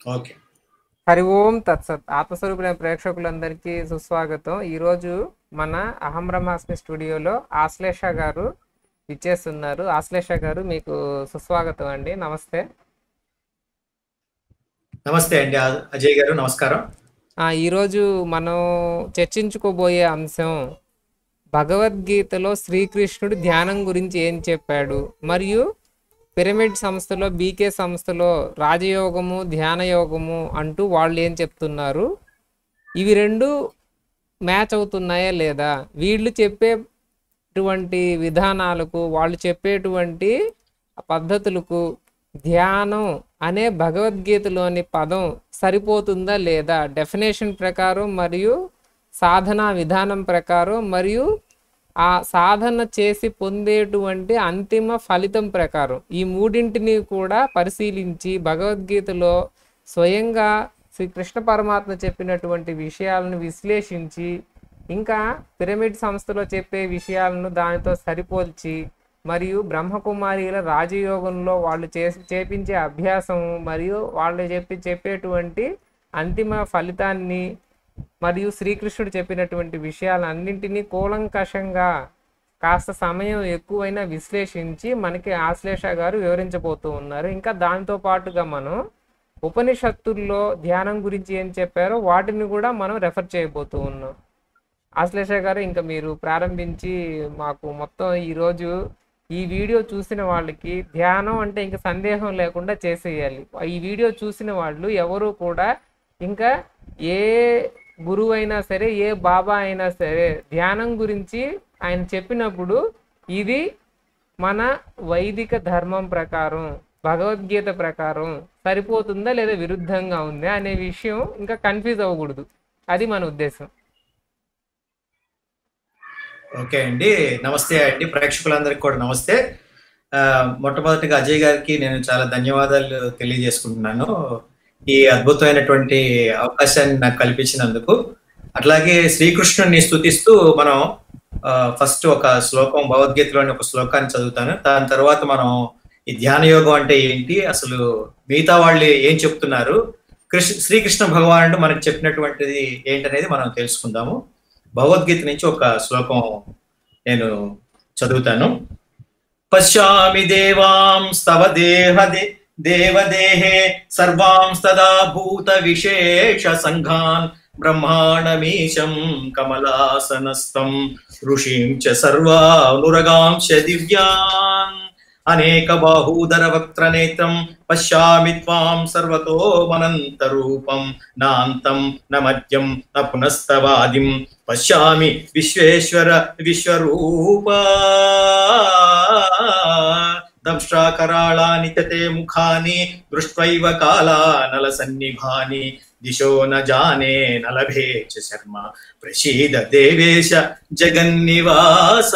Okay Hari ఓం తత్సత్ ఆత్మస్వరూపులైన ప్రేక్షకులందరికీ సుస్వాగతం ఈరోజు మన అహం బ్రహ్మాస్మి స్టూడియోలో ఆశ్లేష గారు ఇచ్చేస్తున్నారు ఆశ్లేష గారు మీకు సుస్వాగతం అండి నమస్తే నమస్తే అండి అ- అజయ్ గారు నమస్కారం ఆ, ఈరోజు మనం చర్చించుకోబోయే అంశం భగవద్గీతలో శ్రీకృష్ణుడు ధ్యానం గురించి ఏం చెప్పాడు మరియు పిరమిడ్ సంస్థలో బీకే సంస్థలో రాజయోగము ధ్యాన యోగము అంటూ వాళ్ళు ఏం చెప్తున్నారు ఇవి రెండు మ్యాచ్ అవుతున్నాయా లేదా వీళ్ళు చెప్పేటువంటి విధానాలకు వాళ్ళు చెప్పేటువంటి పద్ధతులకు ధ్యానం అనే భగవద్గీతలోని పదం సరిపోతుందా లేదా డెఫినేషన్ ప్రకారం మరియు సాధనా విధానం ప్రకారం మరియు ఆ సాధన చేసి పొందేటువంటి అంతిమ ఫలితం ప్రకారం ఈ మూడింటిని కూడా పరిశీలించి భగవద్గీతలో స్వయంగా శ్రీ కృష్ణ పరమాత్మ చెప్పినటువంటి విషయాలను విశ్లేషించి ఇంకా పిరమిడ్ సంస్థలో చెప్పే విషయాలను దానితో సరిపోల్చి మరియు బ్రహ్మకుమారిల రాజయోగంలో వాళ్ళు చేసి చేపించే అభ్యాసం మరియు వాళ్ళు చెప్పి చెప్పేటువంటి అంతిమ ఫలితాన్ని మరియు శ్రీకృష్ణుడు చెప్పినటువంటి విషయాలన్నింటినీ కూలంకషంగా కాస్త సమయం ఎక్కువైనా విశ్లేషించి మనకి ఆశ్లేష గారు వివరించబోతూ ఉన్నారు ఇంకా దాంతో పాటుగా మనం ఉపనిషత్తుల్లో ధ్యానం గురించి ఏం చెప్పారో వాటిని కూడా మనం రెఫర్ చేయబోతూ ఉన్నాం ఆశ్లేష గారు ఇంకా మీరు ప్రారంభించి మాకు మొత్తం ఈరోజు ఈ వీడియో చూసిన వాళ్ళకి ధ్యానం అంటే ఇంకా సందేహం లేకుండా చేసేయాలి ఈ వీడియో చూసిన వాళ్ళు ఎవరు కూడా ఇంకా ఏ గురువు అయినా సరే ఏ బాబా అయినా సరే ధ్యానం గురించి ఆయన చెప్పినప్పుడు ఇది మన వైదిక ధర్మం ప్రకారం భగవద్గీత ప్రకారం సరిపోతుందా లేదా విరుద్ధంగా ఉందా అనే విషయం ఇంకా కన్ఫ్యూజ్ అవ్వకూడదు అది మన ఉద్దేశం ఓకే అండి నమస్తే అండి ప్రేక్షకులందరికీ కూడా నమస్తే ఆ, మొట్టమొదటిగా అజయ్ గారికి నేను చాలా ధన్యవాదాలు తెలియజేసుకుంటున్నాను ఈ అద్భుతమైనటువంటి అవకాశాన్ని నాకు కల్పించినందుకు అట్లాగే శ్రీకృష్ణుని స్తుతిస్తూ మనం ఫస్ట్ ఒక శ్లోకం భగవద్గీతలోని ఒక శ్లోకాన్ని చదువుతాను దాని తర్వాత మనం ఈ ధ్యాన యోగం అంటే ఏంటి అసలు మిగతా వాళ్ళు ఏం చెప్తున్నారు కృష్ణ శ్రీకృష్ణ భగవానుడు మనకు చెప్పినటువంటిది ఏంటనేది మనం తెలుసుకుందాము భగవద్గీత నుంచి ఒక శ్లోకం నేను చదువుతాను పశ్యామి దేవాంస్తవ దేహ దే- దేవదేహే సర్వాంస్తదా భూత విశేష సంఘాన్ బ్రహ్మాణమీశం కమలాసనస్థం ఋషిం చ సర్వానురగాంశ దివ్యాన్ అనేక బాహూదర వక్త్ర నేత్రం పశ్యామి త్వాం సర్వతోమనంత రూపం నాంతం న మధ్యం న పునస్తవాదిం పశ్యామి విశ్వేశ్వర విశ్వరూప దంష్ట్రాకరాళాని తే ముఖాని దృష్ట్వైవ కాలానల సన్నిభాని దిశో న జానే నలభే చ శర్మ ప్రసీద దేవేశ జగన్నివాస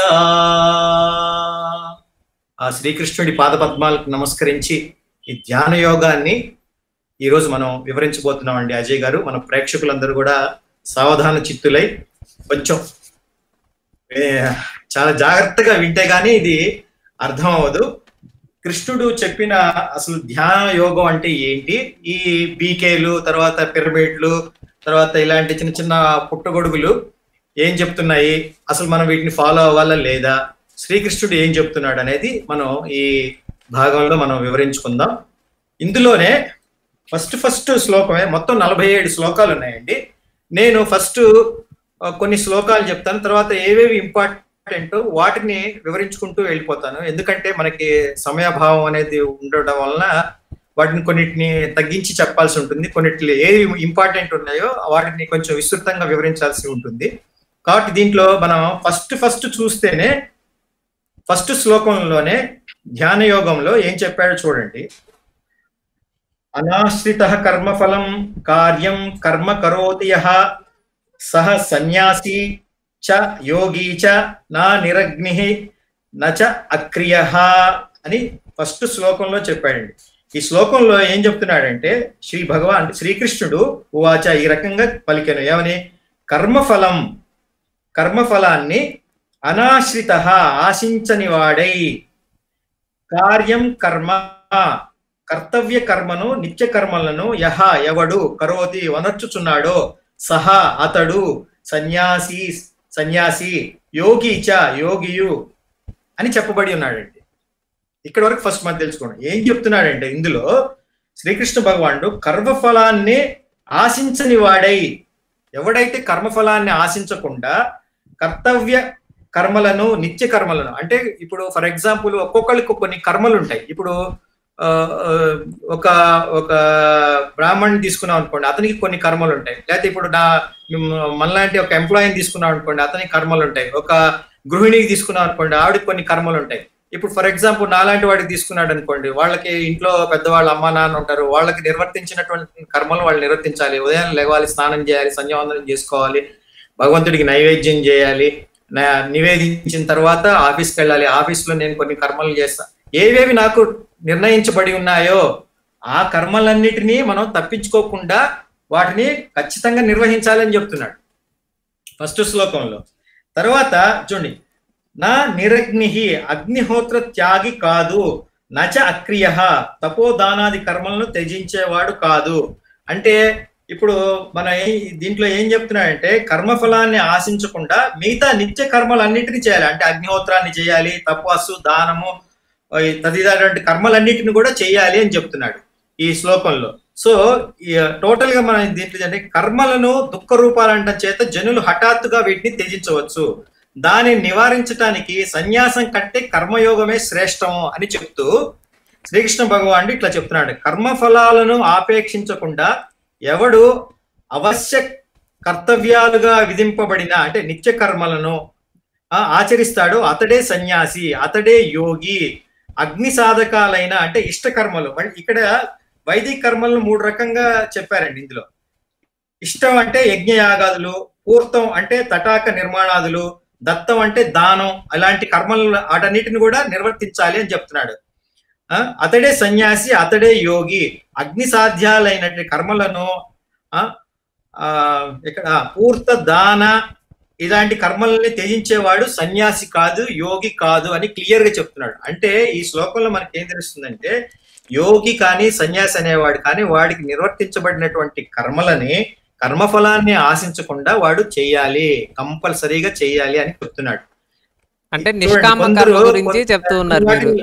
ఆ శ్రీకృష్ణుడి పాదపద్మాలకు నమస్కరించి ఈ ధ్యాన యోగాన్ని ఈరోజు మనం వివరించబోతున్నామండి అజయ్ గారు మన ప్రేక్షకులందరూ కూడా సావధాన చిత్తులై కొంచెం ఏ, చాలా జాగ్రత్తగా వింటే గానీ ఇది అర్థం అవ్వదు కృష్ణుడు చెప్పిన అసలు ధ్యాన యోగం అంటే ఏంటి ఈ బీకేలు తర్వాత పిరమిడ్లు తర్వాత ఇలాంటి చిన్న చిన్న పుట్టగొడుగులు ఏం చెప్తున్నాయి అసలు మనం వీటిని ఫాలో అవ్వాలా లేదా శ్రీకృష్ణుడు ఏం చెప్తున్నాడు అనేది మనం ఈ భాగంలో మనం వివరించుకుందాం ఇందులోనే ఫస్ట్ ఫస్ట్ శ్లోకమే మొత్తం నలభై ఏడు శ్లోకాలు ఉన్నాయండి నేను ఫస్ట్ కొన్ని శ్లోకాలు చెప్తాను తర్వాత ఏవేవి ఇంపార్టెంట్ వాటిని వివరించుకుంటూ వెళ్ళిపోతాను ఎందుకంటే మనకి సమయాభావం అనేది ఉండడం వలన వాటిని కొన్నిటిని తగ్గించి చెప్పాల్సి ఉంటుంది కొన్నిటి ఏవి ఇంపార్టెంట్ ఉన్నాయో వాటిని కొంచెం విస్తృతంగా వివరించాల్సి ఉంటుంది కాబట్టి దీంట్లో మనం ఫస్ట్ ఫస్ట్ చూస్తేనే ఫస్ట్ శ్లోకంలోనే ధ్యాన యోగంలో ఏం చెప్పాడో చూడండి అనాశ్రిత కర్మఫలం కార్యం కర్మ కరోతి యః సహ సన్యాసి చ యోగి చ నా నిరగ్ని నచ అక్రియ అని ఫస్ట్ శ్లోకంలో చెప్పాడండి ఈ శ్లోకంలో ఏం చెప్తున్నాడంటే శ్రీ భగవాన్ శ్రీకృష్ణుడు ఉవాచ ఈ రకంగా పలికెను ఏమని కర్మఫలం కర్మఫలాన్ని అనాశ్రిత ఆశించని వాడై కార్యం కర్మ కర్తవ్య కర్మను నిత్య కర్మలను యహ ఎవడు కరోతి వనర్చుచున్నాడో సహా అతడు సన్యాసి సన్యాసి యోగి చ యోగియు అని చెప్పబడి ఉన్నాడండి ఇక్కడ వరకు ఫస్ట్ మనం తెలుసుకోండి ఏం చెప్తున్నాడంటే ఇందులో శ్రీకృష్ణ భగవానుడు కర్మఫలాన్ని ఆశించని వాడై ఎవడైతే కర్మఫలాన్ని ఆశించకుండా కర్తవ్య కర్మలను నిత్య కర్మలను అంటే ఇప్పుడు ఫర్ ఎగ్జాంపుల్ ఒక్కొక్కరికి కొన్ని కర్మలు ఉంటాయి ఇప్పుడు ఆ, ఆ, ఒక ఒక బ్రాహ్మణ్ తీసుకున్నాం అనుకోండి అతనికి కొన్ని కర్మలు ఉంటాయి లేకపోతే ఇప్పుడు నా మ్, మనలాంటి ఒక ఎంప్లాయీని తీసుకున్నాం అనుకోండి అతనికి కర్మలు ఉంటాయి ఒక గృహిణికి తీసుకున్నాం అనుకోండి ఆవిడకి కొన్ని కర్మలు ఉంటాయి ఇప్పుడు ఫర్ ఎగ్జాంపుల్ నాలాంటి వాడికి తీసుకున్నాడు అనుకోండి వాళ్ళకి ఇంట్లో పెద్దవాళ్ళు అమ్మా నాన్న ఉంటారు వాళ్ళకి నిర్వర్తించినటువంటి కర్మలు వాళ్ళు నిర్వర్తించాలి ఉదయం లేవాలి స్నానం చేయాలి సంధ్యావందనం చేసుకోవాలి భగవంతుడికి నైవేద్యం చేయాలి నా- నివేదించిన తర్వాత ఆఫీస్కి వెళ్ళాలి ఆఫీస్లో నేను కొన్ని కర్మలు చేస్తా ఏవేవి నాకు నిర్ణయించబడి ఉన్నాయో ఆ కర్మలన్నిటినీ మనం తప్పించుకోకుండా వాటిని ఖచ్చితంగా నిర్వహించాలని చెప్తున్నాడు ఫస్ట్ శ్లోకంలో తర్వాత చూడండి నా నిరగ్ని అగ్నిహోత్ర త్యాగి కాదు నచ అక్రియ తపోదానాది కర్మలను త్యజించేవాడు కాదు అంటే ఇప్పుడు మన ఏ- దీంట్లో ఏం చెప్తున్నాడంటే కర్మఫలాన్ని ఆశించకుండా మిగతా నిత్య కర్మలన్నిటిని చేయాలి అంటే అగ్నిహోత్రాన్ని చేయాలి తపస్సు దానము ఈ తదితరటువంటి కర్మలన్నిటిని కూడా చేయాలి అని చెప్తున్నాడు ఈ శ్లోకంలో సో టోటల్ గా మనం దీంట్లో అంటే కర్మలను దుఃఖ రూపాలంట చేత జనులు హఠాత్తుగా వీటిని త్యజించవచ్చు దానిని నివారించడానికి సన్యాసం కంటే కర్మయోగమే శ్రేష్టం అని చెప్తూ శ్రీకృష్ణ భగవానుడు ఇట్లా చెప్తున్నాడు కర్మఫలాలను ఆపేక్షించకుండా ఎవడు అవశ్య కర్తవ్యాలుగా విధింపబడిన అంటే నిత్య కర్మలను ఆ, ఆచరిస్తాడో అతడే సన్యాసి అతడే యోగి అగ్ని సాధకాలైన అంటే ఇష్ట కర్మలు మళ్ళీ ఇక్కడ వైదిక కర్మలను మూడు రకంగా చెప్పారండి ఇందులో ఇష్టం అంటే యజ్ఞయాగాదులు పూర్తం అంటే తటాక నిర్మాణాదులు దత్తం అంటే దానం అలాంటి కర్మలను వాటన్నిటిని కూడా నిర్వర్తించాలి అని చెప్తున్నాడు ఆ, అతడే సన్యాసి అతడే యోగి అగ్ని సాధ్యాలైనటువంటి కర్మలను ఆ, ఆ, ఇక్కడ పూర్త దాన ఇలాంటి కర్మల్ని త్యజించేవాడు సన్యాసి కాదు యోగి కాదు అని క్లియర్ గా చెప్తున్నాడు అంటే ఈ శ్లోకంలో మనకి ఏం తెలుస్తుందంటే యోగి కానీ సన్యాసి అనేవాడు కానీ వాడికి నిర్వర్తించబడినటువంటి కర్మలని కర్మఫలాన్ని ఆశించకుండా వాడు చేయాలి కంపల్సరీగా చేయాలి అని చెప్తున్నాడు అంటే చూడండి, నిష్కామ కొందరు- కర్మ గురించి కొందరు చెప్తూ ఉన్నారు మీరు వాటిని-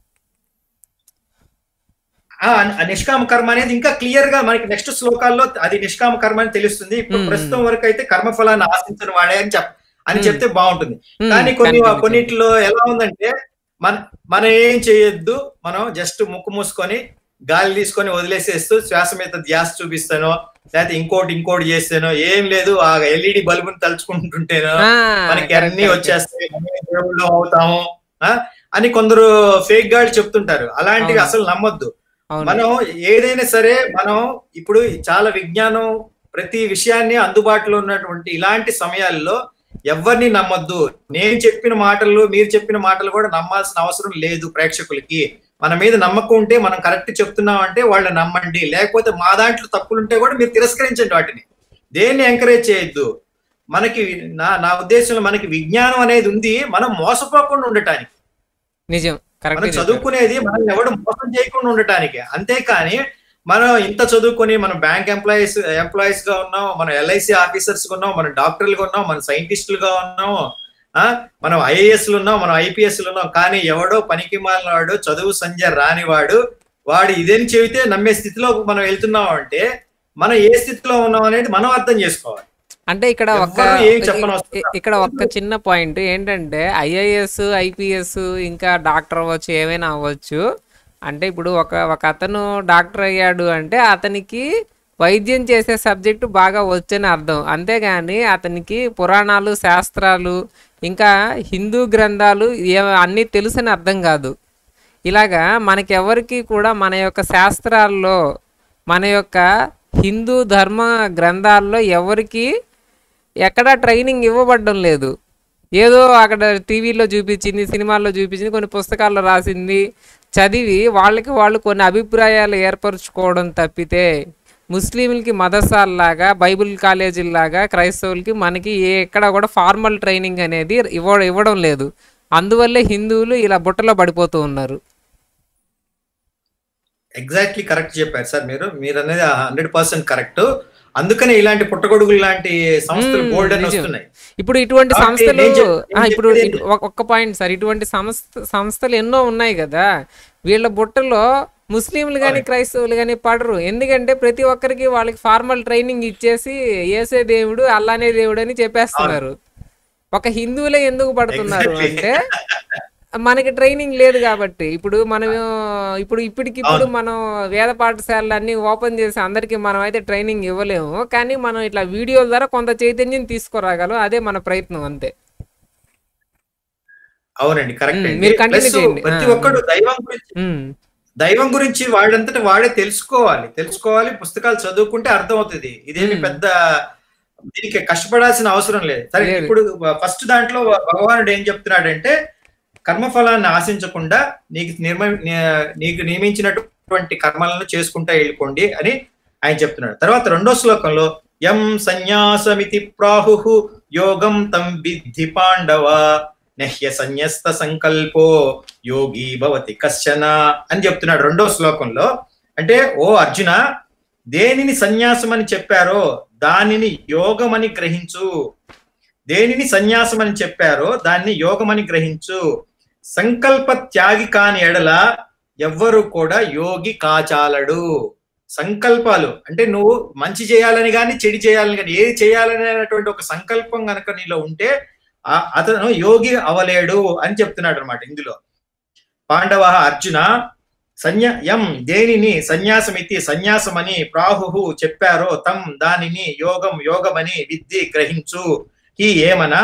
ఆ ఆ నిష్కామ కర్మ అనేది ఇంకా క్లియర్ గా మనకి నెక్స్ట్ శ్లోకాల్లో అది నిష్కామ కర్మ అని తెలుస్తుంది ఇప్పుడు మ్మ్. ప్రస్తుతం వరకు అయితే కర్మఫలాన్ని ఆశించిన వాడే అని చెప్ అని మ్మ్. చెప్తే బాగుంటుంది మ్మ్, కానీ కొన్ని continue చేయండి. కొన్నిటిలో ఎలా ఉందంటే మన మనం ఏం చేయొద్దు మనం జస్ట్ ముక్కు మూసుకొని గాలి తీసుకొని వదిలేసేస్తూ శ్వాస మీద ధ్యాస చూపిస్తానో లేకపోతే ఇంకోటి ఇంకోటి చేస్తానో ఏం లేదు ఆ ఎల్ఈడి బల్బుని తలుచుకుంటుంటేనో ఆ, మనకి correct, అన్ని correct. వచ్చేస్తాయి మనమే దేవుళ్ళం అవుతాము ఆ? అని కొందరు ఫేక్ గాళ్ళు చెప్తుంటారు అలాంటివి అవును. అసలు నమ్మొద్దు అవును మనం ఏదైనా సరే మనం ఇప్పుడు చాలా విజ్ఞానం ప్రతి విషయాన్ని అందుబాటులో ఉన్నటువంటి ఇలాంటి సమయాల్లో ఎవరిని నమ్మొద్దు నేను చెప్పిన మాటలు మీరు చెప్పిన మాటలు కూడా నమ్మాల్సిన అవసరం లేదు ప్రేక్షకులకి మన మీద నమ్మకం ఉంటే మనం కరెక్ట్ చెప్తున్నాం అంటే వాళ్ళని నమ్మండి లేకపోతే మా దాంట్లో తప్పులుంటే కూడా మీరు తిరస్కరించండి వాటిని దేన్ని ఎంకరేజ్ చేయొద్దు మనకి నా నా ఉద్దేశంలో మనకి విజ్ఞానం అనేది ఉంది మనం మోసపోకుండా ఉండటానికి నిజం మనం కరెక్ట్ చదువుకునేది మనం ఎవడు మోసం చేయకుండా ఉండటానికి అంతేకాని మనం ఇంత చదువుకొని మనం బ్యాంక్ ఎంప్లాయీస్ ఎంప్లాయీస్ గా ఉన్నాం మనం ఎల్ఐసి ఆఫీసర్స్ గా ఉన్నాం మనం డాక్టర్లుగా ఉన్నాం మనం సైంటిస్టులుగా ఉన్నాం ఆ మనం ఐఏఎస్ ఉన్నాం మనం ఐపీఎస్ ఉన్నాం కానీ ఎవడో పనికి మాలినవాడు చదువు సంధ్య రానివాడు వాడు ఇదేని చెబితే నమ్మే స్థితిలో మనం వెళ్తున్నాం అంటే మనం ఏ స్థితిలో ఉన్నాం అనేది మనం అర్థం చేసుకోవాలి అంటే ఇక్కడ ఒక్క ఎవ్వరూ ఏం చెప్పనవసరం ఇ- ఇక్కడ ఒక్క చిన్న పాయింట్ ఏంటంటే ఐఏఎస్ ఐపీఎస్ ఇంకా డాక్టర్ అవ్వచ్చు ఏమైనా అవ్వచ్చు అంటే ఇప్పుడు ఒక ఒక అతను డాక్టర్ అయ్యాడు అంటే అతనికి వైద్యం చేసే సబ్జెక్టు బాగా వచ్చని అర్థం అంతేగాని అతనికి పురాణాలు శాస్త్రాలు ఇంకా హిందూ గ్రంథాలు ఏ అన్నీ తెలుసని అర్థం కాదు ఇలాగా మనకెవరికి కూడా మన యొక్క శాస్త్రాల్లో మన యొక్క హిందూ ధర్మ గ్రంథాల్లో ఎవరికి ఎక్కడా ట్రైనింగ్ ఇవ్వబడడం లేదు ఏదో అక్కడ టీవీలో చూపించింది సినిమాల్లో చూపించింది కొన్ని పుస్తకాల్లో రాసింది చదివి వాళ్ళకి వాళ్ళు కొన్ని అభిప్రాయాలు ఏర్పరచుకోవడం తప్పితే ముస్లింలకి మదర్సాల్లాగా బైబిల్ కాలేజీల్లాగా క్రైస్తవులకి మనకి ఏ ఎక్కడ కూడా ఫార్మల్ ట్రైనింగ్ అనేది ఇవ్వ ఇవ్వడం లేదు అందువల్లే హిందువులు ఇలా బుట్టలో పడిపోతూ ఉన్నారు ఎగ్జాక్ట్లీ కరెక్ట్ చెప్పారు సార్ మీరు మీరు అనేది హండ్రెడ్ పర్సెంట్ కరెక్ట్ అందుకనే ఇలాంటి పుట్టగొడుగులు లాంటి సంస్థలు మ్మ్, బోల్డ్ అని నిజం. వస్తున్నాయి ఇప్పుడు ఇటువంటి కాబట్టి సంస్థలు నేను చెప్- నేను ఆ, ఇప్పుడు చెప్పేది ఇటు- ఒక- ఒక్క పాయింట్ సార్ ఇటువంటి సంస్థ సంస్థలు ఎన్నో ఉన్నాయి కదా వీళ్ళ బుట్టలో ముస్లింలు కానీ క్రైస్తవులు కానీ పడరు ఎందుకంటే ప్రతి ఒక్కరికి వాళ్ళకి ఫార్మల్ ట్రైనింగ్ ఇచ్చేసి ఏసే దేవుడు అల్లానే దేవుడు అని చెప్పేస్తున్నారు ఒక హిందువులే ఎందుకు పడుతున్నారు Exactly. అంటే మనకి ట్రైనింగ్ లేదు కాబట్టి ఇప్పుడు మనం ఇప్పుడు ఇప్పటికిప్పుడు మనం వేద పాఠశాలలు అన్ని ఓపెన్ చేసి అందరికి మనం అయితే ట్రైనింగ్ ఇవ్వలేము కానీ మనం ఇట్లా వీడియోల ద్వారా కొంత చైతన్యం తీసుకురాగలం అదే మన ప్రయత్నం అంతే అవునండి కరెక్ట్ మ్మ్, మీరు continue చేయండి. ప్రతి ఆ. ఒక్కడు దైవం గురించి ఉమ్, దైవం గురించి వాడంతట వాడే తెలుసుకోవాలి తెలుసుకోవాలి పుస్తకాలు చదువుకుంటే అర్థమవుతుంది ఇదేమి మ్మ్. పెద్ద దీనికి కష్టపడాల్సిన అవసరం లేదు సరే లేదు. ఇప్పుడు ఫస్ట్ దాంట్లో భగవానుడు ఏం చెప్తున్నాడంటే కర్మఫలాన్ని ఆశించకుండా నీకు నిర్మ నీ- నీకు నియమించినటువంటి కర్మలను చేసుకుంటా వెళ్ళిపోండి అని ఆయన చెప్తున్నాడు తర్వాత రెండో శ్లోకంలో యం సన్యాసమితి ప్రాహు యోగం తం విద్ధి పాండవ నహ్య సన్యస్త సంకల్పో యోగి భవతి కశ్చన అని చెప్తున్నాడు రెండో శ్లోకంలో అంటే ఓ అర్జున దేనిని సన్యాసం అని చెప్పారో దానిని యోగమని గ్రహించు దేనిని సన్యాసం అని చెప్పారో దాన్ని యోగమని గ్రహించు సంకల్ప త్యాగి కాని ఎడల ఎవ్వరు కూడా యోగి కాచాలడు సంకల్పాలు అంటే నువ్వు మంచి చేయాలని కానీ చెడు చేయాలని కానీ ఏది చేయాలనేటువంటి ఒక సంకల్పం కనుక నీలో ఉంటే ఆ- అతను యోగి అవలేడు అని చెప్తున్నాడు అనమాట ఇందులో పాండవ అర్జున సన్యా యం దేనిని సన్యాసమితి సన్యాసమని ప్రాహు చెప్పారో తం దానిని యోగం యోగమని విద్ది గ్రహించు ఈ ఏమన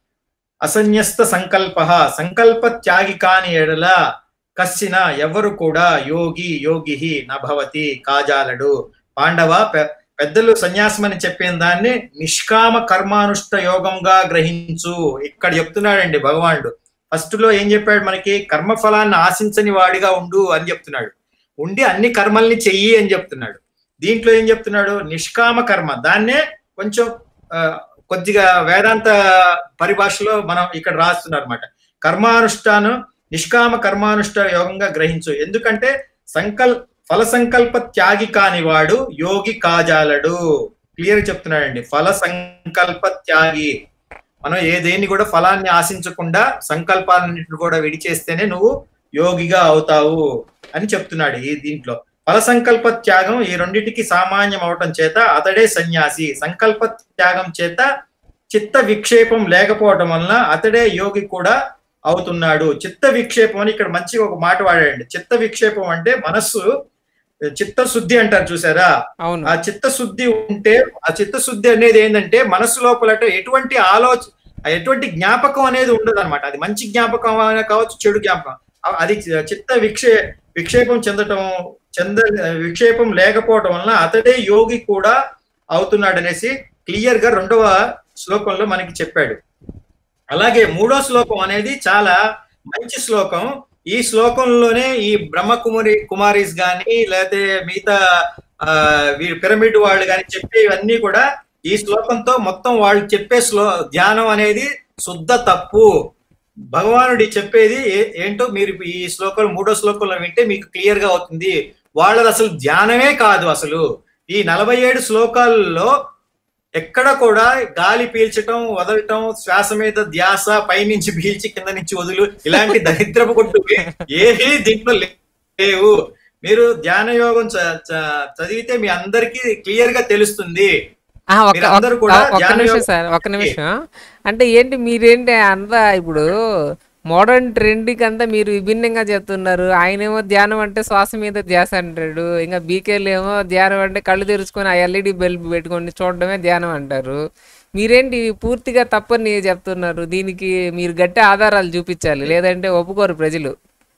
అసన్యస్త సంకల్ప సంకల్ప త్యాగి కాని ఎడల కస్సిన ఎవరు కూడా యోగి యోగి నభవతి కాజాలడు పాండవ పె- పెద్దలు సన్యాసమని చెప్పిన దాన్ని నిష్కామ కర్మానుష్ఠ యోగంగా గ్రహించు ఇక్కడ చెప్తున్నాడండి భగవానుడు ఫస్ట్ లో ఏం చెప్పాడు మనకి కర్మ ఫలాన్ని ఆశించని వాడిగా ఉండు అని చెప్తున్నాడు ఉండి అన్ని కర్మల్ని చెయ్యి అని చెప్తున్నాడు దీంట్లో ఏం చెప్తున్నాడు నిష్కామ కర్మ దాన్నే కొంచెం ఆ, కొద్దిగా వేదాంత పరిభాషలో మనం ఇక్కడ రాస్తున్నారు అనమాట కర్మానుష్ఠానం నిష్కామ కర్మానుష్ఠ యోగంగా గ్రహించు ఎందుకంటే సంకల్ ఫల సంకల్ప త్యాగి కాని వాడు యోగి కాజాలడు క్లియర్ చెప్తున్నాడండి ఫల సంకల్ప త్యాగి మనం ఏ దేన్ని కూడా ఫలాన్ని ఆశించకుండా సంకల్పాలన్నింటిని కూడా విడిచేస్తేనే నువ్వు యోగిగా అవుతావు అని చెప్తున్నాడు ఈ దీంట్లో ఫల సంకల్ప త్యాగం ఈ రెండింటికి సామాన్యం అవటం చేత అతడే సన్యాసి సంకల్ప త్యాగం చేత చిత్త విక్షేపం లేకపోవటం వలన అతడే యోగి కూడా అవుతున్నాడు చిత్త విక్షేపం అని ఇక్కడ మంచిగా ఒక మాట వాడాడండి చిత్త విక్షేపం అంటే మనస్సు చిత్తశుద్ధి అంటారు చూసారా అవును ఆ చిత్తశుద్ధి ఉంటే ఆ చిత్తశుద్ధి అనేది ఏంటంటే మనసు లోపలట ఎటువంటి ఆలోచన ఎటువంటి జ్ఞాపకం అనేది ఉండదు అనమాట అది మంచి జ్ఞాపకం అయినా కావచ్చు చెడు జ్ఞాపకం అ- అది చిత్త విక్షే విక్షేపం చెందటం చెంద విక్షేపం లేకపోవటం వలన అతడే యోగి కూడా అవుతున్నాడు అనేసి క్లియర్ గా రెండవ శ్లోకంలో మనకి చెప్పాడు అలాగే మూడో శ్లోకం అనేది చాలా మంచి శ్లోకం ఈ శ్లోకంలోనే ఈ బ్రహ్మకుమారి కుమారీస్ గాని లేకపోతే మిగతా ఆ, వీరు పిరమిడ్ వాళ్ళు కానీ చెప్పేవన్నీ కూడా ఈ శ్లోకంతో మొత్తం వాళ్ళు చెప్పే శ్లో ధ్యానం అనేది శుద్ధ తప్పు భగవానుడి చెప్పేది ఏ- ఏంటో మీరు ఈ శ్లోకం మూడో శ్లోకంలో వింటే మీకు క్లియర్ గా అవుతుంది వాళ్ళది అసలు ధ్యానమే కాదు అసలు ఈ నలభై ఏడు శ్లోకాల్లో ఎక్కడ కూడా గాలి పీల్చటం వదలటం శ్వాస మీద ధ్యాస పైనుంచి పీల్చి కింద నుంచి వదులు ఇలాంటి దరిద్రపు కొట్టు ఏమీ దీంట్లో లేవు మీరు ధ్యాన యోగం చ- చ- చదివితే మీ అందరికీ క్లియర్ గా తెలుస్తుంది ఆ, ఒక్క మీరందరూ ఒక్క- కూడా ఒక్క ధ్యాన నిమిషం యోగ- సార్ ఒక్క నిమిషం అంటే ఏంటి మీరేంటి అంతా ఇప్పుడు మోడర్న్ ట్రెండ్కి అంతా మీరు విభిన్నంగా చెప్తున్నారు ఆయనేమో ధ్యానం అంటే శ్వాస మీద ధ్యాస అంటాడు ఇంకా బీకేలు ఏమో ధ్యానం అంటే కళ్ళు తెరుచుకొని ఆ ఎల్ఈడి బల్బ్ పెట్టుకొని చూడడమే ధ్యానం అంటారు మీరేంటి పూర్తిగా తప్పని చెప్తున్నారు దీనికి మీరు గట్టి ఆధారాలు చూపించాలి లేదంటే ఒప్పుకోరు ప్రజలు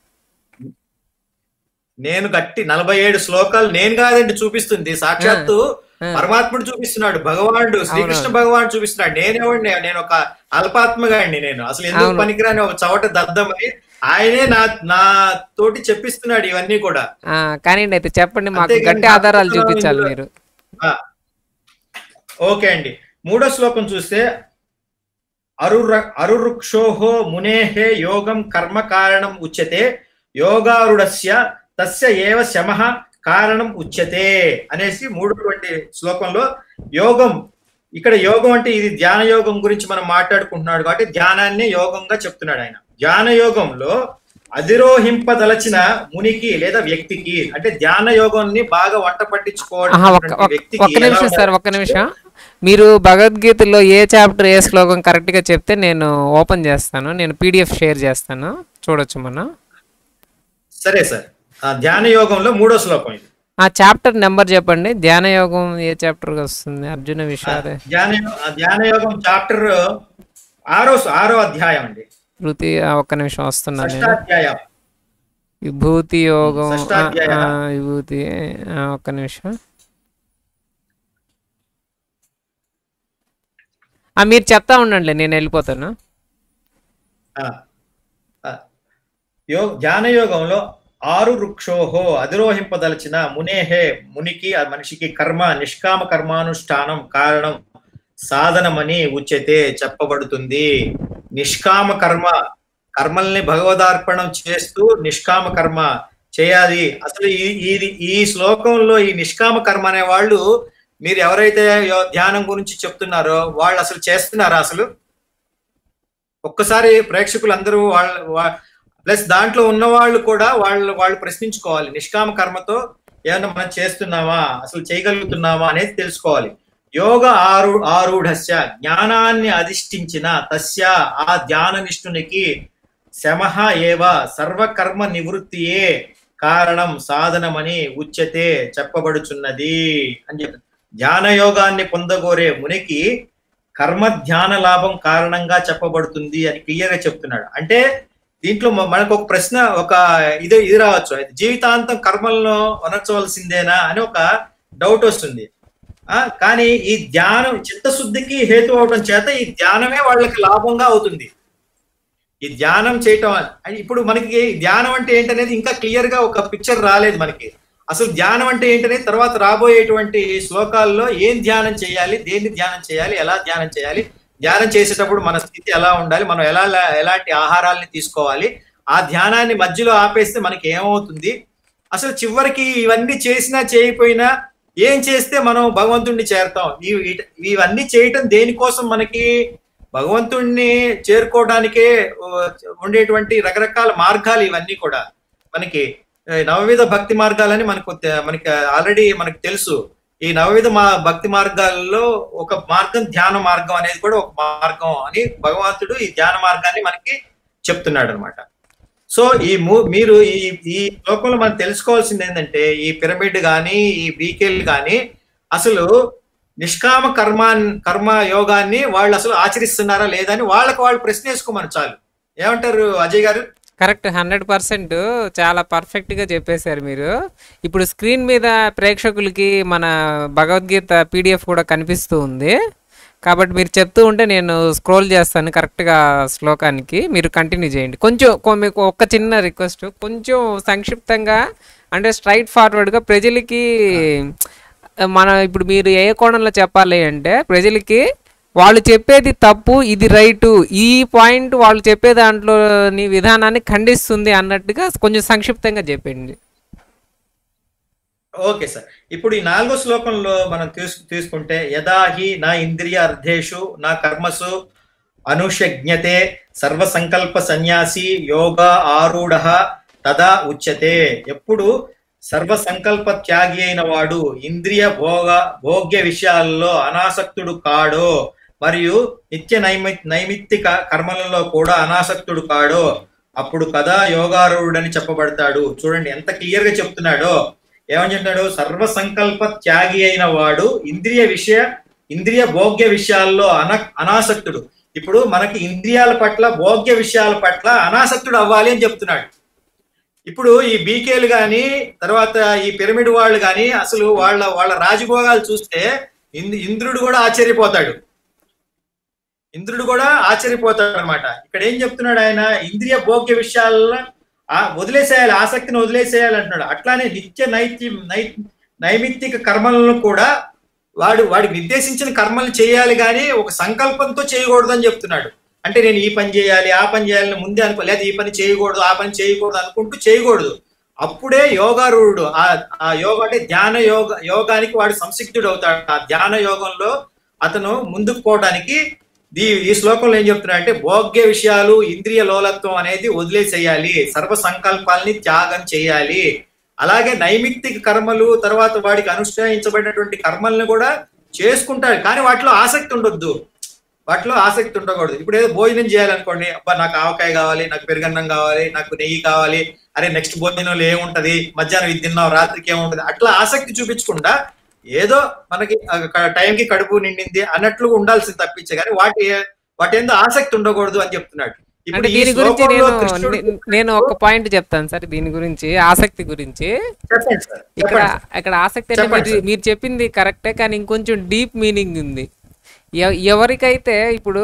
నేను గట్టి నలభై ఏడు శ్లోకాలు నేను కాదండి చూపిస్తుంది సాక్షాత్తు ఆ. పరమాత్ముడు చూపిస్తున్నాడు భగవానుడు శ్రీకృష్ణ అవునవును. భగవానుడు చూపిస్తున్నాడు నేనేవాడిని నేను ఒక అల్పాత్మగాడిని నేను అసలు ఎందుకు అవును. పనికిరాని ఒక చవట దద్దమని ఆయనే నా నా తోటి చెప్పిస్తున్నాడు ఇవన్నీ కూడా ఆ, కానివ్వండి అయితే చెప్పండి మాకు అంతేగాని గట్టి ఆధారాలు నాకు చూపించాలి ఇందులో- మీరు ఆ. ఓకే అండి మూడో శ్లోకం చూస్తే అరుర అరురుక్షోహో మునేహే యోగం కర్మ కారణం ఉచ్యతే యోగారుడస్య తస్య ఏవ శమః కారణం ఉచ్యతే అనేసి మూడోటువంటి శ్లోకంలో యోగం ఇక్కడ యోగం అంటే ఇది ధ్యాన యోగం గురించి మనం మాట్లాడుకుంటున్నాడు కాబట్టి ధ్యానాన్ని యోగంగా చెప్తున్నాడు ఆయన ధ్యాన యోగంలో అధిరోహింపదలచిన మునికి లేదా వ్యక్తికి అంటే ధ్యాన యోగాన్ని బాగా వంట ఆహా, ఒక్క పట్టించుకోవడం ఒక్క- వ్యక్తికి ఒక్క ఎలా నిమిషం సార్ ఉండాలి? ఒక్క నిమిషం మీరు భగవద్గీతలో ఏ చాప్టర్ ఏ శ్లోకం కరెక్ట్గా చెప్తే నేను ఓపెన్ చేస్తాను నేను పీడిఎఫ్ షేర్ చేస్తాను చూడొచ్చు మనం సరే సార్ ఆ ధ్యాన యోగంలో మూడో శ్లోకం ఇది ఆ చాప్టర్ నెంబర్ చెప్పండి ధ్యాన యోగం ఏ చాప్టర్కి వస్తుంది అర్జున విషాద ధ్యాన ఆ ధ్యాన యోగం చాప్టర్ ఆరో ఆరో అధ్యాయం అండి వృత్తి ఆ, ఒక్క నిమిషం వస్తున్నాను నేను షష్టాధ్యాయం విభూతి యోగం ఆ, షష్టాధ్యాయ. ఆ, విభూతి ఆ, ఒక్క నిమిషం ఆ, మీరు చెప్తా ఉండండి నేను వెళ్ళిపోతాను ఆ, ఆ, యో ధ్యాన యోగంలో ఆరు వృక్షోహో అధిరోహింపదలచిన మునేహే మునికి ఆ మనిషికి కర్మ నిష్కామ కర్మానుష్ఠానం కారణం సాధనమని ఉచ్యతే చెప్పబడుతుంది నిష్కామ కర్మ కర్మల్ని భగవదార్పణం చేస్తూ నిష్కామ కర్మ చేయాలి అసలు ఈ ఈ ఈ శ్లోకంలో ఈ నిష్కామ కర్మ అనే వాళ్ళు మీరు ఎవరైతే యో- ధ్యానం గురించి చెప్తున్నారో వాళ్ళు అసలు చేస్తున్నారా అసలు ఒక్కసారి ప్రేక్షకులందరూ వాళ్ళ ప్లస్ దాంట్లో ఉన్న వాళ్ళు కూడా వాళ్ళు వాళ్ళు ప్రశ్నించుకోవాలి నిష్కామ కర్మతో ఏమన్నా మనం చేస్తున్నామా అసలు చేయగలుగుతున్నామా అనేది తెలుసుకోవాలి యోగ ఆరు ఆరూఢస్య జ్ఞానాన్ని అధిష్ఠించిన తస్య ఆ ధ్యాన నిష్ఠునికి శమః ఏవ సర్వకర్మ నివృత్తియే కారణం సాధనమని ఉచ్యతే చెప్పబడుచున్నది అని చెప్పి ధ్యాన యోగాన్ని పొందగోరే మునికి కర్మ ధ్యాన లాభం కారణంగా చెప్పబడుతుంది అని క్లియర్ గా చెప్తున్నాడు అంటే దీంట్లో మ- మనకు ఒక ప్రశ్న ఒక ఇది ఇది రావచ్చు అయితే జీవితాంతం కర్మలను వనర్చవలసిందేనా అని ఒక డౌట్ వస్తుంది ఆ కానీ ఈ ధ్యానం చిత్తశుద్ధికి హేతు అవడం చేత ఈ ధ్యానమే వాళ్ళకి లాభంగా అవుతుంది ఈ ధ్యానం చేయటం అని- ఇప్పుడు మనకి ధ్యానం అంటే ఏంటనేది ఇంకా క్లియర్ గా ఒక పిక్చర్ రాలేదు మనకి అసలు ధ్యానం అంటే ఏంటనేది తర్వాత రాబోయేటువంటి శ్లోకాల్లో ఏం ధ్యానం చేయాలి దేన్ని ధ్యానం చేయాలి ఎలా ధ్యానం చేయాలి ధ్యానం చేసేటప్పుడు మన స్థితి ఎలా ఉండాలి మనం ఎలా ఎలాంటి ఆహారాల్ని తీసుకోవాలి ఆ ధ్యానాన్ని మధ్యలో ఆపేస్తే మనకి ఏమవుతుంది అసలు చివరికి ఇవన్నీ చేసినా చేయకపోయినా ఏం చేస్తే మనం భగవంతుణ్ణి చేరతాం ఇవి- ఇట- ఇవన్నీ చేయటం దేనికోసం మనకి భగవంతుణ్ణి చేరుకోవడానికే ఓ, ఉండేటువంటి రకరకాల మార్గాలు ఇవన్నీ కూడా మనకి ఏ, నవవిధ భక్తి మార్గాలని మనకు తె- మనకి ఆల్రెడీ మనకు తెలుసు ఈ నవవిధ మా భక్తి మార్గాల్లో ఒక మార్గం ధ్యాన మార్గం అనేది కూడా ఒక మార్గం అని భగవంతుడు ఈ ధ్యాన మార్గాన్ని మనకి చెప్తున్నాడు అనమాట సో ఈ మూ- మీరు ఈ ఈ లోకంలో మనం తెలుసుకోవాల్సింది ఏంటంటే ఈ పిరమిడ్ కానీ ఈ బీకేల్ కానీ అసలు నిష్కామ కర్మ కర్మ యోగాన్ని వాళ్ళు అసలు ఆచరిస్తున్నారా లేదా అని వాళ్ళకి వాళ్ళు ప్రశ్న వేసుకోమని చాలు ఏమంటారు అజయ్ గారు కరెక్ట్ హండ్రెడ్ పర్సెంట్ చాలా పర్ఫెక్ట్గా చెప్పేశారు మీరు ఇప్పుడు స్క్రీన్ మీద ప్రేక్షకులకి మన భగవద్గీత పీడిఎఫ్ కూడా కనిపిస్తూ ఉంది కాబట్టి మీరు చెప్తూ ఉంటే నేను స్క్రోల్ చేస్తాను కరెక్ట్గా శ్లోకానికి మీరు కంటిన్యూ చేయండి కొంచెం కొ- మీకు ఒక్క చిన్న రిక్వెస్ట్ కొంచెం సంక్షిప్తంగా అంటే స్ట్రైట్ ఫార్వర్డ్గా ప్రజలకి మన ఇప్పుడు మీరు ఏ కోణంలో చెప్పాలి అంటే ప్రజలకి వాళ్ళు చెప్పేది తప్పు ఇది రైటు ఈ పాయింట్ వాళ్ళు చెప్పే దాంట్లోని విధానాన్ని ఖండిస్తుంది అన్నట్టుగా కొంచెం సంక్షిప్తంగా చెప్పండి ఓకే సార్ ఇప్పుడు ఈ నాలుగో శ్లోకంలో మనం తీసు తీసుకుంటే యదాహి నా ఇంద్రియ అర్ధేషు నా కర్మసు అనుషజ్ఞతే సర్వ సంకల్ప సన్యాసి యోగ ఆరూఢ తదా ఉచ్యతే ఎప్పుడు సర్వ సంకల్ప త్యాగి అయిన వాడు ఇంద్రియ భోగ భోగ్య విషయాల్లో అనాసక్తుడు కాడో మరియు నిత్య నైమి నైమిత్తిక కర్మలలో కూడా అనాసక్తుడు కాడో అప్పుడు కదా యోగారూఢుడని చెప్పబడతాడు చూడండి ఎంత క్లియర్ గా చెప్తున్నాడో ఏమని చెప్తున్నాడు సర్వ సంకల్ప త్యాగి అయిన వాడు ఇంద్రియ విషయ ఇంద్రియ భోగ్య విషయాల్లో అన అనాసక్తుడు ఇప్పుడు మనకి ఇంద్రియాల పట్ల భోగ్య విషయాల పట్ల అనాసక్తుడు అవ్వాలి అని చెప్తున్నాడు ఇప్పుడు ఈ బీకేలు గాని తర్వాత ఈ పిరమిడ్ వాళ్ళు గాని అసలు వాళ్ళ వాళ్ళ రాజభోగాలు చూస్తే ఇంద్ర- ఇంద్రుడు కూడా ఆశ్చర్యపోతాడు ఇంద్రుడు కూడా ఆశ్చర్యపోతాడు అనమాట ఇక్కడ ఏం చెప్తున్నాడు ఆయన ఇంద్రియ భోగ్య విషయాల్లో ఆ వదిలేసేయాలి ఆసక్తిని వదిలేసేయాలి అంటున్నాడు అట్లానే నిత్య నైతి నై నైమిత్తిక కర్మలను కూడా వాడు వాడికి నిర్దేశించిన కర్మలు చేయాలి కానీ ఒక సంకల్పంతో చేయకూడదు అని చెప్తున్నాడు అంటే నేను ఈ పని చేయాలి ఆ పని చేయాలని ముందే అనుకో లేదా ఈ పని చేయకూడదు ఆ పని చేయకూడదు అనుకుంటూ చేయకూడదు అప్పుడే యోగారూఢుడు ఆ ఆ యోగ అంటే ధ్యాన యోగ యోగానికి వాడు సంసిగ్ధుడు అవుతాడు ఆ ధ్యాన యోగంలో అతను ముందుకు పోవడానికి ఈ ఈ శ్లోకంలో ఏం చెప్తున్నా అంటే భోగ్య విషయాలు ఇంద్రియ లోలత్వం అనేది వదిలేసేయాలి సర్వ సంకల్పాలని త్యాగం చేయాలి అలాగే నైమిత్తిక కర్మలు తర్వాత వాడికి అనుష్ఠాయించబడినటువంటి కర్మల్ని కూడా చేసుకుంటాడు కానీ వాటిలో ఆసక్తి ఉండొద్దు వాటిలో ఆసక్తి ఉండకూడదు ఇప్పుడు ఏదో భోజనం చేయాలనుకోండి అబ్బా నాకు ఆవకాయ కావాలి నాకు పెరుగన్నం కావాలి నాకు నెయ్యి కావాలి అరే నెక్స్ట్ భోజనంలో ఏముంటది మధ్యాహ్నం ఇది తిన్నాం రాత్రికి ఏముంటది అట్లా ఆసక్తి చూపించకుండా ఏదో మనకి ఆ టైంకి కడుపు నిండింది అన్నట్లు ఉండాల్సింది తప్పించే కానీ వాటి వాటి ఏందో ఆసక్తి ఉండకూడదు అని చెప్తున్నాడు అంటే ఈ దీని గురించి శ్లోకంలో నేను కృష్ణుడు- నే- నేను ఒక పాయింట్ చెప్తాను సార్ దీని గురించి ఆసక్తి గురించి చెప్పండి సార్ ఇక్కడ చెప్పండి సార్. ఇక్కడ ఆసక్తి అంటే చెప్పండి మీరు మీరు చెప్పింది కరెక్టే కానీ ఇంకొంచెం డీప్ మీనింగ్ ఉంది ఎవ- ఎవరికైతే ఇప్పుడు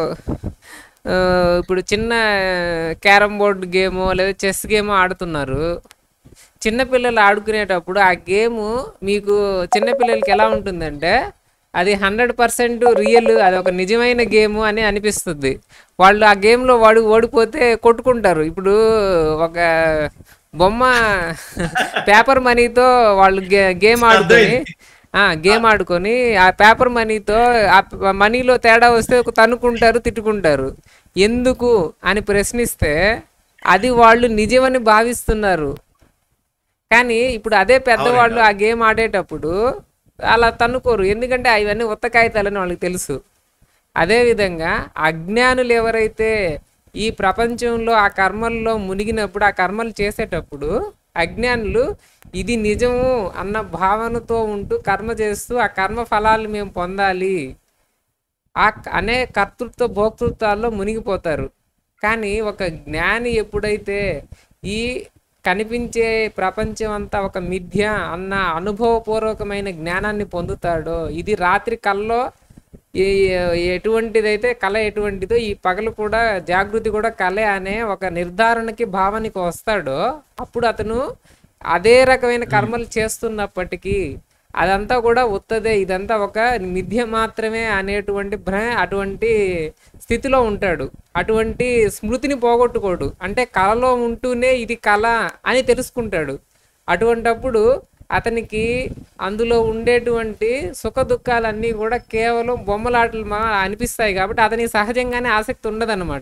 ఆ, ఇప్పుడు చిన్న క్యారమ్ బోర్డ్ గేమ్ లేదా చెస్ గేమ్ ఆడుతున్నారు చిన్నపిల్లలు ఆడుకునేటప్పుడు ఆ గేమ్ మీకు చిన్నపిల్లలకి ఎలా ఉంటుందంటే అది హండ్రెడ్ పర్సెంట్ రియల్ అది ఒక నిజమైన గేమ్ అని అనిపిస్తుంది వాళ్ళు ఆ గేమ్లో వాడు ఓడిపోతే కొట్టుకుంటారు ఇప్పుడు ఒక బొమ్మ పేపర్ మనీతో వాళ్ళు గే గేమ్ ఆడుకొని ఆ గేమ్ ఆడుకొని ఆ పేపర్ మనీతో ఆ ప- మనీలో తేడా వస్తే ఒక తన్నుకుంటారు తిట్టుకుంటారు ఎందుకు అని ప్రశ్నిస్తే అది వాళ్ళు నిజమని భావిస్తున్నారు కానీ ఇప్పుడు అదే పెద్దవాళ్ళు ఆ గేమ్ ఆడేటప్పుడు అలా తన్నుకోరు ఎందుకంటే అవన్నీ ఉత్త కాగితాలని వాళ్ళకి తెలుసు అదేవిధంగా అజ్ఞానులు ఎవరైతే ఈ ప్రపంచంలో ఆ కర్మల్లో మునిగినప్పుడు ఆ కర్మలు చేసేటప్పుడు అజ్ఞానులు ఇది నిజము అన్న భావనతో ఉంటూ కర్మ చేస్తూ ఆ కర్మ ఫలాలు మేము పొందాలి ఆ క- అనే కర్తృత్వ భోక్తృత్వాల్లో మునిగిపోతారు కానీ ఒక జ్ఞాని ఎప్పుడైతే ఈ కనిపించే ప్రపంచం అంతా ఒక మిథ్య అన్న అనుభవపూర్వకమైన జ్ఞానాన్ని పొందుతాడో ఇది రాత్రి కల్లో ఈ- ఎటువంటిదైతే కళ ఎటువంటిదో ఈ పగలు కూడా జాగృతి కూడా కళ అనే ఒక నిర్ధారణకి భావనకి వస్తాడో అప్పుడు అతను అదే రకమైన కర్మలు చేస్తున్నప్పటికీ అదంతా కూడా ఉత్తదే ఇదంతా ఒక మిథ్య మాత్రమే అనేటువంటి భ్ర అటువంటి స్థితిలో ఉంటాడు అటువంటి స్మృతిని పోగొట్టుకోడు అంటే కళలో ఉంటూనే ఇది కళ అని తెలుసుకుంటాడు అటువంటప్పుడు అతనికి అందులో ఉండేటువంటి సుఖ దుఃఖాలన్నీ కూడా కేవలం బొమ్మలాటలు మా అనిపిస్తాయి కాబట్టి అతనికి సహజంగానే ఆసక్తి ఉండదన్నమాట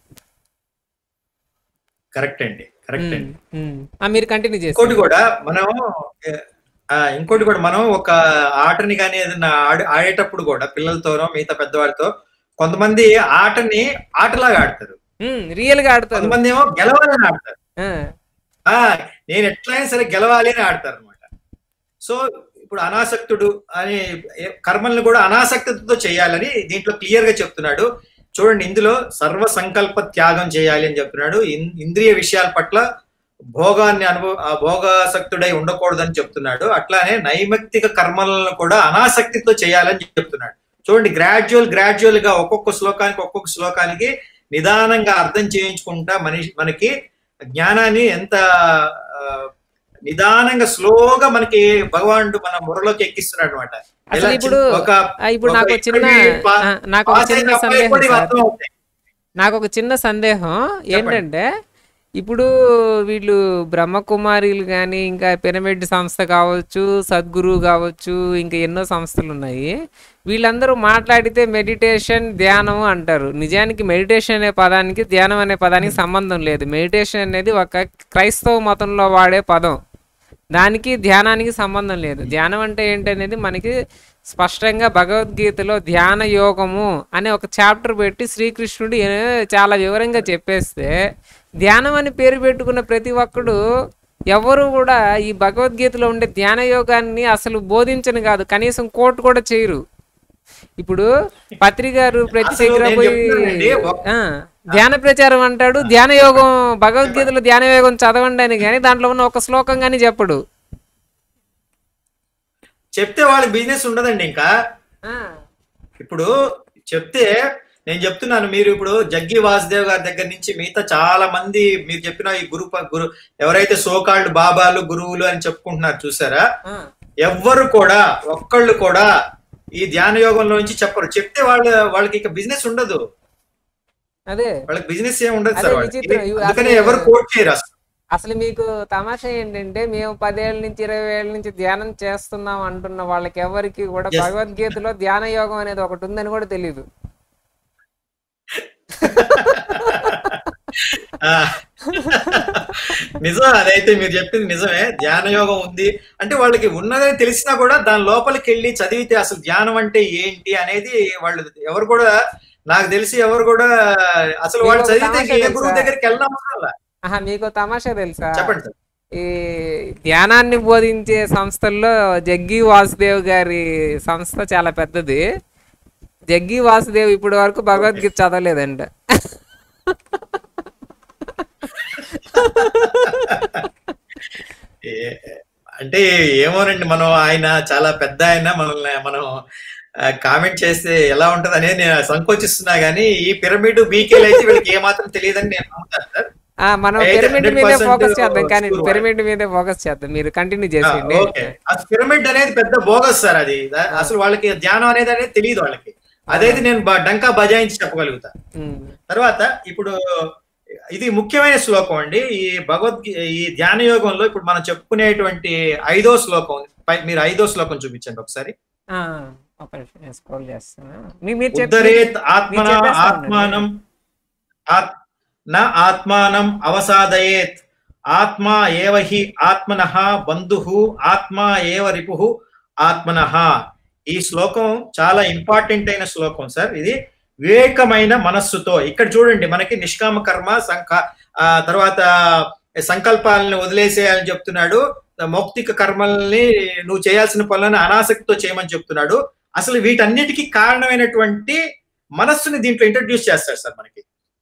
కరెక్ట్ అండి కరెక్ట్ అండి ఉమ్. ఆ, మీరు కంటిన్యూ చేసి ఇంకోటి కూడా మనం ఆ, ఇంకోటి కూడా మనం ఒక ఆటని కానీ ఏదైనా ఆడి ఆడేటప్పుడు కూడా పిల్లలతోనో మిగతా పెద్దవారితో కొంతమంది ఆటని ఆటలాగా ఆడతారు రియల్ గా ఆడతారు కొంతమంది ఏమో గెలవాలని ఆడతారు ఆ, ఆ నేను ఎట్లయినా సరే గెలవాలి అని ఆడతారు అనమాట సో ఇప్పుడు అనాసక్తుడు అని ఏ- కర్మల్ని కూడా అనాసక్తితో చేయాలని దీంట్లో క్లియర్ గా చెప్తున్నాడు చూడండి ఇందులో సర్వ సంకల్ప త్యాగం చేయాలి అని చెప్తున్నాడు ఇన్- ఇంద్రియ విషయాల పట్ల భోగాన్ని అనుభవ ఆ భోగాసక్తుడై ఉండకూడదని చెప్తున్నాడు అట్లానే నైమిత్తిక కర్మలను కూడా అనాసక్తితో చేయాలని చెప్తున్నాడు చూడండి గ్రాడ్యువల్ గ్రాడ్యువల్ గా ఒక్కొక్క శ్లోకానికి ఒక్కొక్క శ్లోకానికి నిదానంగా అర్థం చేయించుకుంటా మనిషి మనకి జ్ఞానాన్ని ఎంత ఆ, నిదానంగా స్లోగా మనకి భగవానుడు మన బుర్రలోకి ఎక్కిస్తున్నాడు అనమాట అసలు ఇప్పుడు ఆ, ఇప్పుడు నాకు ఒక చిన్న ఆ, నాకు ఒక చిన్న సందేహం సార్ నాకు ఒక చిన్న సందేహం ఏంటంటే ఇప్పుడు వీళ్ళు బ్రహ్మకుమారిలు కానీ ఇంకా పిరమిడ్ సంస్థ కావచ్చు సద్గురు కావచ్చు ఇంకా ఎన్నో సంస్థలు ఉన్నాయి వీళ్ళందరూ మాట్లాడితే మెడిటేషన్ ధ్యానం అంటారు నిజానికి మెడిటేషన్ అనే పదానికి ధ్యానం అనే పదానికి సంబంధం లేదు మెడిటేషన్ అనేది ఒక క్రైస్తవ మతంలో వాడే పదం దానికి ధ్యానానికి సంబంధం లేదు ధ్యానం అంటే ఏంటనేది మనకి స్పష్టంగా భగవద్గీతలో ధ్యాన యోగము అనే ఒక చాప్టర్ పెట్టి శ్రీకృష్ణుడు ఏ- చాలా వివరంగా చెప్పేస్తే ధ్యానం అని పేరు పెట్టుకున్న ప్రతి ఒక్కడు ఎవరు కూడా ఈ భగవద్గీతలో ఉండే ధ్యాన యోగాన్ని అసలు బోధించను కాదు కనీసం కోట్ కూడా చేయరు ఇప్పుడు పత్రి గారు ప్రతి అసలు దగ్గర నేను పోయి చెప్తున్నానండి, ఒక- ఆ, ధ్యాన ప్రచారం అంటాడు ధ్యాన యోగం భగవద్గీతలో ధ్యాన యోగం చదవండి అని కానీ దాంట్లో ఉన్న ఒక శ్లోకం కానీ చెప్పడు చెప్తే వాళ్ళకి బిజినెస్ ఉండదండి ఇంకా ఆ, ఇప్పుడు చెప్తే నేను చెప్తున్నాను మీరు ఇప్పుడు జగ్గి వాసుదేవ్ గారి దగ్గర నుంచి మిగతా చాలా మంది మీరు చెప్పిన ఈ గురు ప- గురు ఎవరైతే సోకాల్డ్ బాబాలు గురువులు అని చెప్పుకుంటున్నారు చూసారా ఆ, ఎవ్వరు కూడా ఒక్కళ్ళు కూడా ఈ ధ్యాన యోగంలో నుంచి చెప్పరు చెప్తే వాళ్ళ వాళ్ళకి ఇక బిజినెస్ ఉండదు అదే వాళ్ళకి బిజినెస్ ఏం ఉండదు అదే సార్ వాళ్ళకి విచిత్రం. ఇవి అందుకనే అసలు- ఎవరు కోట్ చేయరు అసలు అసలు మీకు తమాషా ఏంటంటే మేము పదేళ్ళ నుంచి ఇరవై ఏళ్ళ నుంచి ధ్యానం చేస్తున్నాం అంటున్న వాళ్ళకి ఎవరికి కూడా Yes. భగవద్గీతలో ధ్యాన యోగం అనేది ఒకటి ఉందని కూడా తెలియదు ఆ, నిజం అదైతే మీరు చెప్పింది నిజమే ధ్యాన యోగం ఉంది అంటే వాళ్ళకి ఉన్నదని తెలిసినా కూడా దాని లోపలికి వెళ్ళి చదివితే అసలు ధ్యానం అంటే ఏంటి అనేది వాళ్ళు ఎవరు కూడా నాకు తెలిసి ఎవరు కూడా అసలు వాళ్ళు మీకు చదివితే తమాషా ఏ గురువు తెలుసా? దగ్గరికి వెళ్ళడం అవసరం లే. ఆహా మీకు తమాషా తెలుసా చెప్పండి సార్ ఈ ధ్యానాన్ని బోధించే సంస్థల్లో జగ్గి వాసుదేవ్ గారి సంస్థ చాలా పెద్దది జగ్గి వాసుదేవ్ ఇప్పటి వరకు భగవద్గీత చదవలేదంట ఏ- అంటే ఏమోనండి మనం ఆయన చాలా పెద్ద ఆయన మనల్ని మనం కామెంట్ చేస్తే ఎలా ఉంటది అనేది నేను సంకోచిస్తున్నా గానీ ఈ పిరమిడ్ బీకేలు అయితే వీళ్ళకి ఏమాత్రం తెలియదని నేను నమ్ముతాను సార్ ఆ, మనం అయితే పిరమిడ్ మీదే 100% ఫోకస్ చేద్దాం కానీ screw పిరమిడ్ మీదే ఫోకస్ చేద్దాం మీరు కంటిన్యూ ఆ, చేసేయండి ఓకే ఆ పిరమిడ్ అనేది పెద్ద బోగస్ సార్ అది దా- అసలు వాళ్ళకి ధ్యానం అనేది అనేది తెలియదు వాళ్ళకి అదైతే నేను బ- డంకా బజాయించి చెప్పగలుగుతా ఉమ్. తర్వాత ఇప్పుడు ఇది ముఖ్యమైన శ్లోకం అండి ఈ భగవద్గీ ఈ ధ్యాన యోగంలో ఇప్పుడు మనం చెప్పుకునేటువంటి ఐదో శ్లోకం పై- మీరు ఐదో శ్లోకం చూపించండి ఒకసారి ఆ, ఒక నిమిషం నేను స్క్రోల్ చేస్తాను మీ- మీరు చెప్పి ఉద్ధరేత్ ఆత్మన మీరు చెప్పేస్తా ఉండండి. ఆత్మానం ఆత్- న ఆత్మానం అవసాదయేత్ ఆత్మా ఏవ హి ఆత్మనః బంధు ఆత్మా ఏవ రిపు ఆత్మనః ఈ శ్లోకం చాలా ఇంపార్టెంట్ అయిన శ్లోకం సార్ ఇది వివేకమైన మనస్సుతో ఇక్కడ చూడండి మనకి నిష్కామ కర్మ సంక ఆ తర్వాత సంకల్పాలను వదిలేసేయాలని చెప్తున్నాడు మౌక్తిక కర్మల్ని నువ్వు చేయాల్సిన పనులను అనాసక్తితో చేయమని చెప్తున్నాడు అసలు వీటన్నిటికీ కారణమైనటువంటి మనస్సుని దీంట్లో ఇంట్రడ్యూస్ చేస్తాడు సార్ మనకి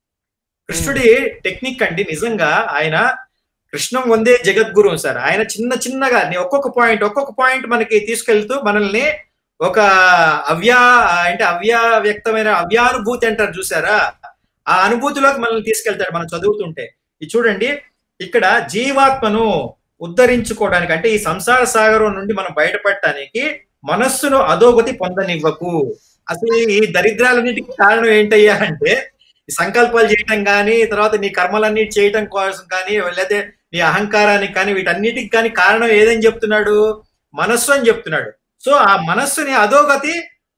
కృష్ణుడి టెక్నిక్ అండి నిజంగా ఆయన కృష్ణం వందే జగద్గురు సార్ ఆయన చిన్న చిన్నగా నీ ఒక్కొక్క పాయింట్ ఒక్కొక్క పాయింట్ మనకి తీసుకెళ్తూ మనల్ని ఒక అవ్యా అంటే అవ్యక్తమైన అవ్యానుభూతి అంటారు చూసారా ఆ అనుభూతిలోకి మనల్ని తీసుకెళ్తాడు మనం చదువుతుంటే ఇది చూడండి ఇక్కడ జీవాత్మను ఉద్ధరించుకోవడానికి అంటే ఈ సంసార సాగరం నుండి మనం బయటపడటానికి మనస్సును అధోగతి పొందనివ్వకు అసలు ఈ దరిద్రాలన్నిటికీ కారణం ఏంటయ్యా అంటే ఈ సంకల్పాలు చేయటం కానీ తర్వాత నీ కర్మలన్నీ చేయటం కోసం కానీ లేకపోతే నీ అహంకారానికి కానీ వీటన్నిటికి కానీ కారణం ఏదని చెప్తున్నాడు మనస్సు అని చెప్తున్నాడు సో ఆ మనస్సుని అధోగతి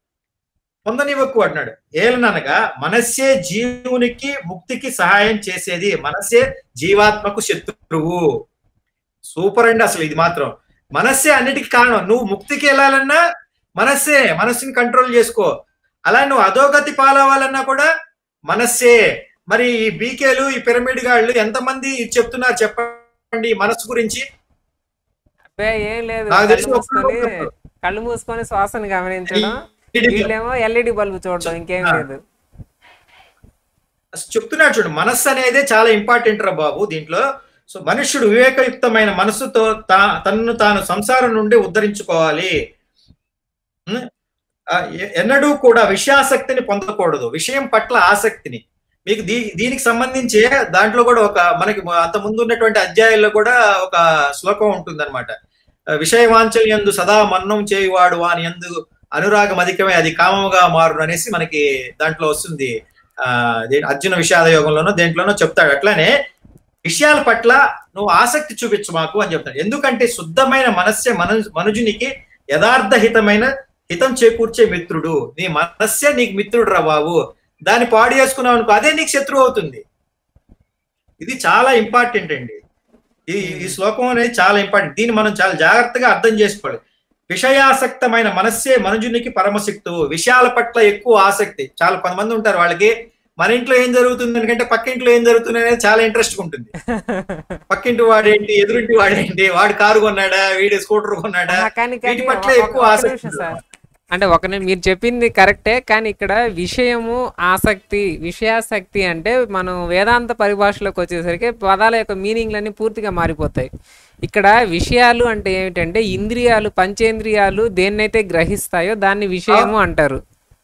పొందనివ్వకు అంటున్నాడు ఏలననగా మనస్సే జీవునికి ముక్తికి సహాయం చేసేది మనస్సే జీవాత్మకు శత్రువు సూపర్ అండి అసలు ఇది మాత్రం మనస్సే అన్నిటికీ కారణం నువ్వు ముక్తికి వెళ్ళాలన్నా మనస్సే మనస్సుని కంట్రోల్ చేసుకో అలా నువ్వు అధోగతి పాలవ్వాలన్నా కూడా మనస్సే మరి ఈ బీకేలు ఈ పిరమిడ్ గాళ్ళు ఎంతమంది ఇది చెప్తున్నారు చెప్పండి ఈ మనస్సు గురించి అబ్బే, ఏం లేదు నాకు కళ్ళు తెలిసి మూసుకొని ఒక్కరు- కళ్ళు మూసుకొని శ్వాసను గమనించడం ఇది వీళ్ళేమో ఎల్ఈడి బల్బు చూడడం ఇంకేం ఆ. లేదు అసలు చెప్తున్నాడు చూడు మనస్సు అనేది చాలా ఇంపార్టెంట్ రా బాబు దీంట్లో సో మనుష్యుడు వివేకయుక్తమైన మనస్సుతో తా తనను తాను సంసారం నుండి ఉద్ధరించుకోవాలి ఉం? ఆ, ఎ- ఎన్నడూ కూడా విషయాసక్తిని పొందకూడదు విషయం పట్ల ఆసక్తిని మీకు దీ దీనికి సంబంధించి దాంట్లో కూడా ఒక మనకి అంత ముందు ఉన్నటువంటి అధ్యాయాల్లో కూడా ఒక శ్లోకం ఉంటుంది అనమాట విషయవాంచల్యందు సదా మన్నం చేయువాడు వాని ఎందు అనురాగం అధికమే అది కామముగా మారును అనేసి మనకి దాంట్లో వస్తుంది ఆ దే- అర్జున విషాద యోగంలోనో దేంట్లోనో చెప్తాడు అట్లానే విషయాల పట్ల నువ్వు ఆసక్తి చూపించు మాకు అని చెప్తాడు ఎందుకంటే శుద్ధమైన మనస్సే మన మనుజునికి యథార్థ హితమైన హితం చేకూర్చే మిత్రుడు నీ మనస్సే నీకు మిత్రుడు రా బాబు దాన్ని పాడు చేసుకున్నావు అనుకో అదే నీకు శత్రువు అవుతుంది ఇది చాలా ఇంపార్టెంట్ అండి ఈ ఈ శ్లోకం అనేది చాలా ఇంపార్టెంట్ దీన్ని మనం చాలా జాగ్రత్తగా అర్థం చేసుకోవాలి విషయాసక్తమైన మనస్సే మనుజునికి పరమశక్తు విషయాల పట్ల ఎక్కువ ఆసక్తి చాలా కొంతమంది ఉంటారు వాళ్ళకి మన ఇంట్లో ఏం జరుగుతుంది ఎందుకంటే పక్కింట్లో ఏం జరుగుతుంది అనేది చాలా ఇంట్రెస్ట్ ఉంటుంది పక్కింటి వాడేంటి ఎదురింటి వాడేంటి వాడు కారు కొన్నాడా వీడి స్కూటర్ కొన్నాడా ఆ, కానీ కానీ వీటి పట్ల ఒక- ఎక్కువ ఒక ఆసక్తి నిమిషం సార్ అంటే ఒక ని- మీరు చెప్పింది కరెక్టే కానీ ఇక్కడ విషయము ఆసక్తి విషయాసక్తి అంటే మనం వేదాంత పరిభాషలోకి వచ్చేసరికి పదాల యొక్క మీనింగ్లన్నీ పూర్తిగా మారిపోతాయి ఇక్కడ విషయాలు అంటే ఏమిటంటే ఇంద్రియాలు పంచేంద్రియాలు దేన్నైతే గ్రహిస్తాయో దాన్ని విషయము అంటారు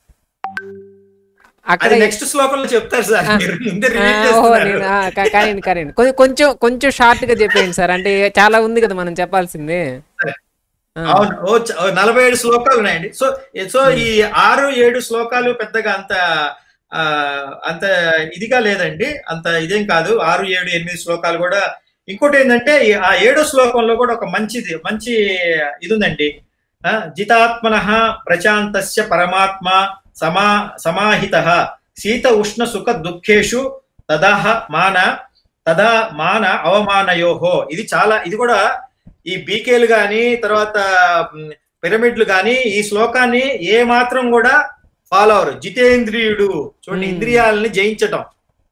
అక్కడ అది నెక్స్ట్ శ్లోకంలో చెప్తారు సార్ మీరు ముందే ఆ, రిలీజ్ ఓహో చేస్తున్నారు నేను ఆ, క- కానీ కానీ కొంచెం కొంచెం కొంచెం షార్ట్ గా చెప్పేయండి సార్ అంటే చాలా ఉంది కదా మనం చెప్పాల్సింది సరే. ఆ. అవును ఓ చ- ఓ నలభై ఏడు శ్లోకాలు ఉన్నాయండి సో సో ఈ ఆరు ఏడు శ్లోకాలు పెద్దగా అంత ఆ, అంత ఇదిగా లేదండి అంత ఇదేం కాదు ఆరు ఏడు ఎనిమిది శ్లోకాలు కూడా ఇంకోటి ఏంటంటే ఈ- ఆ ఏడో శ్లోకంలో కూడా ఒక మంచిది మంచి ఇది ఉందండి ఆ, జితాత్మన ప్రశాంతస్య పరమాత్మ సమా సమాహిత శీత ఉష్ణ సుఖ దుఃఖేషు తదాహ మాన తదా మాన అవమానయోహో ఇది చాలా ఇది కూడా ఈ బీకేలు గాని తర్వాత మ్, పిరమిడ్లు గాని ఈ శ్లోకాన్ని ఏ మాత్రం కూడా ఫాలో అవరు జితేంద్రియుడు చూడండి Hmm. ఇంద్రియాలని జయించటం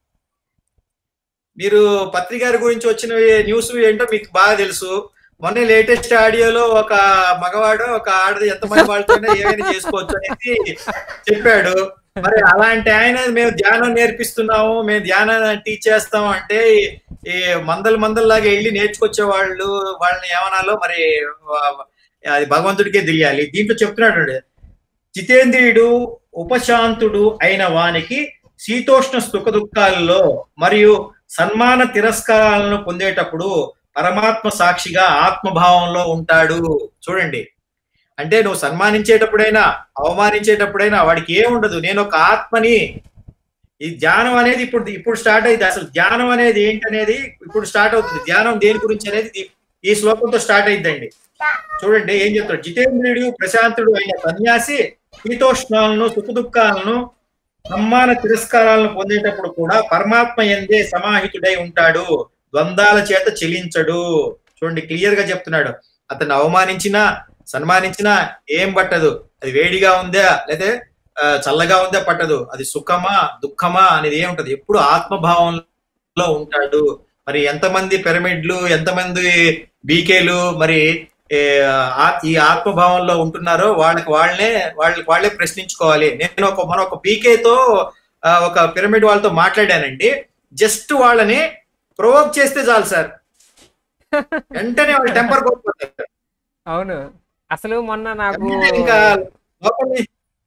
మీరు పత్రికారి గురించి వచ్చిన న్యూస్ ఏంటో మీకు బాగా తెలుసు మొన్న లేటెస్ట్ ఆడియోలో ఒక మగవాడు ఒక ఆడది ఎంతమంది వాళ్ళతోనే ఏమైనా చేసుకోవచ్చు అనేది చెప్పాడు మరి అలాంటి ఆయన మేము ధ్యానం నేర్పిస్తున్నాము మేము ధ్యానం టీచ్ చేస్తాం అంటే ఈ మందల మందల్లాగా వెళ్ళి నేర్చుకొచ్చే వాళ్ళు వాళ్ళని ఏమనాలో మరి వా- అది భగవంతుడికే తెలియాలి దీంట్లో చెప్తున్నాడు జితేంద్రియుడు ఉపశాంతుడు అయిన వానికి శీతోష్ణ సుఖ దుఃఖాలలో మరియు సన్మాన తిరస్కారాలను పొందేటప్పుడు పరమాత్మ సాక్షిగా ఆత్మభావంలో ఉంటాడు చూడండి అంటే నువ్వు సన్మానించేటప్పుడైనా అవమానించేటప్పుడైనా వాడికి ఏముండదు నేను ఒక ఆత్మని ఈ ధ్యానం అనేది ఇప్పుడు ఇప్పుడు స్టార్ట్ అయింది అసలు ధ్యానం అనేది ఏంటనేది ఇప్పుడు స్టార్ట్ అవుతుంది ధ్యానం దేని గురించి అనేది ఈ- ఈ శ్లోకంతో స్టార్ట్ అయిందండి చూడండి ఏం చెప్తాడు జితేంద్రుడు ప్రశాంతుడు అయిన సన్యాసి శీతోష్ణాలను సుఖ దుఃఖాలను సమ్మాన తిరస్కారాలను పొందేటప్పుడు కూడా పరమాత్మ ఎందే సమాహితుడై ఉంటాడు ద్వంద్వాల చేత చెలించడు చూడండి క్లియర్ గా చెప్తున్నాడు అతన్ని అవమానించినా సన్మానించినా ఏం పట్టదు అది వేడిగా ఉందా లేదా ఆ, చల్లగా ఉందా పట్టదు అది సుఖమా దుఃఖమా అనేది ఏముంటది ఎప్పుడు ఆత్మభావంలో ఉంటాడు మరి ఎంతమంది పిరమిడ్లు ఎంతమంది బీకేలు మరి ఏ, ఆ- ఈ ఆత్మభావంలో ఉంటున్నారో వాళ్ళకి వాళ్ళనే వాళ్ళకి వాళ్ళే ప్రశ్నించుకోవాలి నేను ఒక మన ఒక బీకేతో ఒక పిరమిడ్ వాళ్ళతో మాట్లాడానండి జస్ట్ వాళ్ళని ప్రొవోక్ చేస్తే చాలు సార్ వెంటనే వాళ్ళు టెంపర్ కోల్పోతారు అవును అసలు మొన్న నాకు వెంటనే ఇంకా లోపలి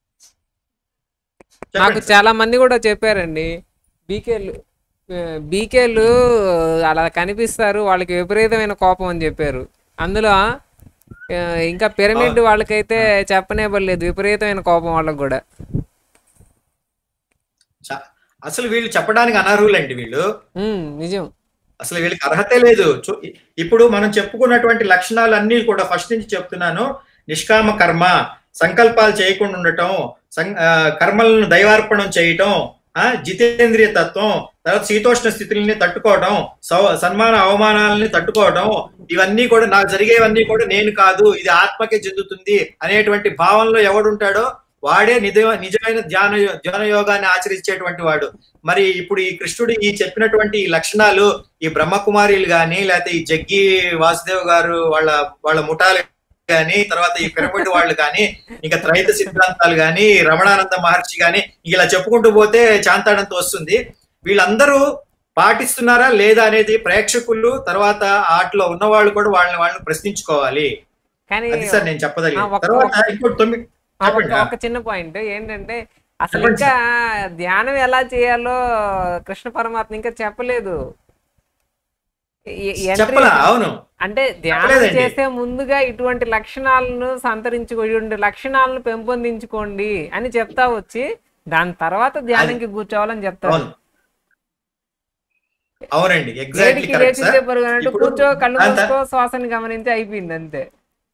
నాకు చెప్పండి. చాలా మంది కూడా చెప్పారండి బీకేలు బీకేలు అలా కనిపిస్తారు వాళ్ళకి విపరీతమైన కోపం అని చెప్పారు అందులో ఆ, ఇంకా పిరమిడ్ వాళ్ళకైతే చెప్పనేవ్వలేదు విపరీతమైన కోపం వాళ్ళకి కూడా చ- అసలు వీళ్ళు చెప్పడానికి అనర్హులండి వీళ్ళు ఉమ్, నిజం అసలు వీళ్ళకి అర్హతే లేదు చూ- ఇప్పుడు మనం చెప్పుకున్నటువంటి లక్షణాలు అన్ని కూడా ఫస్ట్ నుంచి చెప్తున్నాను నిష్కామ కర్మ సంకల్పాలు చేయకుండా ఉండటం సం- ఆ, కర్మలను దైవార్పణం చేయటం ఆ జితేంద్రియ తత్వం తర్వాత శీతోష్ణ స్థితుల్ని తట్టుకోవడం సౌ- సన్మాన అవమానాలని తట్టుకోవడం ఇవన్నీ కూడా నాకు జరిగేవన్నీ కూడా నేను కాదు ఇది ఆత్మకే చెందుతుంది అనేటువంటి భావంలో ఎవడుంటాడో వాడే నిజ నిజమైన ధ్యాన ధ్యాన యోగాన్ని ఆచరించేటువంటి వాడు మరి ఇప్పుడు ఈ కృష్ణుడు ఈ చెప్పినటువంటి ఈ లక్షణాలు ఈ బ్రహ్మకుమారిలు గాని లేకపోతే ఈ జగ్గి వాసుదేవ్ గారు వాళ్ళ వాళ్ళ ముఠాలు గాని తర్వాత ఈ పిరమిడ్ వాళ్ళు కానీ ఇంకా త్రైత సిద్ధాంతాలు గాని రమణానంద మహర్షి గాని ఇలా చెప్పుకుంటూ పోతే చాంతాడంత వస్తుంది వీళ్ళందరూ పాటిస్తున్నారా లేదా అనేది ప్రేక్షకులు తర్వాత ఆటలో ఉన్న వాళ్ళు కూడా వాళ్ళని వాళ్ళని ప్రశ్నించుకోవాలి కానీ అది సార్ నేను ఆ, చెప్పదలిగింది ఒక్క- తర్వాత ఇంకోటి తొమ్మిది ఆ, ఒక చెప్పండి ఒక చిన్న పాయింట్ ఏంటంటే అసలు చెప్పండి ఇంకా ధ్యానం ఎలా చేయాలో కృష్ణ పరమాత్మ ఇంకా చెప్పలేదు ఎ- entry- చెప్పలా అవును అంటే ధ్యానం చెప్పలేదండి. చేసే ముందుగా ఇటువంటి లక్షణాలను సంతరించుకోండి లక్షణాలను పెంపొందించుకోండి అని చెప్తా వచ్చి దాని తర్వాత ధ్యానంకి కూర్చోవాలని చెప్తారు అవును అవునండి ఎగ్జాక్ట్లీ వేడికి కరెక్ట్ లేచితే సార్ పరుగనట్టు ఇప్పుడు కూర్చో కళ్ళు అంత- మూసుకో శ్వాసని గమనించి అయిపోయింది అంతే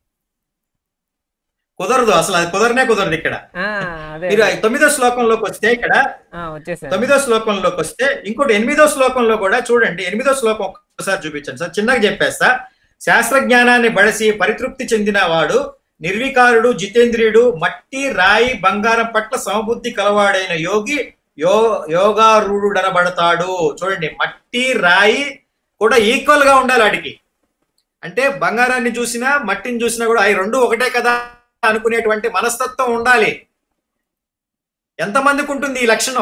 కుదరదు అసలు అది కుదరనే కుదరదు ఇక్కడ ఆ, అదే మీరు ఈ తొమ్మిదో శ్లోకంలోకి వస్తే ఇక్కడ ఆ, వచ్చేసాను తొమ్మిదో శ్లోకంలోకి వస్తే ఇంకోటి ఎనిమిదో శ్లోకంలో కూడా చూడండి ఎనిమిదో శ్లోకం ఒక్కసారి చూపించండి సార్ చిన్నగా చెప్పేస్తా శాస్త్రజ్ఞానాన్ని బడసి పరితృప్తి చెందిన వాడు నిర్వికారుడు జితేంద్రియుడు మట్టి రాయి బంగారం పట్ల సమబుద్ధి కలవాడైన యోగి యో యోగారూఢుడనబడతాడు చూడండి మట్టి రాయి కూడా ఈక్వల్ గా ఉండాలి వాడికి అంటే బంగారాన్ని చూసినా మట్టిని చూసినా కూడా అవి రెండు ఒకటే కదా అనుకునేటువంటి మనస్తత్వం ఉండాలి ఎంతమందికి ఉంటుంది ఈ లక్షణం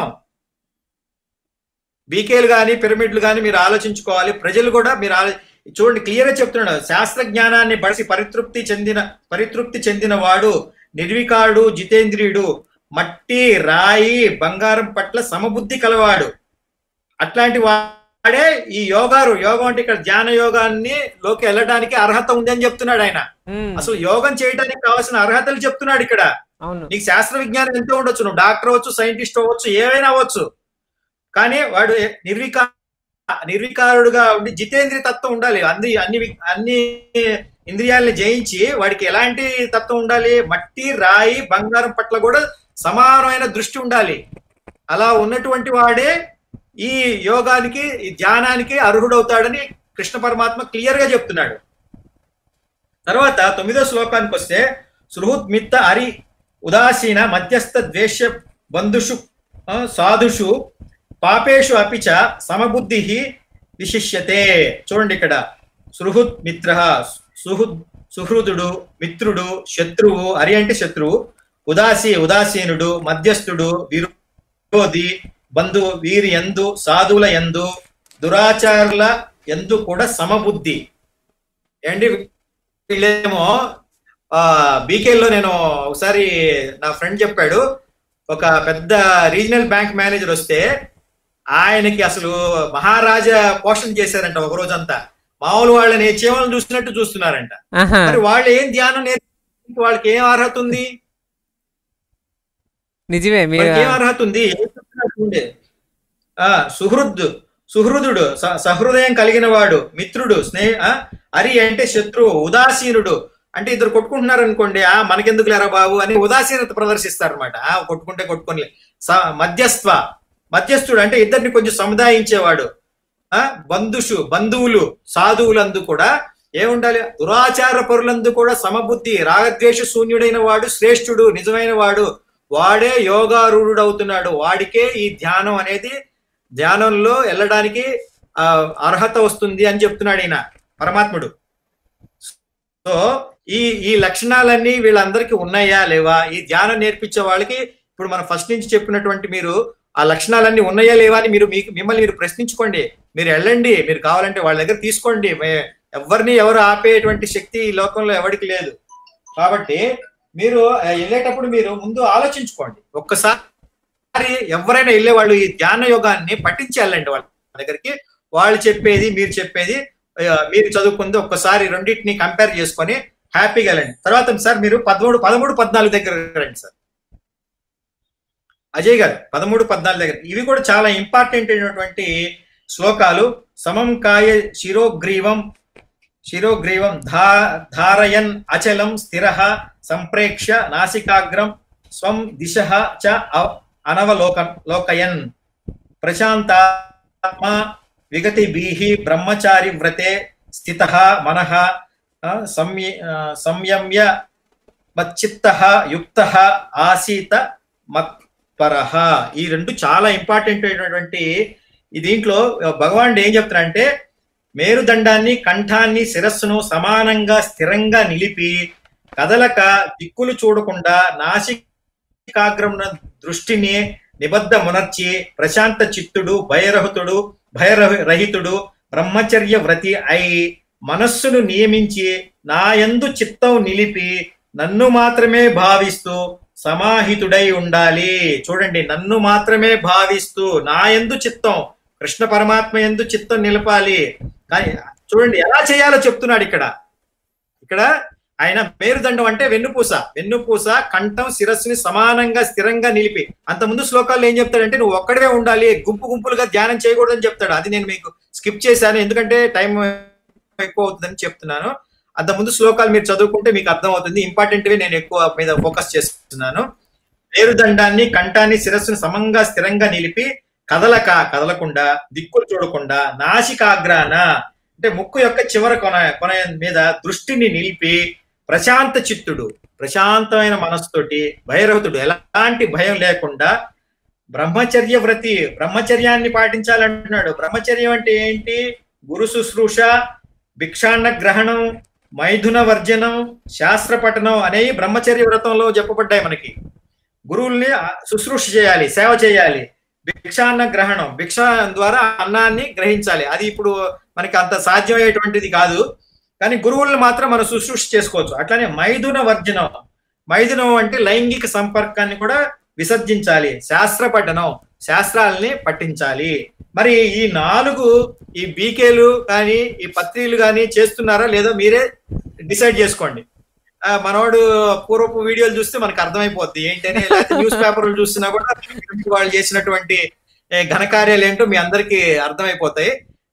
బీకేలు కానీ పిరమిడ్లు కానీ మీరు ఆలోచించుకోవాలి ప్రజలు కూడా మీరు ఆలో చూడండి క్లియర్ గా చెప్తున్నాడు శాస్త్ర జ్ఞానాన్ని బడిసి పరితృప్తి చెందిన పరితృప్తి చెందిన వాడు నిర్వికారుడు జితేంద్రియుడు మట్టి రాయి బంగారం పట్ల సమబుద్ధి కలవాడు అట్లాంటి వాడే ఈ యోగారు యోగం అంటే ఇక్కడ ధ్యాన యోగాన్ని లోకి వెళ్ళడానికి అర్హత ఉంది అని చెప్తున్నాడు ఆయన ఉమ్, అసలు యోగం చేయడానికి కావాల్సిన అర్హతలు చెప్తున్నాడు ఇక్కడ అవును నీకు శాస్త్ర విజ్ఞానం ఎంతో ఉండొచ్చు నువ్వు డాక్టర్ అవ్వచ్చు సైంటిస్ట్ అవ్వచ్చు ఏవైనా అవ్వచ్చు కానీ వాడు నిర్వికారుడు నిర్వికారుడుగా ఉండి జితేంద్రియ తత్వం ఉండాలి అన్ని అన్ని వి- అన్ని ఇంద్రియాలని జయించి వాడికి ఎలాంటి తత్వం ఉండాలి మట్టి రాయి బంగారం పట్ల కూడా సమానమైన దృష్టి ఉండాలి అలా ఉన్నటువంటి వాడే ఈ యోగానికి ఈ ధ్యానానికి అర్హుడవుతాడని కృష్ణ పరమాత్మ క్లియర్ గా చెప్తున్నాడు తర్వాత తొమ్మిదో శ్లోకానికి వస్తే సుహృత్ మిత్త హరి ఉదాసీన మధ్యస్థ ద్వేష బంధుషు ఆ, సాధుషు పాపేషు అపిచ సమబుద్ధి విశిష్యతే చూడండి ఇక్కడ సుహృద్ మిత్ర సుహృద్ సుహృదుడు మిత్రుడు శత్రువు హరి అంటే శత్రువు ఉదాసీ ఉదాసీనుడు మధ్యస్థుడు విరోధి బంధు వీరి ఎందు సాధువుల ఎందు దురాచారుల ఎందు కూడా సమబుద్ధి ఏంటి వీళ్ళేమో ఆ బీకేలో నేను ఒకసారి నా ఫ్రెండ్ చెప్పాడు ఒక పెద్ద రీజనల్ బ్యాంక్ మేనేజర్ వస్తే ఆయనకి అసలు మహారాజా పోషణ చేశారంట ఒక రోజంతా మామూలు వాళ్ళని చీమలను చూస్తున్నట్టు చూస్తున్నారంట ఆహా మరి వాళ్ళు ఏం ధ్యానం నేర్చుకుంటే వాళ్ళకి ఏం అర్హత ఉంది నిజమే మీరు వాళ్ళకి ఏం అర్హత ఉంది ఏం చెప్తున్నారు చూడండి. ఆ సుహృద్ సుహృదుడు స- సహృదయం కలిగిన వాడు మిత్రుడు స్నేహ ఆ, హరి అంటే శత్రువు ఉదాసీనుడు అంటే ఇద్దరు కొట్టుకుంటున్నారు అనుకోండి ఆ మనకెందుకు లేరా బాబు అని ఉదాసీనత ప్రదర్శిస్తారు అనమాట ఆ కొట్టుకుంటే కొట్టుకొని స- మధ్యస్థ మధ్యస్థుడు అంటే ఇద్దరిని కొంచెం సముదాయించేవాడు ఆ బంధుషు బంధువులు సాధువులందు కూడా ఏముండాలి దురాచార పరులందు కూడా సమబుద్ధి రాగద్వేష శూన్యుడైన వాడు శ్రేష్ఠుడు నిజమైన వాడు వాడే యోగారూఢుడు అవుతున్నాడు వాడికే ఈ ధ్యానం అనేది ధ్యానంలో వెళ్ళడానికి ఆ, అర్హత వస్తుంది అని చెప్తున్నాడు ఈయన పరమాత్ముడు సో ఈ ఈ లక్షణాలన్నీ వీళ్ళందరికీ ఉన్నాయా లేవా ఈ ధ్యానం నేర్పించే వాళ్ళకి ఇప్పుడు మనం ఫస్ట్ నుంచి చెప్పినటువంటి మీరు ఆ లక్షణాలన్నీ ఉన్నాయా లేవా అని మీరు మీకు మిమ్మల్ని మీరు ప్రశ్నించుకోండి మీరు వెళ్ళండి మీరు కావాలంటే వాళ్ళ దగ్గర తీసుకోండి మే- ఎవరిని ఎవరు ఆపేటువంటి శక్తి ఈ లోకంలో ఎవరికి లేదు కాబట్టి మీరు ఆ, వెళ్ళేటప్పుడు మీరు ముందు ఆలోచించుకోండి ఒక్కసారి ఎవరైనా వెళ్ళే వాళ్ళు ఈ ధ్యాన యోగాన్ని పట్టించి వెళ్ళండి వాళ్ళ దగ్గరికి వాళ్ళు చెప్పేది మీరు చెప్పేది ఆ, మీరు చదువుకుంది ఒక్కసారి రెండింటిని కంపేర్ చేసుకొని హ్యాపీగా వెళ్ళండి తర్వాత సార్ మీరు పదమూడు పదమూడు పద్నాలుగు దగ్గర రండి సార్ అజయ్ గారు పదమూడు పద్నాలుగు దగ్గర ఇవి కూడా చాలా ఇంపార్టెంట్ అయినటువంటి శ్లోకాలు సమం కాయ శిరోగ్రీవం శిరోగ్రీవం ధా ధారయన్ అచలం స్థిర సంప్రేక్ష నాసికాగ్రం స్వం దిశ చ అవ- అనవలోక లోకయన్ ప్రశాంతాత్మ విగతి బీహి బ్రహ్మచారి వ్రతే స్థిత మనః ఆ, సంయ ఆ, సంయమ్య మచ్చిత్త యుక్త ఆసీత మత్పరహ ఈ రెండు చాలా ఇంపార్టెంట్ అయినటువంటి ఈ దీంట్లో భగవానుడు ఏం చెప్తున్నారంటే మేరుదండాన్ని కంఠాన్ని శిరస్సును సమానంగా స్థిరంగా నిలిపి కదలక దిక్కులు చూడకుండా నాసికాగ్రమున దృష్టిని నిబద్ధమునర్చి ప్రశాంత చిత్తుడు భయరహితుడు భయరహితుడు బ్రహ్మచర్య వ్రతి అయి మనస్సును నియమించి నాయందు చిత్తం నిలిపి నన్ను మాత్రమే భావిస్తూ సమాహితుడై ఉండాలి చూడండి నన్ను మాత్రమే భావిస్తూ నా ఎందు చిత్తం కృష్ణ పరమాత్మ ఎందు చిత్తం నిలపాలి కానీ చూడండి ఎలా చేయాలో చెప్తున్నాడు ఇక్కడ ఇక్కడ ఆయన మేరుదండం అంటే వెన్నుపూస వెన్నుపూస కంఠం శిరస్సుని సమానంగా స్థిరంగా నిలిపి అంత ముందు శ్లోకాల్లో ఏం చెప్తాడంటే నువ్వు ఒక్కడే ఉండాలి గుంపు గుంపులుగా ధ్యానం చేయకూడదని చెప్తాడు అది నేను మీకు స్కిప్ చేశాను ఎందుకంటే టైం ఎక్కువ అవుతుందని చెప్తున్నాను అంత ముందు శ్లోకాలు మీరు చదువుకుంటే మీకు అర్థం అవుతుంది ఇంపార్టెంట్వి నేను ఎక్కువ మీద ఫోకస్ చేస్తున్నాను మేరుదండాన్ని కంఠాన్ని శిరస్సును సమంగా స్థిరంగా నిలిపి కదలక కదలకుండా దిక్కులు చూడకుండా నాసికాగ్రాన అంటే ముక్కు యొక్క చివర కొన కొన మీద దృష్టిని నిలిపి ప్రశాంత చిత్తుడు ప్రశాంతమైన మనస్సుతోటి భయరహితుడు ఎలాంటి భయం లేకుండా బ్రహ్మచర్య వ్రతి బ్రహ్మచర్యాన్ని పాటించాలంటున్నాడు బ్రహ్మచర్యం అంటే ఏంటి గురు శుశ్రూష భిక్షాన్న గ్రహణం మైథున వర్జనం శాస్త్ర పఠనం అనేవి బ్రహ్మచర్య వ్రతంలో చెప్పబడ్డాయి మనకి గురువుల్ని శుశ్రూష చేయాలి సేవ చేయాలి భిక్షాన్న గ్రహణం భిక్ష ద్వారా అన్నాన్ని గ్రహించాలి అది ఇప్పుడు మనకి అంత సాధ్యమయ్యేటువంటిది కాదు కానీ గురువుల్ని మాత్రం మనం శుశ్రూష చేసుకోవచ్చు అట్లానే మైథున వర్జనం మైథునం అంటే లైంగిక సంపర్కాన్ని కూడా విసర్జించాలి శాస్త్ర పఠనం శాస్త్రాలని పఠించాలి మరి ఈ నాలుగు ఈ బీకేలు కానీ ఈ పత్రికలు కానీ చేస్తున్నారా లేదో మీరే డిసైడ్ చేసుకోండి ఆ, మనోడు పూర్వపు వీడియోలు చూస్తే మనకు అర్థమైపోద్ది ఏంటని లేకపోతే న్యూస్ పేపర్లు చూస్తున్నా కూడా వాళ్ళు చేసినటువంటి ఏ, ఘనకార్యాలు ఏంటో మీ అందరికీ అర్థమైపోతాయి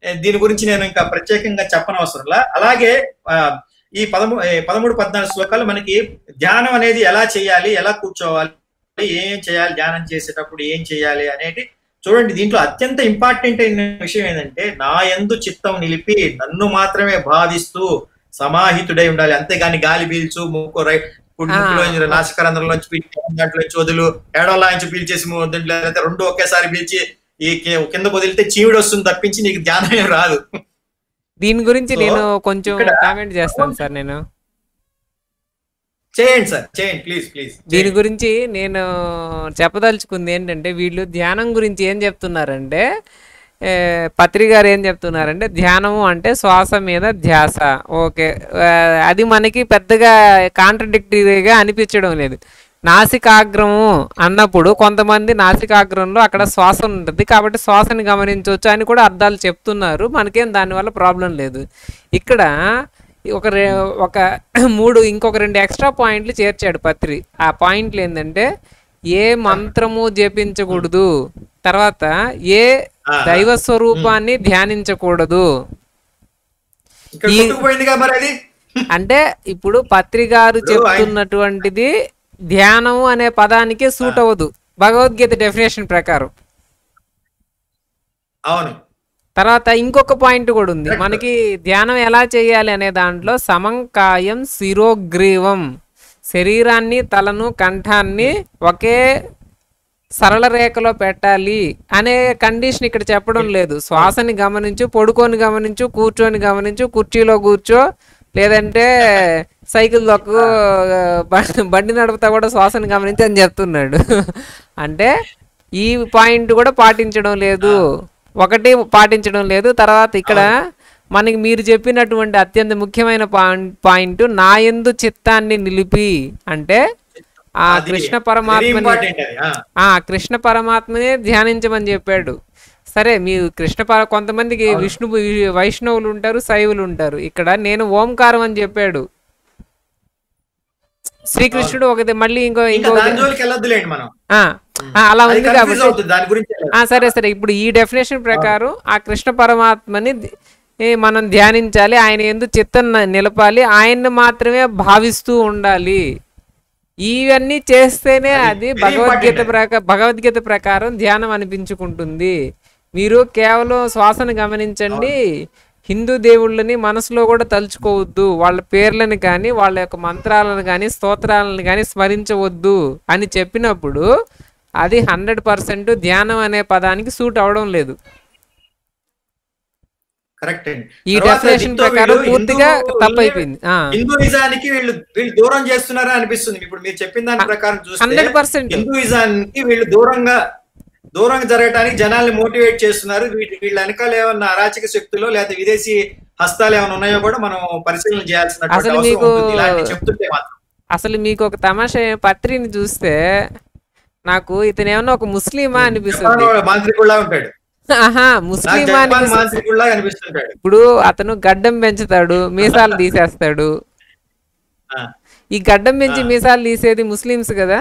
ఏ, దీని గురించి నేను ఇంకా ప్రత్యేకంగా చెప్పనవసరంలా అలాగే ఆ, ఈ పదమూ ఏ, పదమూడు పద్నాలుగు శ్లోకాలు మనకి ధ్యానం అనేది ఎలా చేయాలి ఎలా కూర్చోవాలి ఏం చేయాలి ధ్యానం చేసేటప్పుడు ఏం చేయాలి అనేది చూడండి దీంట్లో అత్యంత ఇంపార్టెంట్ అయిన విషయం ఏంటంటే నా యందు చిత్తం నిలిపి నన్ను మాత్రమే భావిస్తూ సమాహితుడై ఉండాలి అంతేగాని గాలి పీల్చు ముక్కు రై కుటుంబంలో నాశకరంధ్రంలోంచి పీల్చి దాంట్లో చోదులు ఏడోలాంచి పీల్చేసి ము- దీంట్లో లేకపోతే రెండు ఒకేసారి పీల్చి ఈ కి- కింద వదిలితే చీవుడు వస్తుంది తప్పించి నీకు ధ్యానం ఏం రాదు దీని గురించి సో, నేను కొంచెం ఇక్కడ- కామెంట్ చేస్తాను సార్ నేను చేయండి సార్ చేయండి ప్లీజ్ ప్లీజ్ దీని గురించి నేను చెప్పదలుచుకుంది ఏంటంటే వీళ్ళు ధ్యానం గురించి ఏం చెప్తున్నారంటే ఏ, పత్రి గారు ఏం చెప్తున్నారంటే ధ్యానము అంటే శ్వాస మీద ధ్యాస ఓకే ఆ, అది మనకి పెద్దగా కాంట్రడిక్టరీగా అనిపించడం లేదు నాసికాగ్రము అన్నప్పుడు కొంతమంది నాసికాగ్రంలో అక్కడ శ్వాస ఉంటుంది కాబట్టి శ్వాసని గమనించవచ్చు అని కూడా అర్థాలు చెప్తున్నారు మనకేం దానివల్ల ప్రాబ్లం లేదు ఇక్కడ ఒక రె ఒక మూడు ఇంకొక రెండు ఎక్స్ట్రా పాయింట్లు చేర్చాడు పత్రి ఆ పాయింట్లు ఏంటంటే ఏ మంత్రము జపించకూడదు తర్వాత ఏ ఆ. దైవ స్వరూపాన్ని ధ్యానించకూడదు ఇక్కడ ఈ- కొట్టుకుపోయిందిగా మరి అది అంటే ఇప్పుడు పత్రి గారు ఇప్పుడు ఆయన- చెప్తున్నటువంటిది ధ్యానము అనే పదానికి సూట్ అవ్వదు భగవద్గీత డెఫినేషన్ ప్రకారం అవును తర్వాత ఇంకొక పాయింట్ కూడా ఉంది Correct. మనకి ధ్యానం ఎలా చేయాలి అనే దాంట్లో సమంకాయం శిరోగ్రీవం శరీరాన్ని తలను కంఠాన్ని ఒకే సరళ రేఖలో పెట్టాలి అనే కండిషన్ ఇక్కడ చెప్పడం లేదు శ్వాసని గమనించు పడుకొని గమనించు కూర్చొని గమనించు కుర్చీలో కూర్చో లేదంటే సైకిల్ దొక్కు బండి బండి నడుపుతా కూడా శ్వాసని గమనించి అని చెప్తున్నాడు అంటే ఈ పాయింట్ కూడా పాటించడం లేదు ఒకటి పాటించడం లేదు తర్వాత ఇక్కడ మనకి మీరు చెప్పినటువంటి అత్యంత ముఖ్యమైన పాయిం- పాయింట్ నా యందు చిత్తాన్ని నిలిపి అంటే ఆ అది కృష్ణ very పరమాత్మని important అది ఆ. ఆ కృష్ణ పరమాత్మనే ధ్యానించమని చెప్పాడు సరే మీరు కృష్ణ పర కొంతమందికి విష్ణు వైష్ణవులు ఉంటారు శైవులు ఉంటారు ఇక్కడ నేను ఓంకారం అని చెప్పాడు శ్రీకృష్ణుడు ఒకటి మళ్ళీ ఇంకో ఇంకా ఇంకో దాని జోలికి వెళ్ళొద్దులేండి మనం ఆ, ఆ, అలా అది ఉంది confuse కాబట్టి అవుతుంది దాని గురించి వెళ్ళొద్దు. ఆ సరే సరే ఇప్పుడు ఈ డెఫినేషన్ ప్రకారం ఆ కృష్ణ పరమాత్మని ది- ఏ మనం ధ్యానించాలి ఆయన ఎందు చిత్తం న- నిలపాలి ఆయన్ని మాత్రమే భావిస్తూ ఉండాలి ఇవన్నీ చేస్తేనే అది very భగవద్గీత important. ప్రకా భగవద్గీత ప్రకారం ధ్యానం అనిపించుకుంటుంది మీరు కేవలం శ్వాసను గమనించండి హిందూ దేవుళ్ళని మనసులో కూడా తలుచుకోవద్దు వాళ్ళ పేర్లను కానీ వాళ్ళ యొక్క మంత్రాలను కానీ స్తోత్రాలను కానీ స్మరించవద్దు అని చెప్పినప్పుడు అది హండ్రెడ్ పర్సెంట్ ధ్యానం అనే పదానికి సూట్ అవడం లేదు కరెక్ట్ అండి ఈ తర్వాత డెఫినేషన్ దీంతో ప్రకారం వీళ్ళు పూర్తిగా హిందూ- తప్పైపోయింది ఆ, హిందూయిజానికి వీళ్ళు వీళ్ళు దూరం చేస్తున్నారా అనిపిస్తుంది ఇప్పుడు మీరు చెప్పిన దాని ప్రకారం చూస్తే హండ్రెడ్ పర్సెంట్ హిందూయిజానికి వీళ్ళు దూరంగా దూరంగా జరగటానికి జనాల్ని మోటివేట్ చేస్తున్నారు వీటి వీళ్ళ వెనకాల ఏమన్నా అరాచక శక్తులు లేదా విదేశీ హస్తాలు ఏమైనా ఉన్నాయో కూడా మనం పరిశీలన చేయాల్సినటువంటి అసలు అవసరం మీకు- ఉంటుంది ఇలాంటి చెప్తుంటే మాత్రం అసలు మీకు ఒక తమాషా ఏ- పత్రిని చూస్తే నాకు ఇతను ఏమన్నా ఒక ముస్లిమా అనిపిస్తుంది జపాన్ మాంత్రికుల్లా ఉంటాడు ఆహా నాకు ముస్లిమా జపాన్ అనిపిస్తుంది మాంత్రికుల్లా కనిపిస్తుంటాడు ఇప్పుడు అతను గడ్డం పెంచుతాడు మీసాలు తీసేస్తాడు ఆ, ఈ గడ్డం పెంచి మీసాలు తీసేది ముస్లిమ్స్ కదా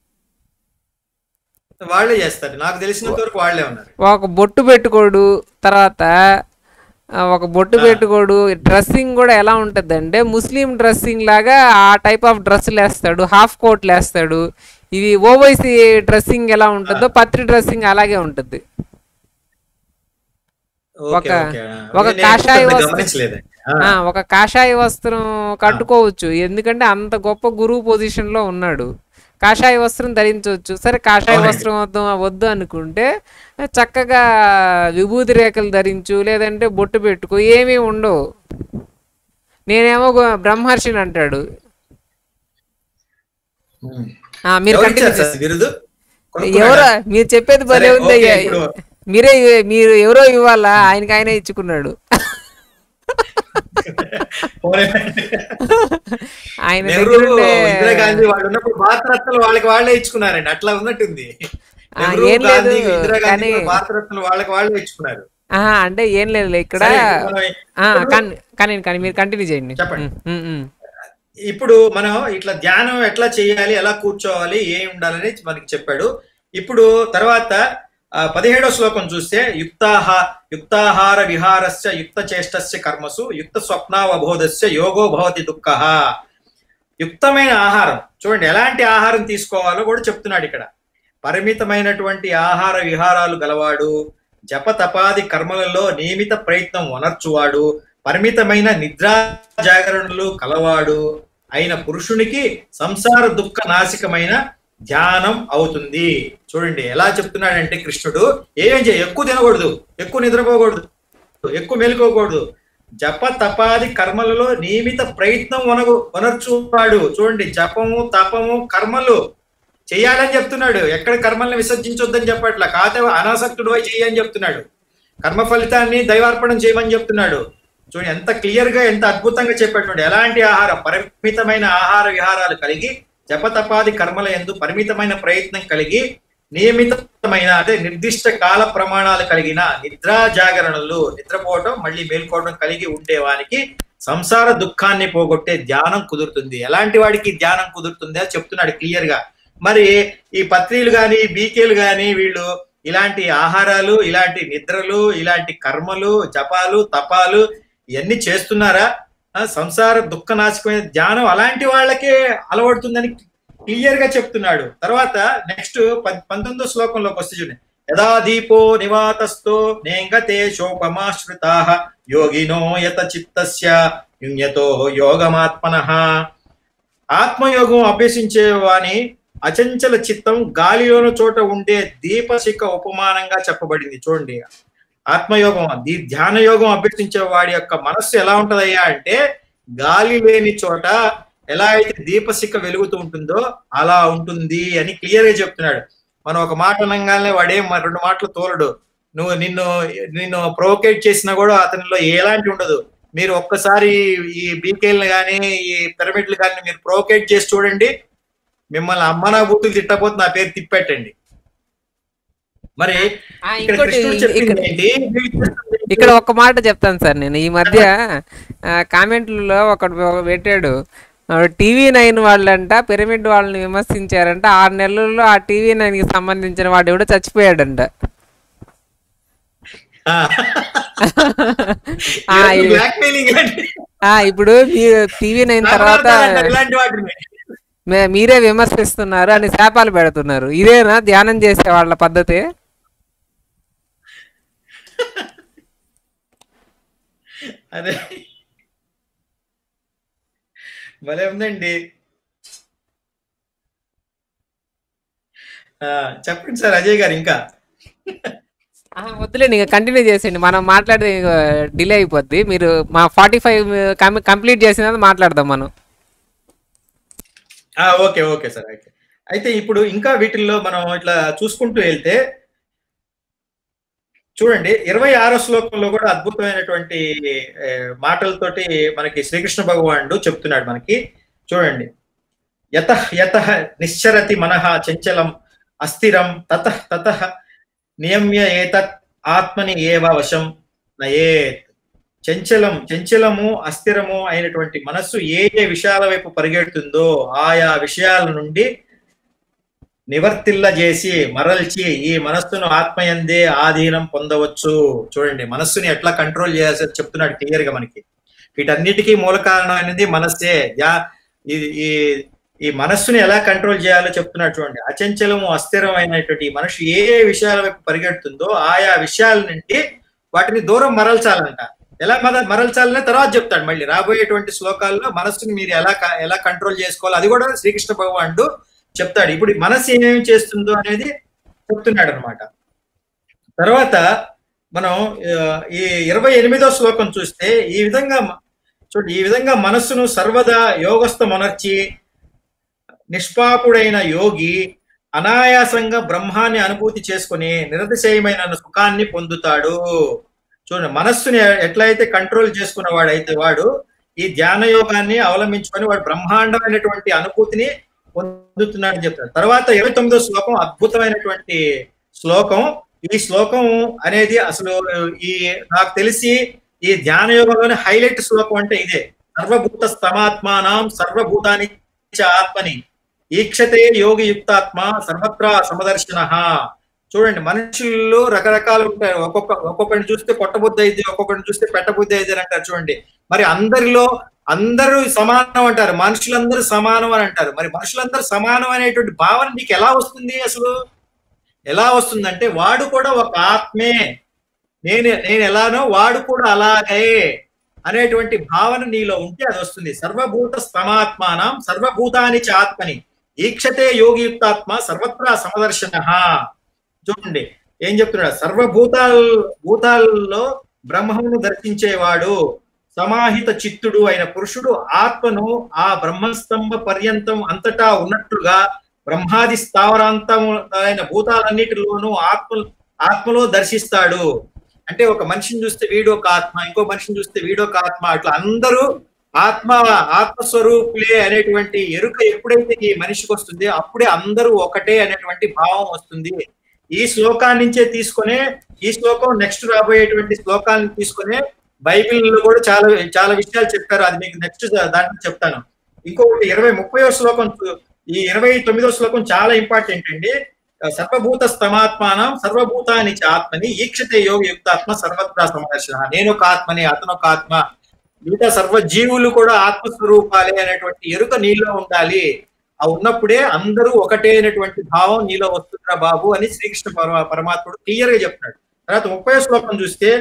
వాళ్ళే చేస్తారు నాకు తెలిసినంత వరకు వాళ్ళే ఉన్నారు ఒక బొట్టు పెట్టుకోడు తర్వాత ఆ, ఒక బొట్టు పెట్టుకోడు డ్రెస్సింగ్ కూడా ఎలా ఉంటుంది అంటే ముస్లిం డ్రెస్సింగ్ లాగా ఆ టైప్ ఆఫ్ డ్రెస్సులు వేస్తాడు హాఫ్ కోట్లు వేస్తాడు ఇది ఓవైసీ డ్రెస్సింగ్ ఎలా ఉంటుందో పత్రి డ్రెస్సింగ్ అలాగే ఉంటుంది ఓకే, ఒక- ఓకే. ఒక నేను కాషాయ పెద్ద వస్త్రం- గమనించలేదండి. ఆ, ఆ, ఒక కాషాయ వస్త్రం కట్టుకోవచ్చు ఎందుకంటే అంత గొప్ప గురువు పొజిషన్ లో ఉన్నాడు కాషాయ వస్త్రం ధరించవచ్చు సరే కాషాయ అవునండి. వస్త్రం వద్దు వద్దు అనుకుంటే చక్కగా విభూతి రేఖలు ధరించు లేదంటే బొట్టు పెట్టుకో ఏమీ ఉండవు నేనేమో గో- బ్రహ్మర్షిని అంటాడు ఉమ్. ఆ, మీరు ఎవరు కంటిన్యూ ఇచ్చారు సార్ బిరుదు ఎవరో మీరు చెప్పేది భలే సరే, ఉంది ఓకే, అయ్యా ఇప్పుడు- మీరే మీరు ఎవరో ఇవ్వాలా ఆయనకి ఆయనే ఇచ్చుకున్నాడు ఆయన నెహ్రూ దగ్గరుండే ఇందిరాగాంధీ వాళ్ళు ఉన్నప్పుడు భారతరత్నలు వాళ్ళకి వాళ్ళే ఇచ్చుకున్నారండి అట్లా ఉన్నట్టుంది ఆ, నెహ్రూ ఏం లేదు, గాంధీ ఇందిరాగాంధీ కానీ- కూడా భారతరత్నలు వాళ్ళకి వాళ్ళే ఇచ్చుకున్నారు ఆహా, అంటే ఏం లేదు ఇక్కడ సరే, మనం ఆ, ఇప్పుడు- కానీ కానీ కానీ మీరు కంటిన్యూ చేయండి చెప్పండి. ఉమ్, ఉమ్, ఉమ్. ఇప్పుడు మనం ఇట్లా ధ్యానం ఎట్లా చేయాలి ఎలా కూర్చోవాలి ఏం ఉండాలని మనకి చెప్పాడు ఇప్పుడు తర్వాత ఆ, పదిహేడో శ్లోకం చూస్తే యుక్తాహ యుక్తాహార విహారస్య యుక్త చేష్టస్య కర్మసు యుక్త స్వప్నావబోధస్య యోగో భవతి దుఃఖ యుక్తమైన ఆహారం చూడండి ఎలాంటి ఆహారం తీసుకోవాలో కూడా చెప్తున్నాడు ఇక్కడ పరిమితమైనటువంటి ఆహార విహారాలు గలవాడు జప తపాది కర్మలలో నియమిత ప్రయత్నం వనర్చువాడు పరిమితమైన నిద్రా జాగరణలు కలవాడు అయిన పురుషునికి సంసార దుఃఖ నాశికమైన ధ్యానం అవుతుంది చూడండి ఎలా చెప్తున్నాడంటే కృష్ణుడు ఏమేం చేయ ఎక్కువ తినకూడదు ఎక్కువ నిద్రపోకూడదు ఎక్కువ మేలుకోకూడదు జప తపాది కర్మలలో నియమిత ప్రయత్నం వనగు వనర్చువాడు చూడండి జపము తపము కర్మలు చేయాలని చెప్తున్నాడు ఎక్కడ కర్మల్ని విసర్జించొద్దని చెప్పట్లా కాతే అనాసక్తుడు అయి చేయని చెప్తున్నాడు కర్మ ఫలితాన్ని దైవార్పణం చేయమని చెప్తున్నాడు చూడండి ఎంత క్లియర్ గా ఎంత అద్భుతంగా చెప్పేటువంటి ఎలాంటి ఆహారం పరిమితమైన ఆహార విహారాలు కలిగి జపతపాది కర్మల ఎందు పరిమితమైన ప్రయత్నం కలిగి నియమితమైన అంటే నిర్దిష్ట కాల ప్రమాణాలు కలిగిన నిద్రా జాగరణలు నిద్రపోవటం మళ్ళీ మేల్కోవడం కలిగి ఉండేవానికి సంసార దుఃఖాన్ని పోగొట్టే ధ్యానం కుదురుతుంది ఎలాంటి వాడికి ధ్యానం కుదురుతుంది అని చెప్తున్నాడు క్లియర్ గా మరి ఈ పత్రిలు గాని బీకేలు గాని వీళ్ళు ఇలాంటి ఆహారాలు ఇలాంటి నిద్రలు ఇలాంటి కర్మలు జపాలు తపాలు ఇవన్నీ చేస్తున్నారా ఆ, సంసార దుఃఖ నాశకమైన ధ్యానం అలాంటి వాళ్ళకే అలవడుతుందని క్లియర్ గా చెప్తున్నాడు తర్వాత నెక్స్ట్ పంతొమ్మిదో శ్లోకంలోకి వస్తే చూడండి యదా దీపో నివాతస్థో నేంగతే శోకమాశ్రితా యోగినో యత చిత్తస్య యున్యతో యోగమాత్మన ఆత్మయోగం అభ్యసించే వాని అచంచల చిత్తం గాలిలోని చోట ఉండే దీపశిఖ ఉపమానంగా చెప్పబడింది చూడండి ఆత్మయోగం దీ ధ్యాన యోగం అభ్యసించే వాడి యొక్క మనస్సు ఎలా ఉంటదయ్యా అంటే గాలి లేని చోట ఎలా అయితే దీపశిఖ వెలుగుతూ ఉంటుందో అలా ఉంటుంది అని క్లియర్ గా చెప్తున్నాడు మనం ఒక మాట అనగానే వాడేం మ- రెండు మాటలు తోలడు నువ్వు నిన్ను నిన్ను ప్రొవోకేట్ చేసినా కూడా అతనిలో ఎలాంటి ఉండదు మీరు ఒక్కసారి ఈ బీకేల్ని కానీ ఈ పిరమిడ్లు కానీ మీరు ప్రొవోకేట్ చేసి చూడండి మిమ్మల్ని అమ్మ నా బూతులు తిట్టకపోతే నా పేరు తిప్పెట్టండి మరి ఆ, ఇక్కడ ఇంకోటి కృష్ణుడు ఇక్కడ చెప్పింది ఏంటి వీళ్ళు చేస్తుంది ఏంటి? ఇక్కడ ఒక మాట చెప్తాను సార్ నేను ఈ మధ్య ఆ, కామెంట్లలో ఒకడు పెట్టాడు ఆ, టీవీ నైన్ వాళ్ళంట పిరమిడ్ వాళ్ళని విమర్శించారంట ఆరు నెలల్లో ఆ టీవీ నైన్ కి సంబంధించిన వాడు ఎవడో చచ్చిపోయాడంట ఆ. ఆ, ఇవన్నీ ఇవి- blackmailing అండి. ఆ, ఇప్పుడు టీవీ నైన్ నాకు తర్వాత అర్థమైంది ఇలాంటి వాటిని మే- మీరే విమర్శిస్తున్నారు అని శాపాలు పెడుతున్నారు ఇదేనా ధ్యానం చేసే వాళ్ళ పద్ధతి అదే భలే ఉందండి ఆ, చెప్పండి సార్ అజయ్ గారు ఇంకా ఆ, వద్దులేండి ఇంకా కంటిన్యూ చేసేయండి మనం మాట్లాడితే డిలే అయిపోద్ది మీరు మా ఫార్టీ ఫైవ్ కంప్లీట్ చేసిన తర్వాత మాట్లాడదాం మనం ఆ, ఓకే ఓకే సార్ ఓకే అయితే ఇప్పుడు ఇంకా వీటిల్లో మనం ఇట్లా చూసుకుంటూ వెళ్తే చూడండి ఇరవై ఆరో శ్లోకంలో కూడా అద్భుతమైనటువంటి ఏ, మాటలతోటి మనకి శ్రీకృష్ణ భగవానుడు చెప్తున్నాడు మనకి చూడండి యత యత నిశ్చరతి మనః చంచలం అస్థిరం తత తత నియమ్య ఏతత్ ఆత్మని ఏవ వశం నయేత్ చంచలం చంచలము అస్థిరము అయినటువంటి మనస్సు ఏ ఏ విషయాల వైపు పరిగెడుతుందో ఆయా విషయాల నుండి నివర్తిల్ల చేసి మరల్చి ఈ మనస్సును ఆత్మయందే ఆధీనం పొందవచ్చు చూడండి మనస్సుని ఎట్లా కంట్రోల్ చేయాల్సి చెప్తున్నాడు క్లియర్ గా మనకి వీటన్నిటికీ మూల కారణం అనేది మనస్సే యా- ఈ- ఈ ఈ మనస్సుని ఎలా కంట్రోల్ చేయాలో చెప్తున్నాడు చూడండి అచంచలము అస్థిరమైనటువంటి ఈ మనసు ఏ ఏ విషయాల వైపు పరిగెడుతుందో ఆయా విషయాల నుండి వాటిని దూరం మరల్చాలంట ఎలా మర మరల్చాలనే తర్వాత చెప్తాడు మళ్ళీ రాబోయేటువంటి శ్లోకాల్లో మనస్సుని మీరు ఎలా క- ఎలా కంట్రోల్ చేసుకోవాలి అది కూడా శ్రీకృష్ణ భగవానుడు చెప్తాడు ఇప్పుడు ఈ మనస్సు ఏమేమి చేస్తుందో అనేది చెప్తున్నాడు అనమాట తర్వాత మనం ఆ, ఈ ఇరవై ఎనిమిదో శ్లోకం చూస్తే ఈ విధంగా మ- చూడండి ఈ విధంగా మనస్సును సర్వదా యోగస్థమనర్చి నిష్పాపుడైన యోగి అనాయాసంగా బ్రహ్మాన్ని అనుభూతి చేసుకుని నిరతిశయమైన సుఖాన్ని పొందుతాడు చూడండి మనస్సుని ఎట్లయితే కంట్రోల్ చేసుకున్న వాడైతే వాడు ఈ ధ్యాన యోగాన్ని అవలంబించుకొని వాడు బ్రహ్మాండమైనటువంటి అనుభూతిని పొందుతున్నాడని చెప్తాడు తర్వాత ఇరవై తొమ్మిదో శ్లోకం అద్భుతమైనటువంటి శ్లోకం ఈ శ్లోకం అనేది అసలు ఈ నాకు తెలిసి ఈ ధ్యాన యోగంలోని హైలైట్ శ్లోకం అంటే ఇదే సర్వభూత స్తమాత్మానం సర్వభూతాని చ ఆత్మని ఈక్షతే యోగి యుక్తాత్మ సర్వత్రా సమదర్శన చూడండి మనుషుల్లో రకరకాలు ఉంటాయి ఒక్కొక్క ఒక్కొక్కరిని చూస్తే కొట్టబుద్ధి అయింది ఒక్కొక్కరిని చూస్తే పెట్టబుద్ధి అయింది అని అంటారు చూడండి మరి అందరిలో అందరూ సమానం అంటారు మనుషులందరూ సమానం అని అంటారు మరి మనుషులందరూ సమానం అనేటువంటి భావన నీకు ఎలా వస్తుంది అసలు ఎలా వస్తుందంటే వాడు కూడా ఒక ఆత్మే నేను నేను ఎలానో వాడు కూడా అలాగే అనేటువంటి భావన నీలో ఉంటే అది వస్తుంది సర్వభూత స్తమాత్మానం సర్వభూతాని చ ఆత్మని ఈక్షతే యోగియుక్తాత్మ సర్వత్రా సమదర్శన చూడండి ఏం చెప్తున్నాడు సర్వభూతాల భూతాల్లో బ్రహ్మమును దర్శించేవాడు సమాహిత చిత్తుడు అయిన పురుషుడు ఆత్మను ఆ బ్రహ్మస్తంభ పర్యంతం అంతటా ఉన్నట్లుగా బ్రహ్మాది స్థావరాంతము అయిన భూతాలన్నిటిలోనూ ఆత్మ ఆత్మలో దర్శిస్తాడు అంటే ఒక మనిషిని చూస్తే వీడు ఒక ఆత్మ ఇంకో మనిషిని చూస్తే వీడు ఒక ఆత్మ అట్లా అందరూ ఆత్మ ఆత్మస్వరూపులే అనేటువంటి ఎరుక ఎప్పుడైతే ఈ మనిషికి వస్తుంది అప్పుడే అందరూ ఒకటే అనేటువంటి భావం వస్తుంది ఈ శ్లోకాన్ని నుంచే తీసుకునే ఈ శ్లోకం నెక్స్ట్ రాబోయేటువంటి శ్లోకాలను తీసుకునే బైబిల్లో కూడా చాలా చాలా విషయాలు చెప్పారు అది మీకు నెక్స్ట్ దాంట్లో చెప్తాను ఇంకొకటి ఇరవై ముప్పై శ్లోకం చూ- ఈ ఇరవై తొమ్మిదో శ్లోకం చాలా ఇంపార్టెంట్ అండి సర్వభూత స్తమాత్మానం సర్వభూతాని చ ఆత్మని ఈక్షతే యోగ యుక్తాత్మ సర్వత్రా సమదర్శన నేను ఒక ఆత్మని అతను ఒక ఆత్మ మిగతా సర్వ జీవులు కూడా ఆత్మస్వరూపాలే అనేటువంటి ఎరుక నీలో ఉండాలి ఆ ఉన్నప్పుడే అందరూ ఒకటే అనేటువంటి భావం నీలో వస్తుందిరా బాబు అని శ్రీకృష్ణ పరమ పరమాత్ముడు క్లియర్ గా చెప్తున్నాడు తర్వాత ముప్పై శ్లోకం చూస్తే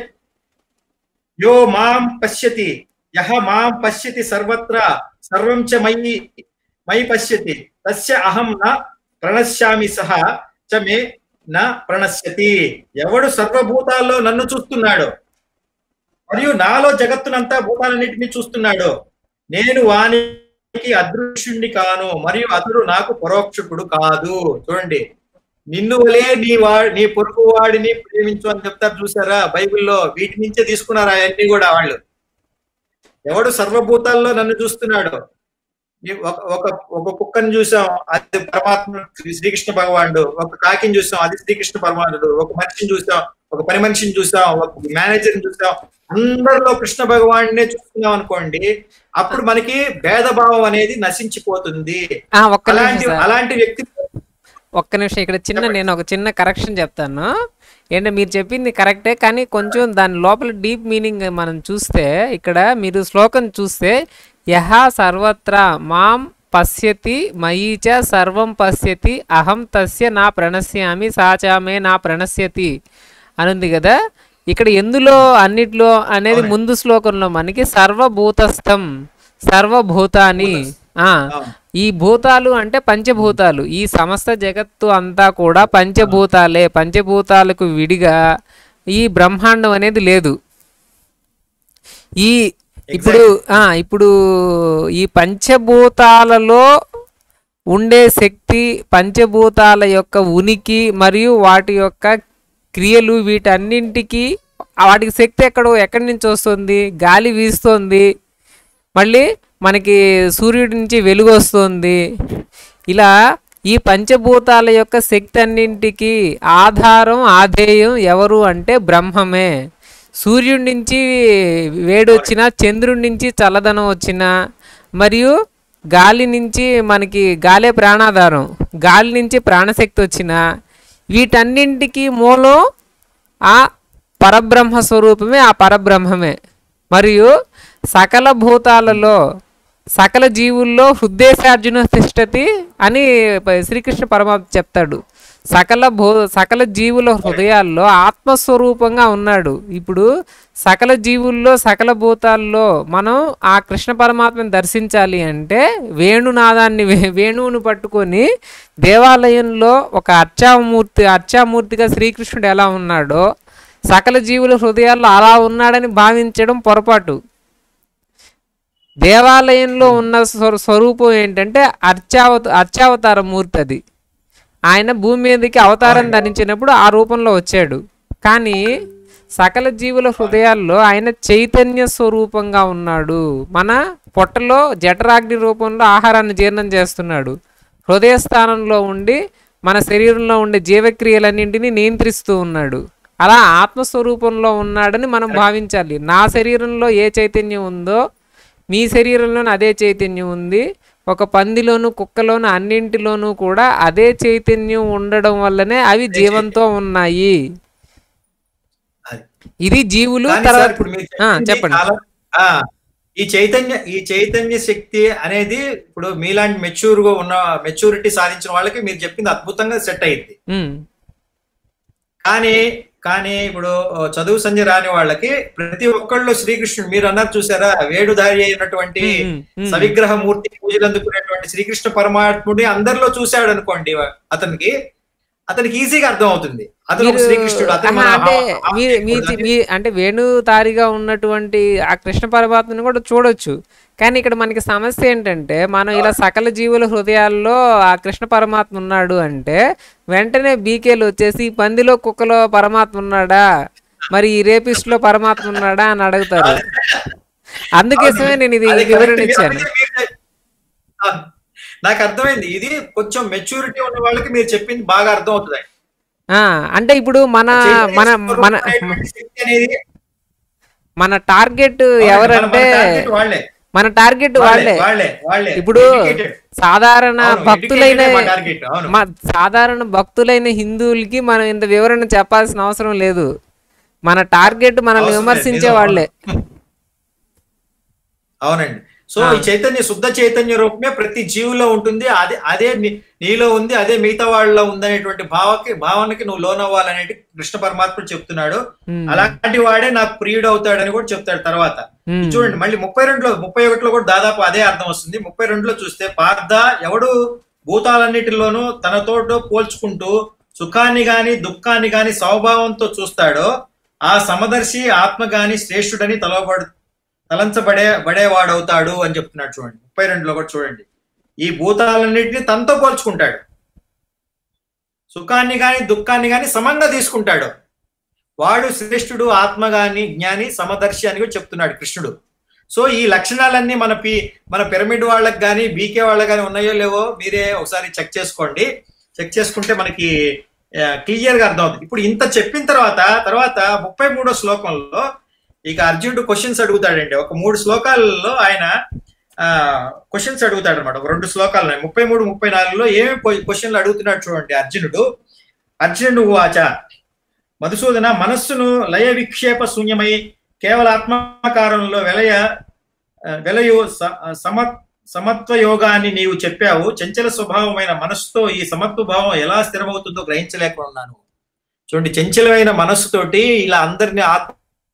యో మాం పశ్యతి యహ మాం పశ్యతి సర్వత్రా సర్వం చ మయి మయి పశ్యతి తస్య అహం న ప్రణశ్యామి సహ చ మే న ప్రణశ్యతి ఎవడు సర్వభూతాల్లో నన్ను చూస్తున్నాడో మరియు నాలో జగత్తునంతా భూతాలన్నింటినీ చూస్తున్నాడు నేను వానికి అదృశ్యుణ్ణి కాను మరియు అతడు నాకు పరోక్షకుడు కాదు చూడండి నిన్ను వలే నీ వా నీ పొరుగు వాడిని ప్రేమించు అని చెప్తారు చూసారా బైబిల్లో వీటి నుంచే తీసుకున్నారు అవన్నీ కూడా వాళ్ళు ఎవడు సర్వభూతాల్లో నన్ను చూస్తున్నాడు ఈ ఒక ఒక ఒక కుక్కని చూసాం అది పరమాత్మ శ్రీ- శ్రీకృష్ణ భగవానుడు ఒక కాకిని చూసాం అది శ్రీకృష్ణ పరమాత్ముడు ఒక మనిషిని చూసాం ఒక పని మనిషిని చూసాం ఒక మేనేజర్ని చూసాం అందరిలో కృష్ణ భగవాన్నే చూస్తున్నాం అనుకోండి అప్పుడు మనకి భేదభావం అనేది నశించిపోతుంది ఆ, ఒక్క అలాంటి నిమిషం సార్. అలాంటి వ్యక్తి ఒక్క నిమిషం ఇక్కడ చిన్న నేను ఒక చిన్న కరెక్షన్ చెప్తాను ఏంటంటే మీరు చెప్పింది కరెక్టే కానీ కొంచెం దాని లోపల డీప్ మీనింగ్ మనం చూస్తే ఇక్కడ మీరు శ్లోకం చూస్తే యహ సర్వత్రా మాం పశ్యతి మయీ చ సర్వం పశ్యతి అహం తస్య నా ప్రణశ్యామి సాచామే నా ప్రణశ్యతి అని ఉంది కదా ఇక్కడ ఎందులో అన్నిట్లో అనేది ముందు శ్లోకంలో మనకి సర్వభూతస్థం సర్వభూతాని ఆ ఈ భూతాలు అంటే పంచభూతాలు ఈ సమస్త జగత్తు అంతా కూడా పంచభూతాలే పంచభూతాలకు విడిగా ఈ బ్రహ్మాండం అనేది లేదు ఈ ఇప్పుడు ఆ ఇప్పుడు ఈ పంచభూతాలలో ఉండే శక్తి పంచభూతాల యొక్క ఉనికి మరియు వాటి యొక్క క్రియలు వీటన్నింటికి వాటికి శక్తి ఎక్కడో ఎక్కడి నుంచి వస్తుంది గాలి వీస్తుంది మళ్ళీ మనకి సూర్యుడి నుంచి వెలుగు వస్తుంది ఇలా ఈ పంచభూతాల యొక్క శక్తి అన్నింటికి ఆధారం ఆధేయం ఎవరు అంటే బ్రహ్మమే సూర్యుడి నుంచి వేడి వచ్చినా చంద్రుడి నుంచి చల్లదనం వచ్చినా మరియు గాలి నుంచి మనకి గాలే ప్రాణాధారం గాలి నుంచి ప్రాణశక్తి వచ్చినా వీటన్నింటికి మూలం ఆ పరబ్రహ్మ స్వరూపమే ఆ పరబ్రహ్మమే మరియు సకల భూతాలలో సకల జీవుల్లో హృదయసార్జున తిష్టతి అని ప- శ్రీకృష్ణ పరమాత్మ చెప్తాడు సకల భూ సకల జీవుల హృదయాల్లో ఆత్మస్వరూపంగా ఉన్నాడు ఇప్పుడు సకల జీవుల్లో సకల భూతాల్లో మనం ఆ కృష్ణ పరమాత్మని దర్శించాలి అంటే వేణునాదాన్ని వే- వేణువును పట్టుకొని దేవాలయంలో ఒక అర్చామూర్తి అర్చామూర్తిగా శ్రీకృష్ణుడు ఎలా ఉన్నాడో సకల జీవుల హృదయాల్లో అలా ఉన్నాడని భావించడం పొరపాటు దేవాలయంలో ఉన్న స్వ- స్వరూపం ఏంటంటే అర్చావత అర్చావతార మూర్తి అది ఆయన భూమి మీదకి అవతారం ధరించినప్పుడు ఆ రూపంలో వచ్చాడు కానీ సకల జీవుల హృదయాల్లో ఆయన చైతన్య స్వరూపంగా ఉన్నాడు మన పొట్టలో జఠరాగ్ని రూపంలో ఆహారాన్ని జీర్ణం చేస్తున్నాడు హృదయ స్థానంలో ఉండి మన శరీరంలో ఉండే జీవక్రియలన్నింటినీ నియంత్రిస్తూ ఉన్నాడు అలా ఆత్మస్వరూపంలో ఉన్నాడని మనం భావించాలి నా శరీరంలో ఏ చైతన్యం ఉందో మీ శరీరంలోనే అదే చైతన్యం ఉంది ఒక పందిలోను కుక్కలోను అన్నింటిలోనూ కూడా అదే చైతన్యం ఉండడం వల్లనే అవి జీవంతో ఉన్నాయి అది. ఇది జీవులు కానీ తర్వాత సార్ ఇప్పుడు మీరు ఆ, చెప్పింది చెప్పండి చాలా- ఆ, ఈ చైతన్య ఈ చైతన్య శక్తి అనేది ఇప్పుడు మీలాంటి మెచ్యూర్ గా ఉన్న మెచ్యూరిటీ సాధించిన వాళ్ళకి మీరు చెప్పింది అద్భుతంగా సెట్ అయింది ఉమ్, కానీ కానీ ఇప్పుడు ఆ, చదువు సంధ్య రాని వాళ్ళకి ప్రతి ఒక్కళ్ళు శ్రీకృష్ణుడు మీరు అన్నారు చూసారా వేడుదారి అయినటువంటి ఉమ్, ఉమ్, సవిగ్రహ మూర్తి పూజలు అందుకునేటువంటి శ్రీకృష్ణ పరమాత్ముడి అందరిలో చూశాడు అనుకోండి అతనికి అతనికి ఈజీగా అర్థం అవుతుంది అతను ఒక మీరు శ్రీకృష్ణుడు అతను ఆహా, మన అంటే ఆ- మీ మీ మీ అంటే వేణుతారిగా ఉన్నటువంటి ఆ కృష్ణ పరమాత్మని కూడా చూడొచ్చు కానీ ఇక్కడ మనకి సమస్య ఏంటంటే మనం ఇలా సకల జీవుల హృదయాల్లో ఆ కృష్ణ పరమాత్మ ఉన్నాడు అంటే వెంటనే బీకేలు వచ్చేసి ఈ పందిలో కుక్కలో పరమాత్మ ఉన్నాడా మరి ఈ రేపిస్ట్ లో పరమాత్మ ఉన్నాడా అని అడుగుతారు అందుకోసమే నేను ఇది అది వివరణ correct. ఇచ్చాను అందుకే మీరు- ఆ, నాకు అర్థమైంది ఇది కొంచెం మెచ్యూరిటీ ఉన్న వాళ్ళకి మీరు చెప్పింది బాగా అర్థం అవుతుంది ఆ, అంటే ఇప్పుడు మన మన మన శక్తి అనేది మన టార్గెట్ మన- ఎవరంటే మన target వాళ్ళే మన టార్గెట్ వాళ్ళే వాళ్ళే వాళ్ళే ఇప్పుడు Educated. సాధారణ అవును, భక్తులైన educated మా target, అవును. మా సాధారణ భక్తులైన హిందువులకి మనం ఇంత వివరణ చెప్పాల్సిన అవసరం లేదు మన టార్గెట్ మనల్ని అవసరం లేదు, విమర్శించే నిజం, వాళ్ళే అవునండి సో ఆ. ఈ చైతన్య శుద్ధ చైతన్య రూపమే ప్రతి జీవులో ఉంటుంది అదే అదే నీ- నీలో ఉంది అదే మిగతా వాళ్ళలో ఉందనేటువంటి భావకి భావనకి నువ్వు లోనవ్వాలనేది కృష్ణ పరమాత్ముడు చెప్తున్నాడు ఉమ్, అలాంటి వాడే నాకు ప్రియుడు అవుతాడని కూడా చెప్తాడు తర్వాత ఉమ్, చూడండి మళ్ళీ ముప్పై రెండులో ముప్పై ఒకటిలో కూడా దాదాపు అదే అర్థం వస్తుంది ముప్పై రెండులో చూస్తే పార్థ ఎవడు భూతాలన్నిటిలోనూ తనతోటో పోల్చుకుంటూ సుఖాన్ని గాని దుఃఖాన్ని గాని స్వభావంతో చూస్తాడో ఆ సమదర్శి ఆత్మ గాని శ్రేష్ఠుడని తలబడు తలంచబడే బడేవాడవుతాడు అని చెప్తున్నాడు చూడండి ముప్పై రెండులో కూడా చూడండి ఈ భూతాలన్నిటిని తనతో పోల్చుకుంటాడు సుఖాన్ని గాని దుఃఖాన్ని గాని సమంగా తీసుకుంటాడు వాడు శ్రేష్ఠుడు ఆత్మ గాని జ్ఞాని సమదర్శి అని కూడా చెప్తున్నాడు కృష్ణుడు సో ఈ లక్షణాలన్నీ మన పి మన పిరమిడ్ వాళ్ళకి కానీ బీకే వాళ్ళకి కానీ ఉన్నాయో లేవో మీరే ఒకసారి చెక్ చేసుకోండి చెక్ చేసుకుంటే మనకి క్లియర్ గా అర్థమవుతుంది ఇప్పుడు ఇంత చెప్పిన తర్వాత తర్వాత ముప్పై మూడో శ్లోకంలో ఇక అర్జునుడు క్వశ్చన్స్ అడుగుతాడండి ఒక మూడు శ్లోకాలలో ఆయన క్వశ్చన్స్ అడుగుతాడు అనమాట ఒక రెండు శ్లోకాలు ఉన్నాయి ముప్పై మూడు ముప్పై నాలుగులో ఏమేమి క్వశ్చన్లు అడుగుతున్నాడు చూడండి అర్జునుడు అర్జునుడు వాచ మధుసూదన మనస్సును లయ విక్షేప శూన్యమై కేవల ఆత్మాకారంలో వెలయ ఆ, వెలయు స- సమ సమత్వ యోగాన్ని నీవు చెప్పావు చంచల స్వభావమైన మనస్సుతో ఈ సమత్వ భావం ఎలా స్థిరమవుతుందో గ్రహించలేకున్నాను చూడండి చంచలమైన మనస్సుతోటి ఇలా అందరిని ఆత్మ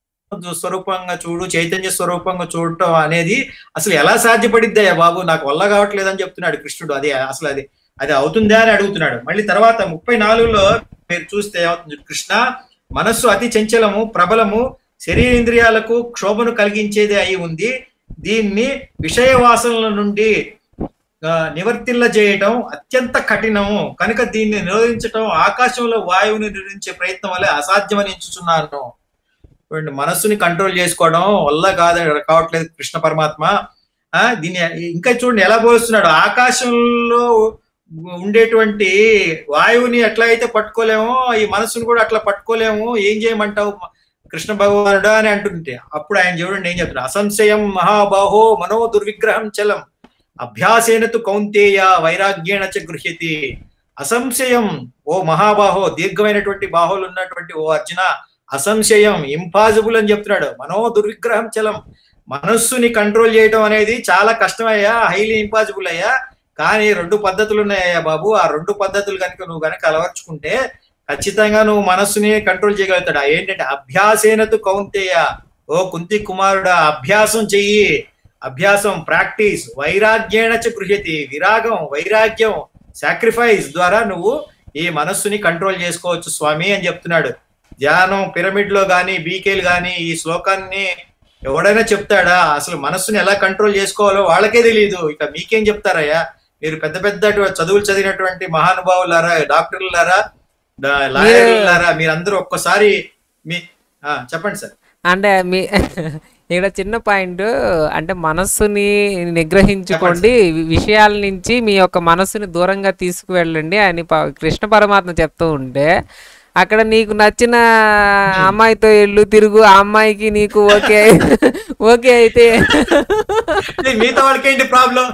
స్వరూపంగా చూడు చైతన్య స్వరూపంగా చూడటం అనేది అసలు ఎలా సాధ్యపడిద్దయ్యా బాబు నాకు వల్ల కావట్లేదు అని చెప్తున్నాడు కృష్ణుడు అది అసలు అది అది అవుతుందా అని అడుగుతున్నాడు మళ్ళీ తర్వాత ముప్పై నాలుగులో మీరు చూస్తే ఏమవుతుంది కృష్ణ మనస్సు అతి చంచలము ప్రబలము శరీరేంద్రియాలకు క్షోభను కలిగించేది అయి ఉంది దీన్ని విషయ వాసనల నుండి ఆ, నివర్తిల్ల చేయటం అత్యంత కఠినము కనుక దీన్ని నిరోధించటం ఆకాశంలో వాయువుని నిరోధించే ప్రయత్నం వల్ల అసాధ్యమని ఎంచుచున్నాను చూడండి, మనస్సుని కంట్రోల్ చేసుకోవడం వల్ల కాదు కావట్లేదు కృష్ణ పరమాత్మ ఆ దీన్ని ఇంకా చూడండి ఎలా పోలుస్తున్నాడు ఆకాశంలో ఉండేటువంటి వాయువుని ఎట్లా అయితే పట్టుకోలేమో ఈ మనస్సును కూడా అట్లా పట్టుకోలేము ఏం చేయమంటావు కృష్ణ భగవానుడా అని అంటుంటే అప్పుడు ఆయన చూడండి ఏం చెప్తున్నారు అసంశయం మహాబాహో మనో దుర్విగ్రహం చలం అభ్యాసేనతు కౌంతేయ వైరాగ్యేణ చ గృహ్యతి అసంశయం ఓ మహాబాహో దీర్ఘమైనటువంటి బాహులు ఉన్నటువంటి ఓ అర్జున అసంశయం ఇంపాసిబుల్ అని చెప్తున్నాడు మనో దుర్విగ్రహం చలం మనస్సుని కంట్రోల్ చేయడం అనేది చాలా కష్టమయ్యా హైలీ ఇంపాసిబుల్ అయ్యా కానీ రెండు పద్ధతులు ఉన్నాయ్యా బాబు ఆ రెండు పద్ధతులు కనుక నువ్వు కనుక అలవర్చుకుంటే ఖచ్చితంగా నువ్వు మనస్సుని కంట్రోల్ చేయగలుగుతాడు ఆ ఏంటంటే అభ్యాసేనతు కౌంతేయ ఓ కుంతి కుమారుడా అభ్యాసం చెయ్యి అభ్యాసం ప్రాక్టీస్ వైరాగ్యేణ చ గృహ్యతి విరాగం వైరాగ్యం సాక్రిఫైస్ ద్వారా నువ్వు ఈ మనస్సుని కంట్రోల్ చేసుకోవచ్చు స్వామి అని చెప్తున్నాడు ధ్యానం పిరమిడ్ లో గాని బీకేలు గాని ఈ శ్లోకాన్ని ఎవడైనా చెప్తాడా అసలు మనస్సుని ఎలా కంట్రోల్ చేసుకోవాలో వాళ్ళకే తెలియదు ఇక మీకేం చెప్తారయ్యా మీరు పెద్ద పెద్ద చదువులు చదివినటువంటి మహానుభావులారా డాక్టర్లారా డా- లాయర్లారా మీరందరూ ఒక్కసారి మీ ఆ, చెప్పండి సార్ అంటే మీ ఇక్కడ చిన్న పాయింట్ అంటే మనస్సుని నిగ్రహించుకోండి వి- విషయాల నుంచి మీ యొక్క మనస్సుని దూరంగా తీసుకువెళ్ళండి అని ప- కృష్ణ పరమాత్మ చెప్తూ ఉంటే అక్కడ నీకు నచ్చిన అమ్మాయితో ఎల్లు తిరుగు ఆ అమ్మాయికి నీకు ఓకే ఓకే అయితే మిగతా వాళ్ళకి ఏంటి ప్రాబ్లం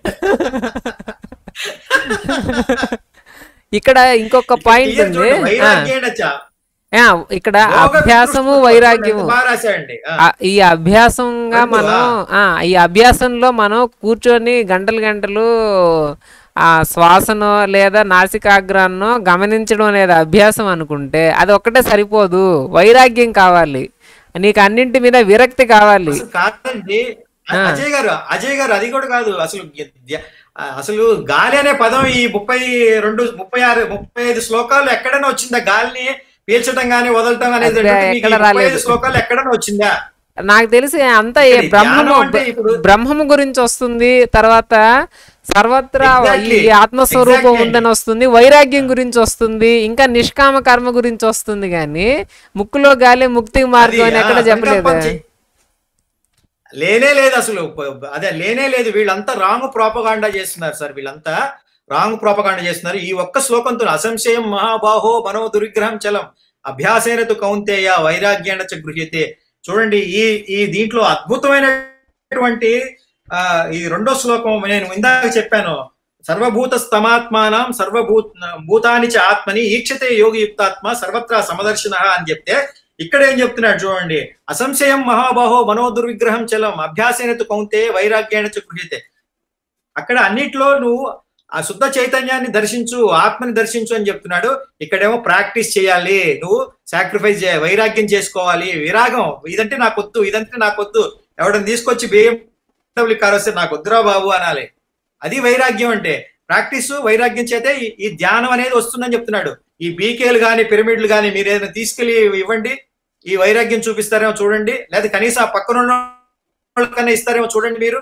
ఇక్కడ ఇంకొక పాయింట్ ఉంది ఆ, వైరాగ్యం ఏంటచ్చా? ఆ, ఇక్కడ యోగ అభ్యాసము వికృష్టుడు వైరాగ్యము ఎంత బాగా రాశాడండి ఆ, ఆ, ఈ అభ్యాసంగా రెండువా? మనం ఆ, ఈ అభ్యాసంలో మనం కూర్చొని గంటలు గంటలు ఆ శ్వాసనో లేదా నాసికాగ్రాన్నో గమనించడం అనేది అభ్యాసం అనుకుంటే అది ఒక్కటే సరిపోదు వైరాగ్యం కావాలి నీకు అన్నింటి మీద విరక్తి కావాలి అసలు కాదండి అ- అజయ్ గారు అజయ్ గారు అది కూడా కాదు అసలు య- అసలు గాలి అనే పదం ఈ ముప్పై రెండు ముప్పై ఆరు ముప్పై ఐదు శ్లోకాలు ఎక్కడైనా వచ్చిందా గాలిని పీల్చడం గానీ వదలటం అనేది అక్కడ అంటే మీకు ఈ ఎక్కడ ముప్పై ఐదు రాలేదు. శ్లోకాలు ఎక్కడైనా వచ్చిందా నాకు తెలిసి అంతా ఏ ఇక్కడ బ్రహ్మము ధ్యానం అంటే ఇప్పుడు- బ్రహ్మము గురించి వస్తుంది తర్వాత సర్వత్రా Exactly. ఈ ఆత్మస్వరూపం Exactly. ఉందని వస్తుంది వైరాగ్యం గురించి వస్తుంది ఇంకా నిష్కామ కర్మ గురించి వస్తుంది కానీ ముక్కులో గాలి ముక్తి మార్గం అని అది, ఎక్కడ ఆ, చెప్పలేదు సంకల్పం చెయ్- లేనే లేదు అసలు ప- అదే లేనే లేదు వీళ్ళంతా రాంగ్ ప్రోపగాండా చేస్తున్నారు సార్ వీళ్ళంతా రాంగ్ ప్రోపగాండా చేస్తున్నారు ఈ ఒక్క శ్లోకంతో అసంశయం మహాబాహో మనో దుర్గ్రహం చలం అభ్యాసేనతు కౌంతేయ వైరాగ్యాన చ గృహ్యతే చూడండి ఈ ఈ దీంట్లో అద్భుతమైనటువంటి ఆ ఈ రెండో శ్లోకం నేను ఇందాక చెప్పాను సర్వభూత స్తమాత్మానం సర్వభూత భూతాని చ ఆత్మని ఈక్షతే యోగియుక్తాత్మ సర్వత్రా సమదర్శన అని చెప్తే ఇక్కడ ఏం చెప్తున్నాడు చూడండి అసంశయం మహాబాహో మనోదుర్విగ్రహం చలం అభ్యాసేనతు కౌంతే వైరాగ్యాన చ గృహ్యతే అక్కడ అన్నిట్లో నువ్వు ఆ శుద్ధ చైతన్యాన్ని దర్శించు ఆత్మని దర్శించు అని చెప్తున్నాడు ఇక్కడేమో ప్రాక్టీస్ చేయాలి నువ్వు సాక్రిఫైస్ చేయాలి వైరాగ్యం చేసుకోవాలి విరాగం ఇదంటే నాకు వద్దు ఇదంటే నాకు వద్దు ఎవడని తీసుకొచ్చి బిఎండబ్ల్యూ కార్ వస్తే నాకు వద్దురా బాబు అనాలి అది వైరాగ్యం అంటే ప్రాక్టీస్ వైరాగ్యం చేతే ఈ- ఈ ధ్యానం అనేది వస్తుందని చెప్తున్నాడు ఈ బీకేలు కానీ పిరమిడ్లు కానీ మీరు ఏదైనా తీసుకెళ్లి ఇవ్వండి ఈ వైరాగ్యం చూపిస్తారేమో చూడండి లేదా కనీసం ఆ పక్కన ఉన్న వాళ్ళకన్నా ఇస్తారేమో చూడండి మీరు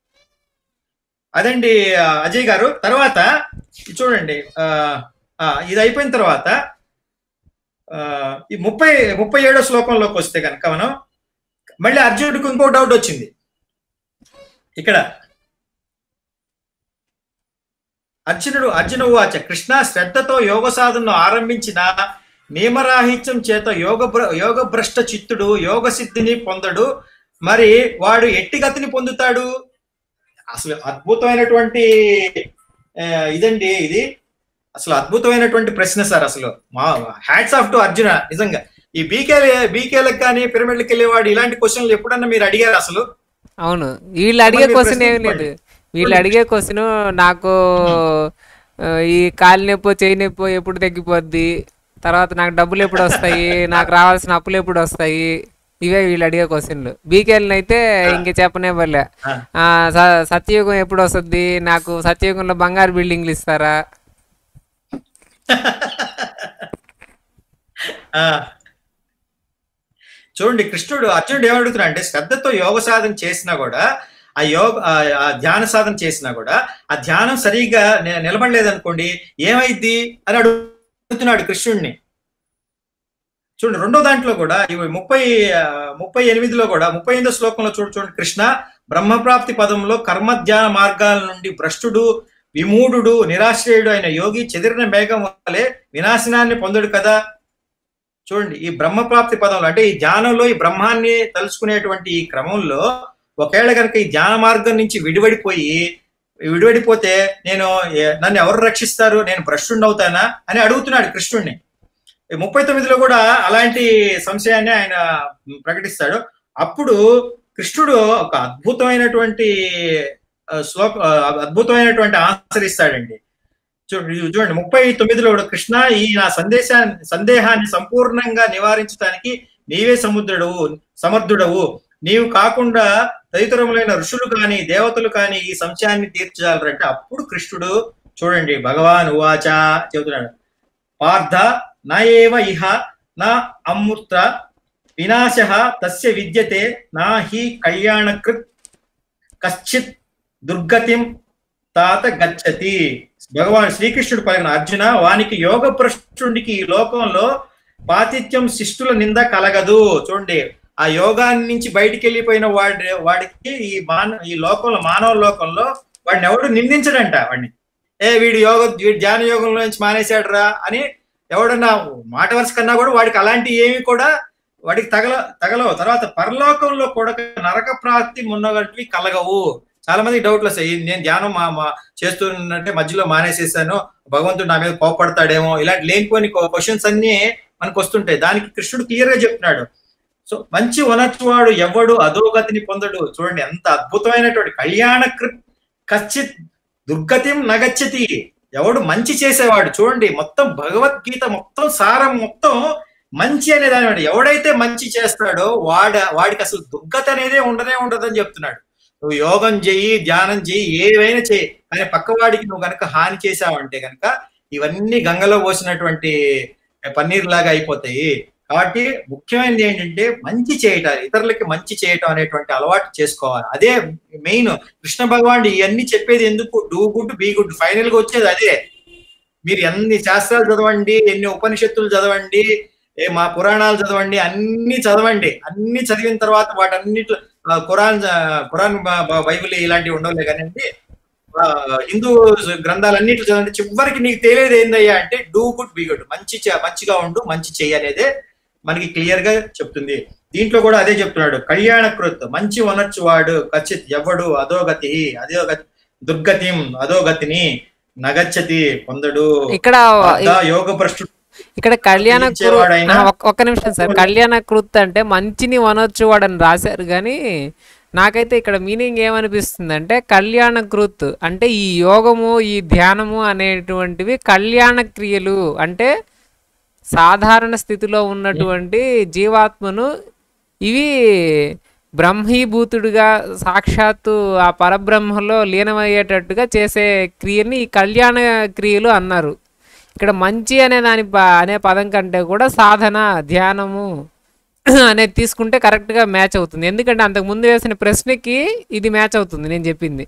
అదండి ఆ, అజయ్ గారు తర్వాత ఇది చూడండి ఆ, ఆ, ఇది అయిపోయిన తర్వాత ఆ, ఈ ముప్పై ముప్పై ఏడో శ్లోకంలోకి వస్తే కనుక మనం మళ్ళీ అర్జునుడికి ఇంకో డౌట్ వచ్చింది ఇక్కడ అర్జునుడు అర్జున వాచ కృష్ణ శ్రద్ధతో యోగ సాధనను ఆరంభించిన నియమరాహిత్యం చేత యోగ భ్ర- యోగ భ్రష్ట చిత్తుడు యోగ సిద్ధిని పొందడు మరి వాడు ఎట్టి గతిని పొందుతాడు అసలు అద్భుతమైనటువంటి ఆ, ఇదండి ఇది అసలు అద్భుతమైనటువంటి ప్రశ్న సార్ అసలు మా హ్యాట్స్ ఆఫ్ టు అర్జున నిజంగా ఈ బీకే బీకేలకు కానీ పిరమిడ్లకు వెళ్ళేవాడు ఇలాంటి క్వశ్చన్లు ఎప్పుడన్నా మీరు అడిగారు అసలు అవును వీళ్ళు అడిగే మీరు క్వశ్చన్ ఏమి లేదు ప్రశ్నించుకోండి. వీళ్ళు అడిగే క్వశ్చన్ నాకు ఆ, ఈ కాలు నొప్పి చేయి నొప్పి ఎప్పుడు తగ్గిపోద్ది తర్వాత నాకు డబ్బులు ఎప్పుడు వస్తాయి నాకు రావాల్సిన అప్పులు ఎప్పుడు వస్తాయి ఇవే వీళ్ళు అడిగే క్వశ్చన్లు బీకేళ్ళని అయితే ఇంక చెప్పనే పర్లే ఆ. ఆ, స- సత్యయుగం ఎప్పుడు వస్తుంది నాకు సత్యయుగంలో బంగారు బిల్డింగ్లు ఇస్తారా ఆ చూడండి కృష్ణుడు అర్జునుడు ఏమడుగుతున్నా అంటే శ్రద్ధతో యోగ సాధన చేసినా కూడా ఆ యోగ ఆ- ఆ ధ్యాన సాధన చేసినా కూడా ఆ ధ్యానం సరిగ్గా ని- నిలబడలేదనుకోండి ఏమైద్ది అని అడుగుతున్నాడు కృష్ణుడిని చూడండి రెండో దాంట్లో కూడా ఇవి ముప్పై ఆ, ముప్పై ఎనిమిదిలో కూడా ముప్పై ఎనిమిదో శ్లోకంలో చూడు చూడండి కృష్ణ బ్రహ్మప్రాప్తి పదంలో కర్మ ధ్యాన మార్గాల నుండి భ్రష్టుడు విమూఢుడు నిరాశ్రయుడు అయిన యోగి చెదిరిన మేఘం వలె వినాశనాన్ని పొందడు కదా చూడండి ఈ బ్రహ్మప్రాప్తి పదంలో అంటే ఈ ధ్యానంలో ఈ బ్రహ్మాన్ని తలుచుకునేటువంటి ఈ క్రమంలో ఒకవేళ కనుక ఈ ధ్యాన మార్గం నుంచి విడివడిపోయి విడివడిపోతే నేను ఏ- నన్ను ఎవరు రక్షిస్తారు నేను భ్రష్టుణ్ణి అవుతానా అని అడుగుతున్నాడు కృష్ణుడిని ఈ ముప్పై తొమ్మిదిలో కూడా అలాంటి సంశయాన్ని ఆయన ప్రకటిస్తాడు అప్పుడు కృష్ణుడు ఒక అద్భుతమైనటువంటి ఆ, శ్లోక ఆ, అద్భుతమైనటువంటి ఆన్సర్ ఇస్తాడండి చూడండి ఇది చూడండి ముప్పై తొమ్మిదిలో కూడా కృష్ణ ఈ నా సందేశాన్ని సందేహాన్ని సంపూర్ణంగా నివారించడానికి నీవే సముద్రుడవు సమర్థుడవు నీవు కాకుండా తదితరములైన ఋషులు కాని దేవతలు కాని ఈ సంశయాన్ని తీర్చగలరంటే అప్పుడు కృష్ణుడు చూడండి భగవాన్ ఉవాచ చెబుతున్నాడు పార్థ నా ఏవ ఇహ నా అమృత వినాశ తస్య విద్యతే నా హి కళ్యాణకృత్ కశ్చిత్ దుర్గతిం తాత గచ్చతి భగవాన్ శ్రీకృష్ణుడు పలికిన అర్జున వానికి యోగ భ్రష్టుడికి ఈ లోకంలో పాతిత్యం శిష్టుల నింద కలగదు చూడండి ఆ యోగాన్ని నుంచి బయటికి వెళ్ళిపోయిన వాడి వాడికి ఈ మాన ఈ లోకంలో మానవ లోకంలో వాడిని ఎవడు నిందించడంట వాడిని ఏ వీడు యోగ వీడు ధ్యాన యోగంలో నుంచి మానేశాడు రా అని ఎవడన్నా మాట వరుస కన్నా కూడా వాడికి అలాంటి ఏమి కూడా వాడికి తగల తగలవు తర్వాత పరలోకంలో కూడా నరక ప్రాప్తి మున్నగట్వి కలగవు చాలా మంది డౌట్లు వస్తాయి నేను ధ్యానం మా మా చేస్తున్నట్టే మధ్యలో మానేసేసాను భగవంతుడు నా మీద కోపడతాడేమో ఇలాంటి లేనిపోని క్వశ్చన్స్ అన్ని మనకు వస్తుంటాయి దానికి కృష్ణుడు క్లియర్ గా చెప్తున్నాడు సో మంచి వనత్వాడు ఎవడు అధోగతిని పొందడు చూడండి ఎంత అద్భుతమైనటువంటి కళ్యాణ కృత్ కచ్చిత్ దుర్గతిం నగచ్చతి ఎవడు మంచి చేసేవాడు చూడండి మొత్తం భగవద్గీత మొత్తం సారం మొత్తం మంచి అనే దాని వాడు ఎవడైతే మంచి చేస్తాడో వాడ వాడికి అసలు దుర్గతి అనేదే ఉండనే ఉండదని చెప్తున్నాడు నువ్వు యోగం చెయ్యి ధ్యానం చెయ్యి ఏవైనా చెయ్యి కానీ పక్కవాడికి నువ్వు కనుక హాని చేసావంటే కనుక ఇవన్నీ గంగలో పోసినటువంటి పన్నీర్ లాగా అయిపోతాయి కాబట్టి ముఖ్యమైనది ఏంటంటే మంచి చేయటం ఇతరులకి మంచి చేయటం అనేటువంటి అలవాటు చేసుకోవాలి అదే మెయిన్ కృష్ణ భగవాన్ ఇవన్నీ చెప్పేది ఎందుకు do good be good final గా వచ్చేది అదే మీరు ఎన్ని శాస్త్రాలు చదవండి ఎన్ని ఉపనిషత్తులు చదవండి ఏ మా పురాణాలు చదవండి అన్ని చదవండి అన్ని చదివిన తర్వాత వాటన్నిటి ఖురాన్ ఖురాన్ బైబిల్ ఇలాంటివి ఉండవులే కానివ్వండి హిందూ గ్రంథాలన్నిటి చదవండి చివరికి నీకు తెలియదు ఏందయ్యా అంటే డూ గుడ్ బీ గుడ్ మంచి మంచిగా ఉండు మంచి చెయ్యి అనేదే మనకి క్లియర్ గా చెప్తుంది దీంట్లో కూడా అదే చెప్తున్నాడు కళ్యాణ కృత్ మంచి వనర్చు వాడు ఖచ్చిత్ ఎవడు అధోగతి అధోగతి దుర్గతిం అధోగతిని నగచ్చతి పొందడు ఇక్కడ యోగ భ్రష్టుడు ఇక్కడ కళ్యాణ ఒక్క నిమిషం సార్ కళ్యాణ కృత్ అంటే మంచిని వనొచ్చు వాడని రాశారు కానీ నాకైతే ఇక్కడ మీనింగ్ ఏమనిపిస్తుంది అంటే కళ్యాణ కృత్ అంటే ఈ యోగము ఈ ధ్యానము అనేటువంటివి కళ్యాణ క్రియలు అంటే సాధారణ స్థితిలో ఉన్నటువంటి జీవాత్మను ఇవి బ్రహ్మీభూతుడిగా సాక్షాత్తు ఆ పరబ్రహ్మలో లీనమయ్యేటట్టుగా చేసే క్రియని ఈ కళ్యాణ క్రియలు అన్నారు ఇక్కడ మంచి అనే దాని అనే పదం కంటే కూడా సాధన ధ్యానము అనేది తీసుకుంటే కరెక్ట్గా మ్యాచ్ అవుతుంది ఎందుకంటే అంతకు ముందు వేసిన ప్రశ్నకి ఇది మ్యాచ్ అవుతుంది నేను చెప్పింది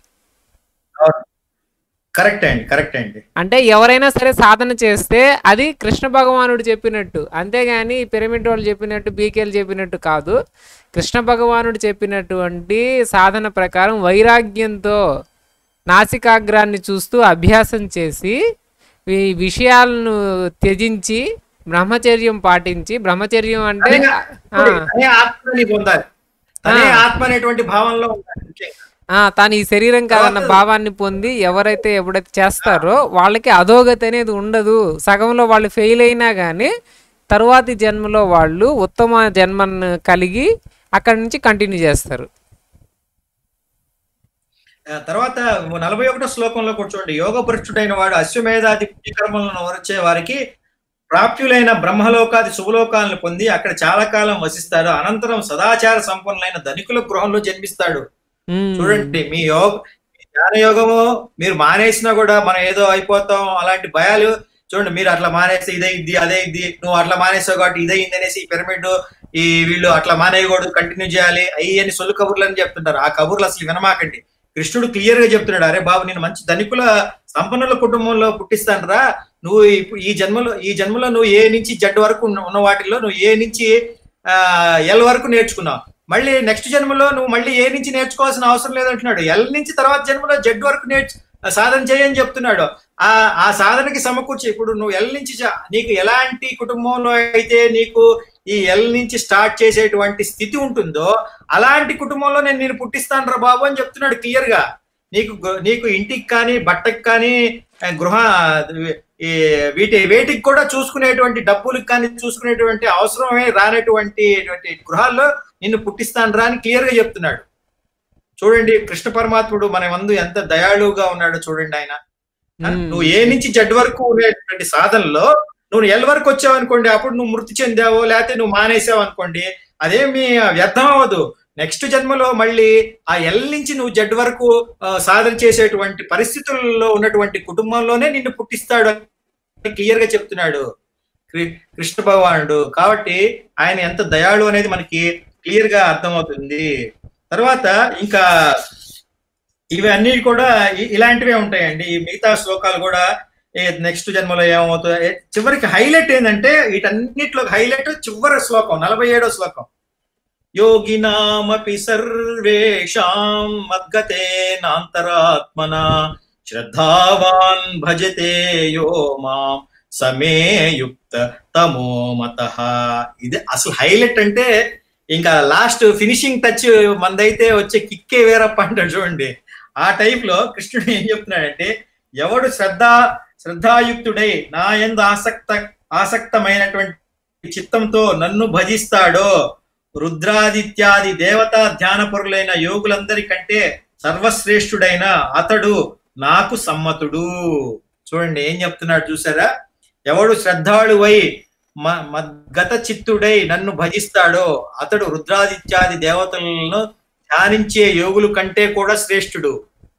కరెక్ట్ అండి కరెక్ట్ అండి అంటే ఎవరైనా సరే సాధన చేస్తే అది కృష్ణ భగవానుడు చెప్పినట్టు అంతేగాని పిరమిడ్ వాళ్ళు చెప్పినట్టు బీకేలు చెప్పినట్టు కాదు కృష్ణ భగవానుడు చెప్పినటువంటి సాధన ప్రకారం వైరాగ్యంతో నాసికాగ్రాన్ని చూస్తూ అభ్యాసం చేసి ఈ విషయాలను త్యజించి బ్రహ్మచర్యం పాటించి బ్రహ్మచర్యం అంటే ఆత్మని పొందాలి ఆత్మ అనేటువంటి భావంలో ఉండాలి తాను ఈ శరీరం కాదన్న భావాన్ని పొంది ఎవరైతే ఎప్పుడైతే చేస్తారో వాళ్ళకి అధోగతి అనేది ఉండదు సగంలో వాళ్ళు ఫెయిల్ అయినా కానీ తరువాతి జన్మలో వాళ్ళు ఉత్తమ జన్మను కలిగి అక్కడి నుంచి కంటిన్యూ చేస్తారు తర్వాత నలభై ఒకటో శ్లోకంలో కూడా చూడండి యోగ పురుషుడైన వాడు అశ్వమేధాది పుణ్యకర్మలను వరచే వారికి ప్రాప్యులైన బ్రహ్మలోకాది శుభలోకాలను పొంది అక్కడ చాలా కాలం వసిస్తాడు అనంతరం సదాచార సంపన్నులైన ధనికుల గృహంలో జన్మిస్తాడు చూడండి మీ యోగ ధ్యాన యోగము మీరు మానేసినా కూడా మనం ఏదో అయిపోతాం అలాంటి భయాలు చూడండి మీరు అట్లా మానేస్తే ఇదే ఇద్ది అదే ఇద్ది నువ్వు అట్లా మానేసావు కాబట్టి ఇదే ఇంది అనేసి పిరమిడ్ ఈ వీళ్ళు అట్లా మానేయకూడదు కంటిన్యూ చేయాలి అయ్యి అని సొల్లు కబుర్లు అని చెప్తుంటారు ఆ కబుర్లు అసలు వినమాకండి కృష్ణుడు క్లియర్ గా చెప్తున్నాడు అరే బాబు నేను మంచి ధనికుల సంపన్నుల కుటుంబంలో పుట్టిస్తానరా నువ్వు ఈ జన్మలో ఈ జన్మలో నువ్వు ఏ నుంచి జడ్ వరకు ఉన్న వాటిల్లో నువ్వు ఏ నుంచి ఎల్ వరకు నేర్చుకున్నావు మళ్ళీ నెక్స్ట్ జన్మలో నువ్వు మళ్ళీ ఏ నుంచి నేర్చుకోవాల్సిన అవసరం లేదంటున్నాడు ఎల్ నుంచి తర్వాత జన్మలో జడ్ వరకు నేర్చు సాధన చేయని చెప్తున్నాడు ఆ ఆ సాధనకి సమకూర్చి ఇప్పుడు నువ్వు ఎల్ నుంచి నీకు ఎలాంటి కుటుంబంలో అయితే నీకు ఈ ఎల్ నుంచి స్టార్ట్ చేసేటువంటి స్థితి ఉంటుందో అలాంటి కుటుంబంలో నేను నేను పుట్టిస్తాను రా బాబు అని చెప్తున్నాడు క్లియర్ గా నీకు నీకు ఇంటికి కానీ బట్టకి కానీ గృహ ఈ వీటి వేటికి కూడా చూసుకునేటువంటి డబ్బులకు కానీ చూసుకునేటువంటి అవసరమే రానటువంటి గృహాల్లో నిన్ను పుట్టిస్తాను రా అని క్లియర్ గా చెప్తున్నాడు చూడండి కృష్ణ పరమాత్ముడు మన మందు ఎంత దయాళువుగా ఉన్నాడో చూడండి ఆయన నువ్వు ఏ నుంచి జడ్ వరకు ఉండేటువంటి సాధనలో నువ్వు ఎల్ వరకు వచ్చావు అనుకోండి అప్పుడు నువ్వు మృతి చెందావో లేకపోతే నువ్వు మానేసావు అనుకోండి అదేమి వ్యర్థం అవ్వదు నెక్స్ట్ జన్మలో మళ్ళీ ఆ ఎల్ నుంచి నువ్వు జడ్ వరకు సాధన చేసేటువంటి పరిస్థితుల్లో ఉన్నటువంటి కుటుంబంలోనే నిన్ను పుట్టిస్తాడు క్లియర్ గా చెప్తున్నాడు కృష్ణ భగవానుడు కాబట్టి ఆయన ఎంత దయాళు అనేది మనకి క్లియర్ గా అర్థమవుతుంది తర్వాత ఇంకా ఇవన్నీ కూడా ఇలాంటివే ఉంటాయండి ఈ మిగతా శ్లోకాలు కూడా నెక్స్ట్ జన్మలో ఏమవుతుంది చివరికి హైలైట్ ఏంటంటే వీటన్నిటిలో హైలైట్ చివరి శ్లోకం నలభై ఏడో శ్లోకం యోగినామపి సర్వేషాం మద్గతే నాంతరాత్మన శ్రద్ధావాన్ భజతే యో మాం సమేయుక్త తమోమత ఇది అసలు హైలైట్ అంటే ఇంకా లాస్ట్ ఫినిషింగ్ టచ్ మందైతే వచ్చే కిక్కే వేరప్ప అంటాడు చూడండి ఆ టైప్ లో కృష్ణుడు ఏం చెప్తున్నాడంటే ఎవడు శ్రద్ధ శ్రద్ధాయుక్తుడై నా ఎందు ఆసక్త ఆసక్తమైనటువంటి చిత్తంతో నన్ను భజిస్తాడో రుద్రాదిత్యాది దేవతా ధ్యానపరులైన యోగులందరికంటే సర్వశ్రేష్ఠుడైన అతడు నాకు సమ్మతుడు చూడండి ఏం చెప్తున్నాడు చూసారా ఎవడు శ్రద్ధాళువై మ- మద్గత చిత్తుడై నన్ను భజిస్తాడో అతడు రుద్రాదిత్యాది దేవతలను ధ్యానించే యోగుల కంటే కూడా శ్రేష్ఠుడు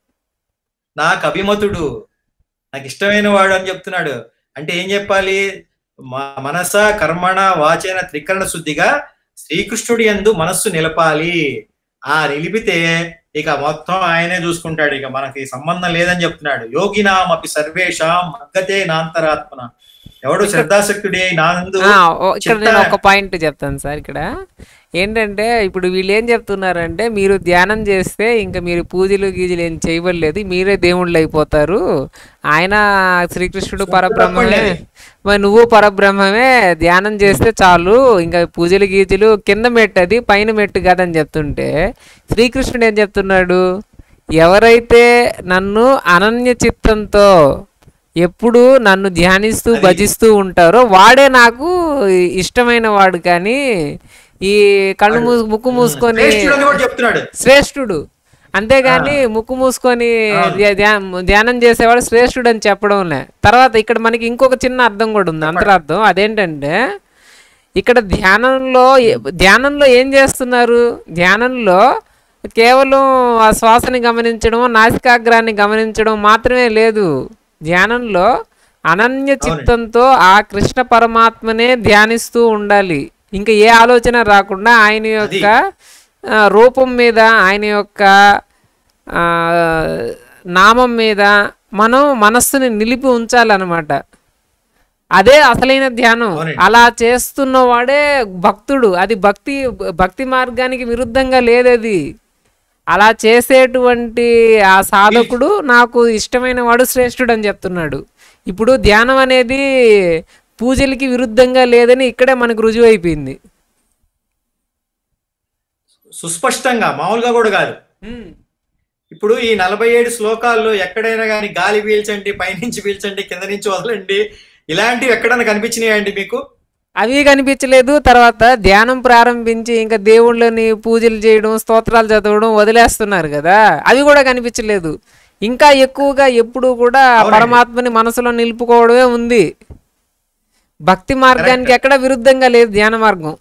నాకు అభిమతుడు నాకు ఇష్టమైన వాడు అని చెప్తున్నాడు అంటే ఏం చెప్పాలి మ- మనస కర్మణ వాచన త్రికరణ శుద్ధిగా శ్రీకృష్ణుడి యందు మనస్సు నిలపాలి ఆ నిలిపితే ఇక మొత్తం ఆయనే చూసుకుంటాడు ఇక మనకి సంబంధం లేదని చెప్తున్నాడు యోగినామపి సర్వేషాం మగ్గతే నాంతరాత్మన ఎవడు శ్రద్ధాశక్తుడే నానందు ఆ, ఓ- ఇక్కడ నేను చిత్త- ఒక పాయింట్ చెప్తాను సార్ ఇక్కడ ఏంటంటే ఇప్పుడు వీళ్ళు ఏం చెప్తున్నారంటే మీరు ధ్యానం చేస్తే ఇంకా మీరు పూజలు గీజలు ఏం చేయవలేదు మీరే దేవుళ్ళు అయిపోతారు ఆయన శ్రీకృష్ణుడు పరబ్రహ్మమే తప్పండి. మరి నువ్వు పరబ్రహ్మమే ధ్యానం చేస్తే చాలు ఇంకా పూజలు గీజలు కింద మెట్టు అది పైన మెట్టు కాదని చెప్తుంటే శ్రీకృష్ణుడు ఏం చెప్తున్నాడు ఎవరైతే నన్ను అనన్య చిత్తంతో ఎప్పుడు నన్ను ధ్యానిస్తూ అది- భజిస్తూ ఉంటారో వాడే నాకు ఇష్టమైన వాడు కానీ ఈ కళ్ళు మూ ముక్కు మూసుకొని శ్రేష్ఠుడు అని కూడా చెప్తున్నాడు శ్రేష్ఠుడు అంతేగాని ముక్కు మూసుకొని అవును. ధ్యా- ధ్యా- ధ్యానం చేసేవాడు శ్రేష్ఠుడు అని చెప్పడంలే తర్వాత ఇక్కడ మనకి ఇంకొక చిన్న అర్థం కూడా ఉంది అంతరార్థం అదేంటంటే ఇక్కడ ధ్యానంలో ఏ- ధ్యానంలో ఏం చేస్తున్నారు ధ్యానంలో కేవలం ఆ శ్వాసని గమనించడం నాసికాగ్రాన్ని గమనించడం మాత్రమే లేదు ధ్యానంలో అనన్య చిత్తంతో ఆ కృష్ణ పరమాత్మనే ధ్యానిస్తూ ఉండాలి ఇంకా ఏ ఆలోచన రాకుండా ఆయన యొక్క ఆ, రూపం మీద ఆయన యొక్క ఆ, నామం మీద మనం మనస్సుని నిలిపి ఉంచాలన్నమాట అదే అసలైన ధ్యానం అవునండి. అలా చేస్తున్న వాడే భక్తుడు అది భక్తి భక్తి మార్గానికి విరుద్ధంగా లేదది అలా చేసేటువంటి ఆ సాధకుడు నాకు ఇష్టమైన వాడు శ్రేష్ఠుడు అని చెప్తున్నాడు ఇప్పుడు ధ్యానం అనేది పూజలకి విరుద్ధంగా లేదని ఇక్కడే మనకు రుజువు అయిపోయింది సుస్పష్టంగా మామూలుగా కూడా కాదు ఇప్పుడు ఈ నలభై ఏడు శ్లోకాల్లో ఎక్కడైనా కానీ గాలి పీల్చండి పైనుంచి పీల్చండి కింద నుంచి వదలండి ఇలాంటివి ఎక్కడైనా కనిపించినాయండి మీకు అవి కనిపించలేదు తర్వాత ధ్యానం ప్రారంభించి ఇంకా దేవుళ్ళని పూజలు చేయడం స్తోత్రాలు చదవడం వదిలేస్తున్నారు కదా అవి కూడా కనిపించలేదు ఇంకా ఎక్కువగా ఎప్పుడు కూడా అవునండి. పరమాత్మని మనసులో నిలుపుకోవడమే ఉంది భక్తి మార్గానికి ఎక్కడ విరుద్ధంగా లేదు ధ్యాన మార్గం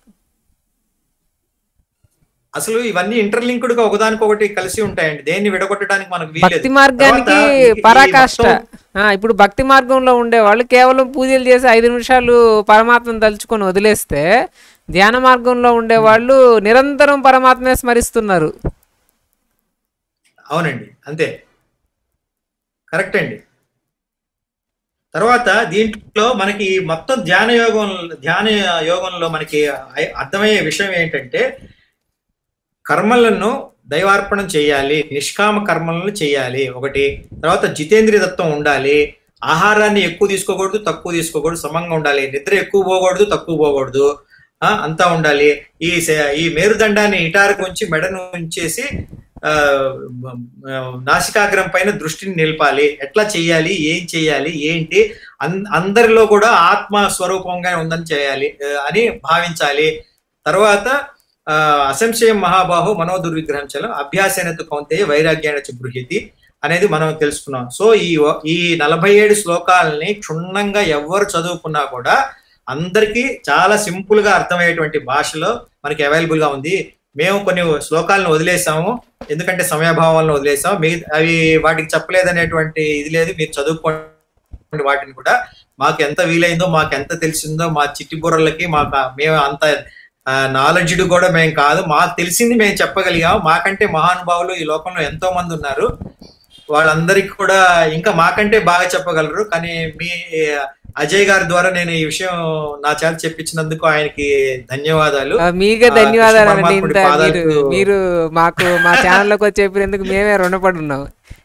అసలు ఇవన్నీ ఇంటర్లింక్డ్ గా ఒకదానికొకటి కలిసి ఉంటాయండి దేన్ని విడగొట్టడానికి మనకు వీల్లేదు. భక్తి మార్గానికి తర్వాత ఈ- ఈ పరాకాష్ట మొత్తం- ఆ, ఇప్పుడు భక్తి మార్గంలో ఉండేవాళ్ళు కేవలం పూజలు చేసి ఐదు నిమిషాలు పరమాత్మను తలుచుకొని వదిలేస్తే ధ్యాన మార్గంలో ఉండేవాళ్ళు నిరంతరం పరమాత్మే స్మరిస్తున్నారు అవునండి అంతే కరెక్ట్ అండి తర్వాత దీంట్లో మనకి ఈ మొత్తం ధ్యాన యోగం ధ్యాన యోగంలో మనకి అయ్- అర్థమయ్యే విషయం ఏంటంటే కర్మలను దైవార్పణం చేయాలి నిష్కామ కర్మలను చేయాలి ఒకటి తర్వాత జితేంద్రియ దత్తం ఉండాలి ఆహారాన్ని ఎక్కువ తీసుకోకూడదు తక్కువ తీసుకోకూడదు సమంగా ఉండాలి నిద్ర ఎక్కువ పోకూడదు తక్కువ పోకూడదు ఆ, అంతా ఉండాలి ఈ సే- ఈ మేరుదండాన్ని ఇటారకు ఉంచి మెడను ఉంచేసి ఆ, ఆ, నాసికాగ్రం పైన దృష్టిని నిలపాలి ఎట్లా చేయాలి ఏం చేయాలి ఏంటి అన్- అందరిలో కూడా ఆత్మ స్వరూపంగా ఉందని చేయాలి ఆ, అని భావించాలి తర్వాత ఆ, అసంశయం మహాబాహు మనోదుర్విగ్రహం చలం అభ్యాసేనతు కౌంతేయ వైరాగ్యాన బృహ్యతి అనేది మనం తెలుసుకున్నాం సో ఈ ఈ నలభై ఏడు శ్లోకాలని క్షుణ్ణంగా ఎవరు చదువుకున్నా కూడా అందరికీ చాలా సింపుల్ గా అర్థమయ్యేటువంటి భాషలో మనకి అవైలబుల్ గా ఉంది మేము కొన్ని శ్లోకాలను వదిలేసాము ఎందుకంటే సమయభావాలను వదిలేసాం మీ అవి వాటికి చెప్పలేదనేటువంటి ఇది లేదు మీరు చదువుకోండి వాటిని కూడా మాకు ఎంత వీలైందో మాకు ఎంత తెలిసిందో మా చిట్టి బుర్రలకి మాకు మేము అంత నాలెడ్జ్డ్ కూడా మేము కాదు మాకు తెలిసింది మేము చెప్పగలిగాం మాకంటే మహానుభావులు ఈ లోకంలో ఎంతో మంది ఉన్నారు వాళ్ళందరికీ కూడా ఇంకా మాకంటే బాగా చెప్పగలరు కానీ మీ అజయ్ గారి ద్వారా నేను ఈ విషయం నా చేత చెప్పించినందుకు ఆయనకి ధన్యవాదాలు ఆ, మీకే ఆ, ధన్యవాదాలు కృష్ణ అండి ఇంత పరమాత్ముడి మీరు పాదాలకు- మీరు మాకు మా ఛానల్లోకి వచ్చి చెప్పినందుకు మేమే రుణపడి ఉన్నాం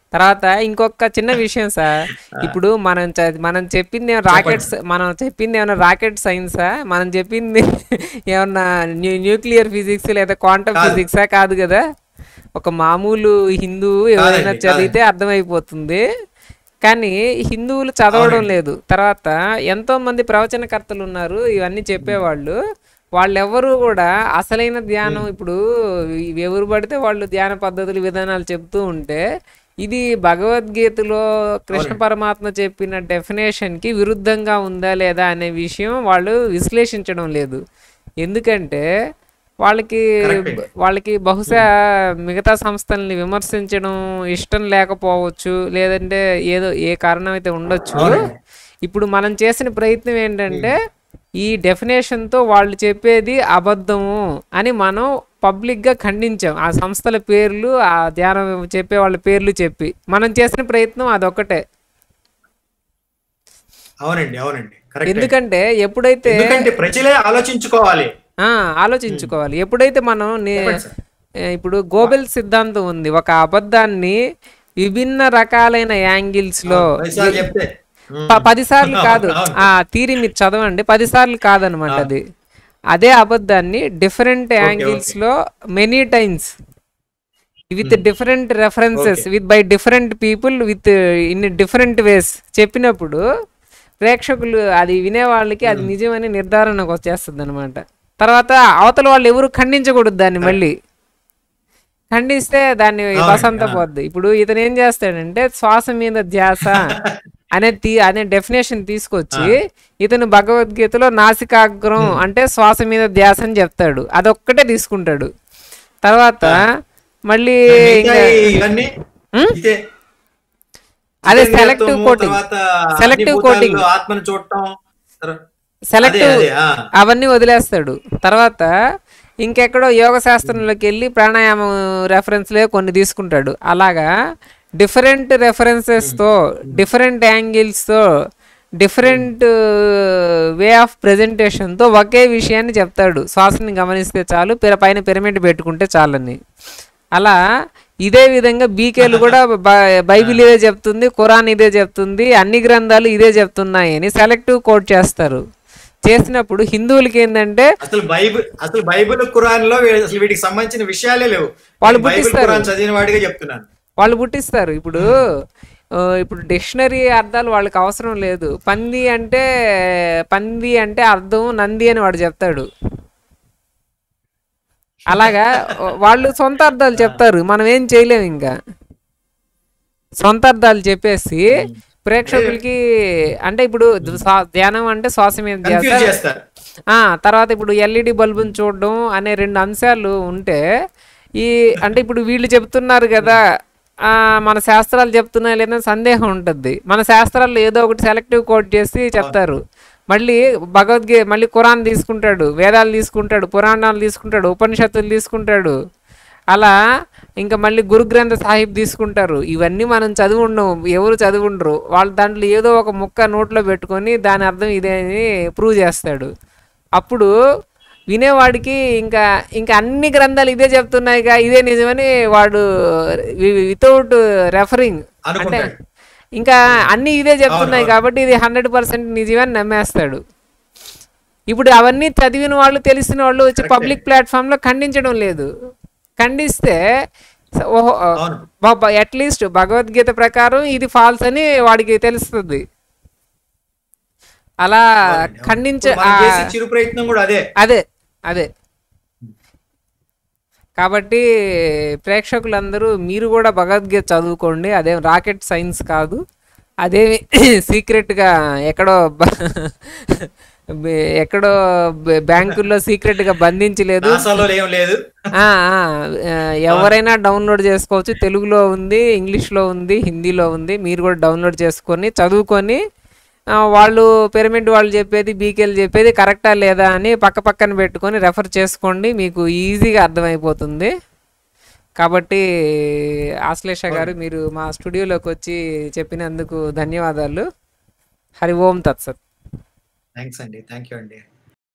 తర్వాత ఇంకొక చిన్న విషయం సార్ ఇప్పుడు మనం చ- మనం చెప్పింది ఏమైనా రాకెట్స్ మనం చెప్పింది ఏమైనా రాకెట్ సైన్సా మనం చెప్పింది ఏమన్నా న్యూ న్యూక్లియర్ ఫిజిక్స్ లేదా క్వాంటమ్ కాదు. ఫిజిక్సా కాదు కదా ఒక మామూలు హిందూ ఎవరైనా కాదండి, చదివితే అర్థమైపోతుంది కానీ హిందువులు చదవడం అవునండి. లేదు తర్వాత ఎంతో మంది ప్రవచనకర్తలు ఉన్నారు ఇవన్నీ చెప్పేవాళ్ళు వాళ్ళెవరూ కూడా అసలైన ధ్యానం ఇప్పుడు ఇవి ఎవరు పడితే వాళ్ళు ధ్యాన పద్ధతులు విధానాలు చెప్తూ ఉంటే ఇది భగవద్గీతలో కృష్ణ పరమాత్మ చెప్పిన డెఫినేషన్ కి విరుద్ధంగా ఉందా లేదా అనే విషయం వాళ్ళు విశ్లేషించడం లేదు ఎందుకంటే వాళ్ళకి Correct. వాళ్ళకి బహుశా మిగతా సంస్థల్ని విమర్శించడం ఇష్టం లేకపోవచ్చు లేదంటే ఏదో ఏ కారణం అయితే ఉండొచ్చు అవునండి. ఇప్పుడు మనం చేసిన ప్రయత్నం ఏంటంటే ఈ డెఫినేషన్ తో వాళ్ళు చెప్పేది అబద్ధము అని మనం పబ్లిక్ గా ఖండించాం ఆ సంస్థల పేర్లు ఆ ధ్యానం చెప్పే వాళ్ళ పేర్లు చెప్పి మనం చేసిన ప్రయత్నం అదొక్కటే అవునండి అవునండి కరెక్ట్ ఎందుకంటే ఎప్పుడైతే ఎందుకంటే ప్రజలే ఆలోచించుకోవాలి ఆ ఆలోచించుకోవాలి ఎప్పుడైతే మనం నే- చెప్పండి సార్. ఏ, ఇప్పుడు గోబెల్ సిద్ధాంతం ఉంది ఒక అబద్ధాన్ని విభిన్న రకాలైన యాంగిల్స్ లో పైసలు చెప్తే ఉమ్. ప- పది సార్లు అవును, కాదు అవును. ఆ థీరీ మీరు చదవండి పది సార్లు కాదనమాట అది అదే అబద్ధాన్ని డిఫరెంట్ యాంగిల్స్ లో many times with different references with by different people with in different ways చెప్పినప్పుడు ప్రేక్షకులు అది వినే వాళ్ళకి అది నిజమని నిర్ధారణకు వచ్చేస్తుంది అనమాట తర్వాత అవతల వాళ్ళు ఎవరు ఖండించకూడదు దాన్ని మళ్ళీ ఖండిస్తే దాన్ని వసంత పోద్ది ఇప్పుడు ఇతను ఏం చేస్తాడంటే శ్వాస మీద ధ్యాస అనే తీ అనే డెఫినేషన్ తీసుకొచ్చి ఇతను భగవద్గీతలో నాసికాగ్రం అంటే శ్వాస మీద ధ్యాస అని చెప్తాడు అదొక్కటే తీసుకుంటాడు తర్వాత మళ్ళీ మిగతా ఇవన్నీ ఇదే అదే చైతన్యత్వము, సెలెక్టివ్ కోటింగ్ తర్వాత సెలెక్టివ్ అన్ని కోటింగ్ భూతాల్లో ఆత్మను చూడటం తర్వా- అదే సెలెక్టివ్ అదే ఆ. అవన్నీ వదిలేస్తాడు తర్వాత ఇంకెక్కడో యోగ శాస్త్రంలోకి వెళ్ళి ప్రాణాయామం రెఫరెన్స్లే కొన్ని తీసుకుంటాడు అలాగా డిఫరెంట్ రెఫరెన్సెస్తో డిఫరెంట్ యాంగిల్స్తో డిఫరెంట్ వే ఆఫ్ ప్రెజెంటేషన్తో ఒకే విషయాన్ని చెప్తాడు శ్వాసని గమనిస్తే చాలు పిర పైన పిరమిడ్ పెట్టుకుంటే చాలని అలా ఇదే విధంగా బీకేలు కూడా బ- బైబిల్ ఇదే చెప్తుంది ఖురాన్ ఇదే చెప్తుంది అన్ని గ్రంథాలు ఇదే చెప్తున్నాయి అని సెలెక్టివ్ కోట్ చేస్తారు చేసినప్పుడు హిందువులకి ఏంటంటే అసలు బైబిల్ అసలు బైబిల్ ఖురాన్ లో వీ- అసలు వీటికి సంబంధించిన విషయాలే లేవు వాళ్ళు నేను బైబిల్ పుట్టిస్తారు. ఖురాన్ చదివిన వాడిగా చెప్తున్నాను వాళ్ళు పుట్టిస్తారు ఇప్పుడు ఆ, ఇప్పుడు డిక్షనరీ అర్థాలు వాళ్ళకి అవసరం లేదు పంది అంటే పంది అంటే అర్థం నంది అని వాడు చెప్తాడు అలాగా వాళ్ళు సొంత అర్థాలు చెప్తారు మనం ఏం చేయలేము ఇంకా సొంత అర్థాలు చెప్పేసి ప్రేక్షకులకి అంటే ఇప్పుడు శ్వా- ధ్యానం అంటే శ్వాస మీద కన్ఫ్యూజ్ ధ్యాస చేస్తారు ఆ తర్వాత ఇప్పుడు ఎల్ఈడి బల్బుని చూడడం అనే రెండు అంశాలు ఉంటే ఈ అంటే ఇప్పుడు వీళ్ళు చెప్తున్నారు కదా ఆ, మన శాస్త్రాలు చెప్తున్నాయి లేదని సందేహం ఉంటుంది మన శాస్త్రాల్లో ఏదో ఒకటి సెలెక్టివ్ కోట్ చేసి చెప్తారు మళ్ళీ భగవద్గీ మళ్ళీ ఖురాన్ తీసుకుంటాడు వేదాలు తీసుకుంటాడు పురాణాలు తీసుకుంటాడు ఉపనిషత్తులు తీసుకుంటాడు అలా ఇంకా మళ్ళీ గురు గ్రంథ సాహిబ్ తీసుకుంటారు ఇవన్నీ మనం చదివి ఉండం ఎవరు చదివి ఉండరు వాళ్ళు దాంట్లో ఏదో ఒక ముక్క నోట్లో పెట్టుకొని దాని అర్థం ఇదే అని ప్రూవ్ చేస్తాడు అప్పుడు వినేవాడికి ఇంకా ఇంకా అన్ని గ్రంథాలు ఇదే చెప్తున్నాయిగా ఇదే నిజమని వాడు వితౌట్ రెఫరింగ్ అంటే అనుకుంటాడు. ఇంకా అన్ని ఇదే చెప్తున్నాయి కాబట్టి ఇది హండ్రెడ్ పర్సెంట్ నిజమని నమ్మేస్తాడు ఇప్పుడు అవన్నీ చదివిన వాళ్ళు తెలిసిన వాళ్ళు వచ్చి పబ్లిక్ ప్లాట్ఫామ్ లో ఖండించడం లేదు ఖండిస్తే స- ఓహో అవును. అట్లీస్ట్ భగవద్గీత ప్రకారం ఇది ఫాల్స్ అని వాడికి తెలుస్తుంది అలా ఖండించ ఇప్పుడు మనం ఆ- చేసే చిరు ప్రయత్నం కూడా అదే అదే అదే కాబట్టి ప్రేక్షకులందరూ మీరు కూడా భగవద్గీత చదువుకోండి అదేం రాకెట్ సైన్స్ కాదు అదేమి సీక్రెట్గా ఎక్కడో బ- బె- ఎక్కడో బె- బ్యాంకుల్లో సీక్రెట్గా బంధించలేదు నాసాలో ఏం లేదు ఆ, ఆ, ఆ, ఎవరైనా డౌన్లోడ్ చేసుకోవచ్చు తెలుగులో ఉంది ఇంగ్లీష్లో ఉంది హిందీలో ఉంది మీరు కూడా డౌన్లోడ్ చేసుకొని చదువుకొని ఆ, వాళ్ళు పిరమిడ్ వాళ్ళు చెప్పేది బీకేలు చెప్పేది కరెక్టా లేదా అని పక్క పక్కన పెట్టుకొని రెఫర్ చేసుకోండి మీకు ఈజీగా అర్థమైపోతుంది కాబట్టి ఆశ్లేష గారు మీరు మా స్టూడియోలోకి వచ్చి చెప్పినందుకు ధన్యవాదాలు హరి ఓం తత్సత్ థ్యాంక్స్ అండి థ్యాంక్ యూ అండి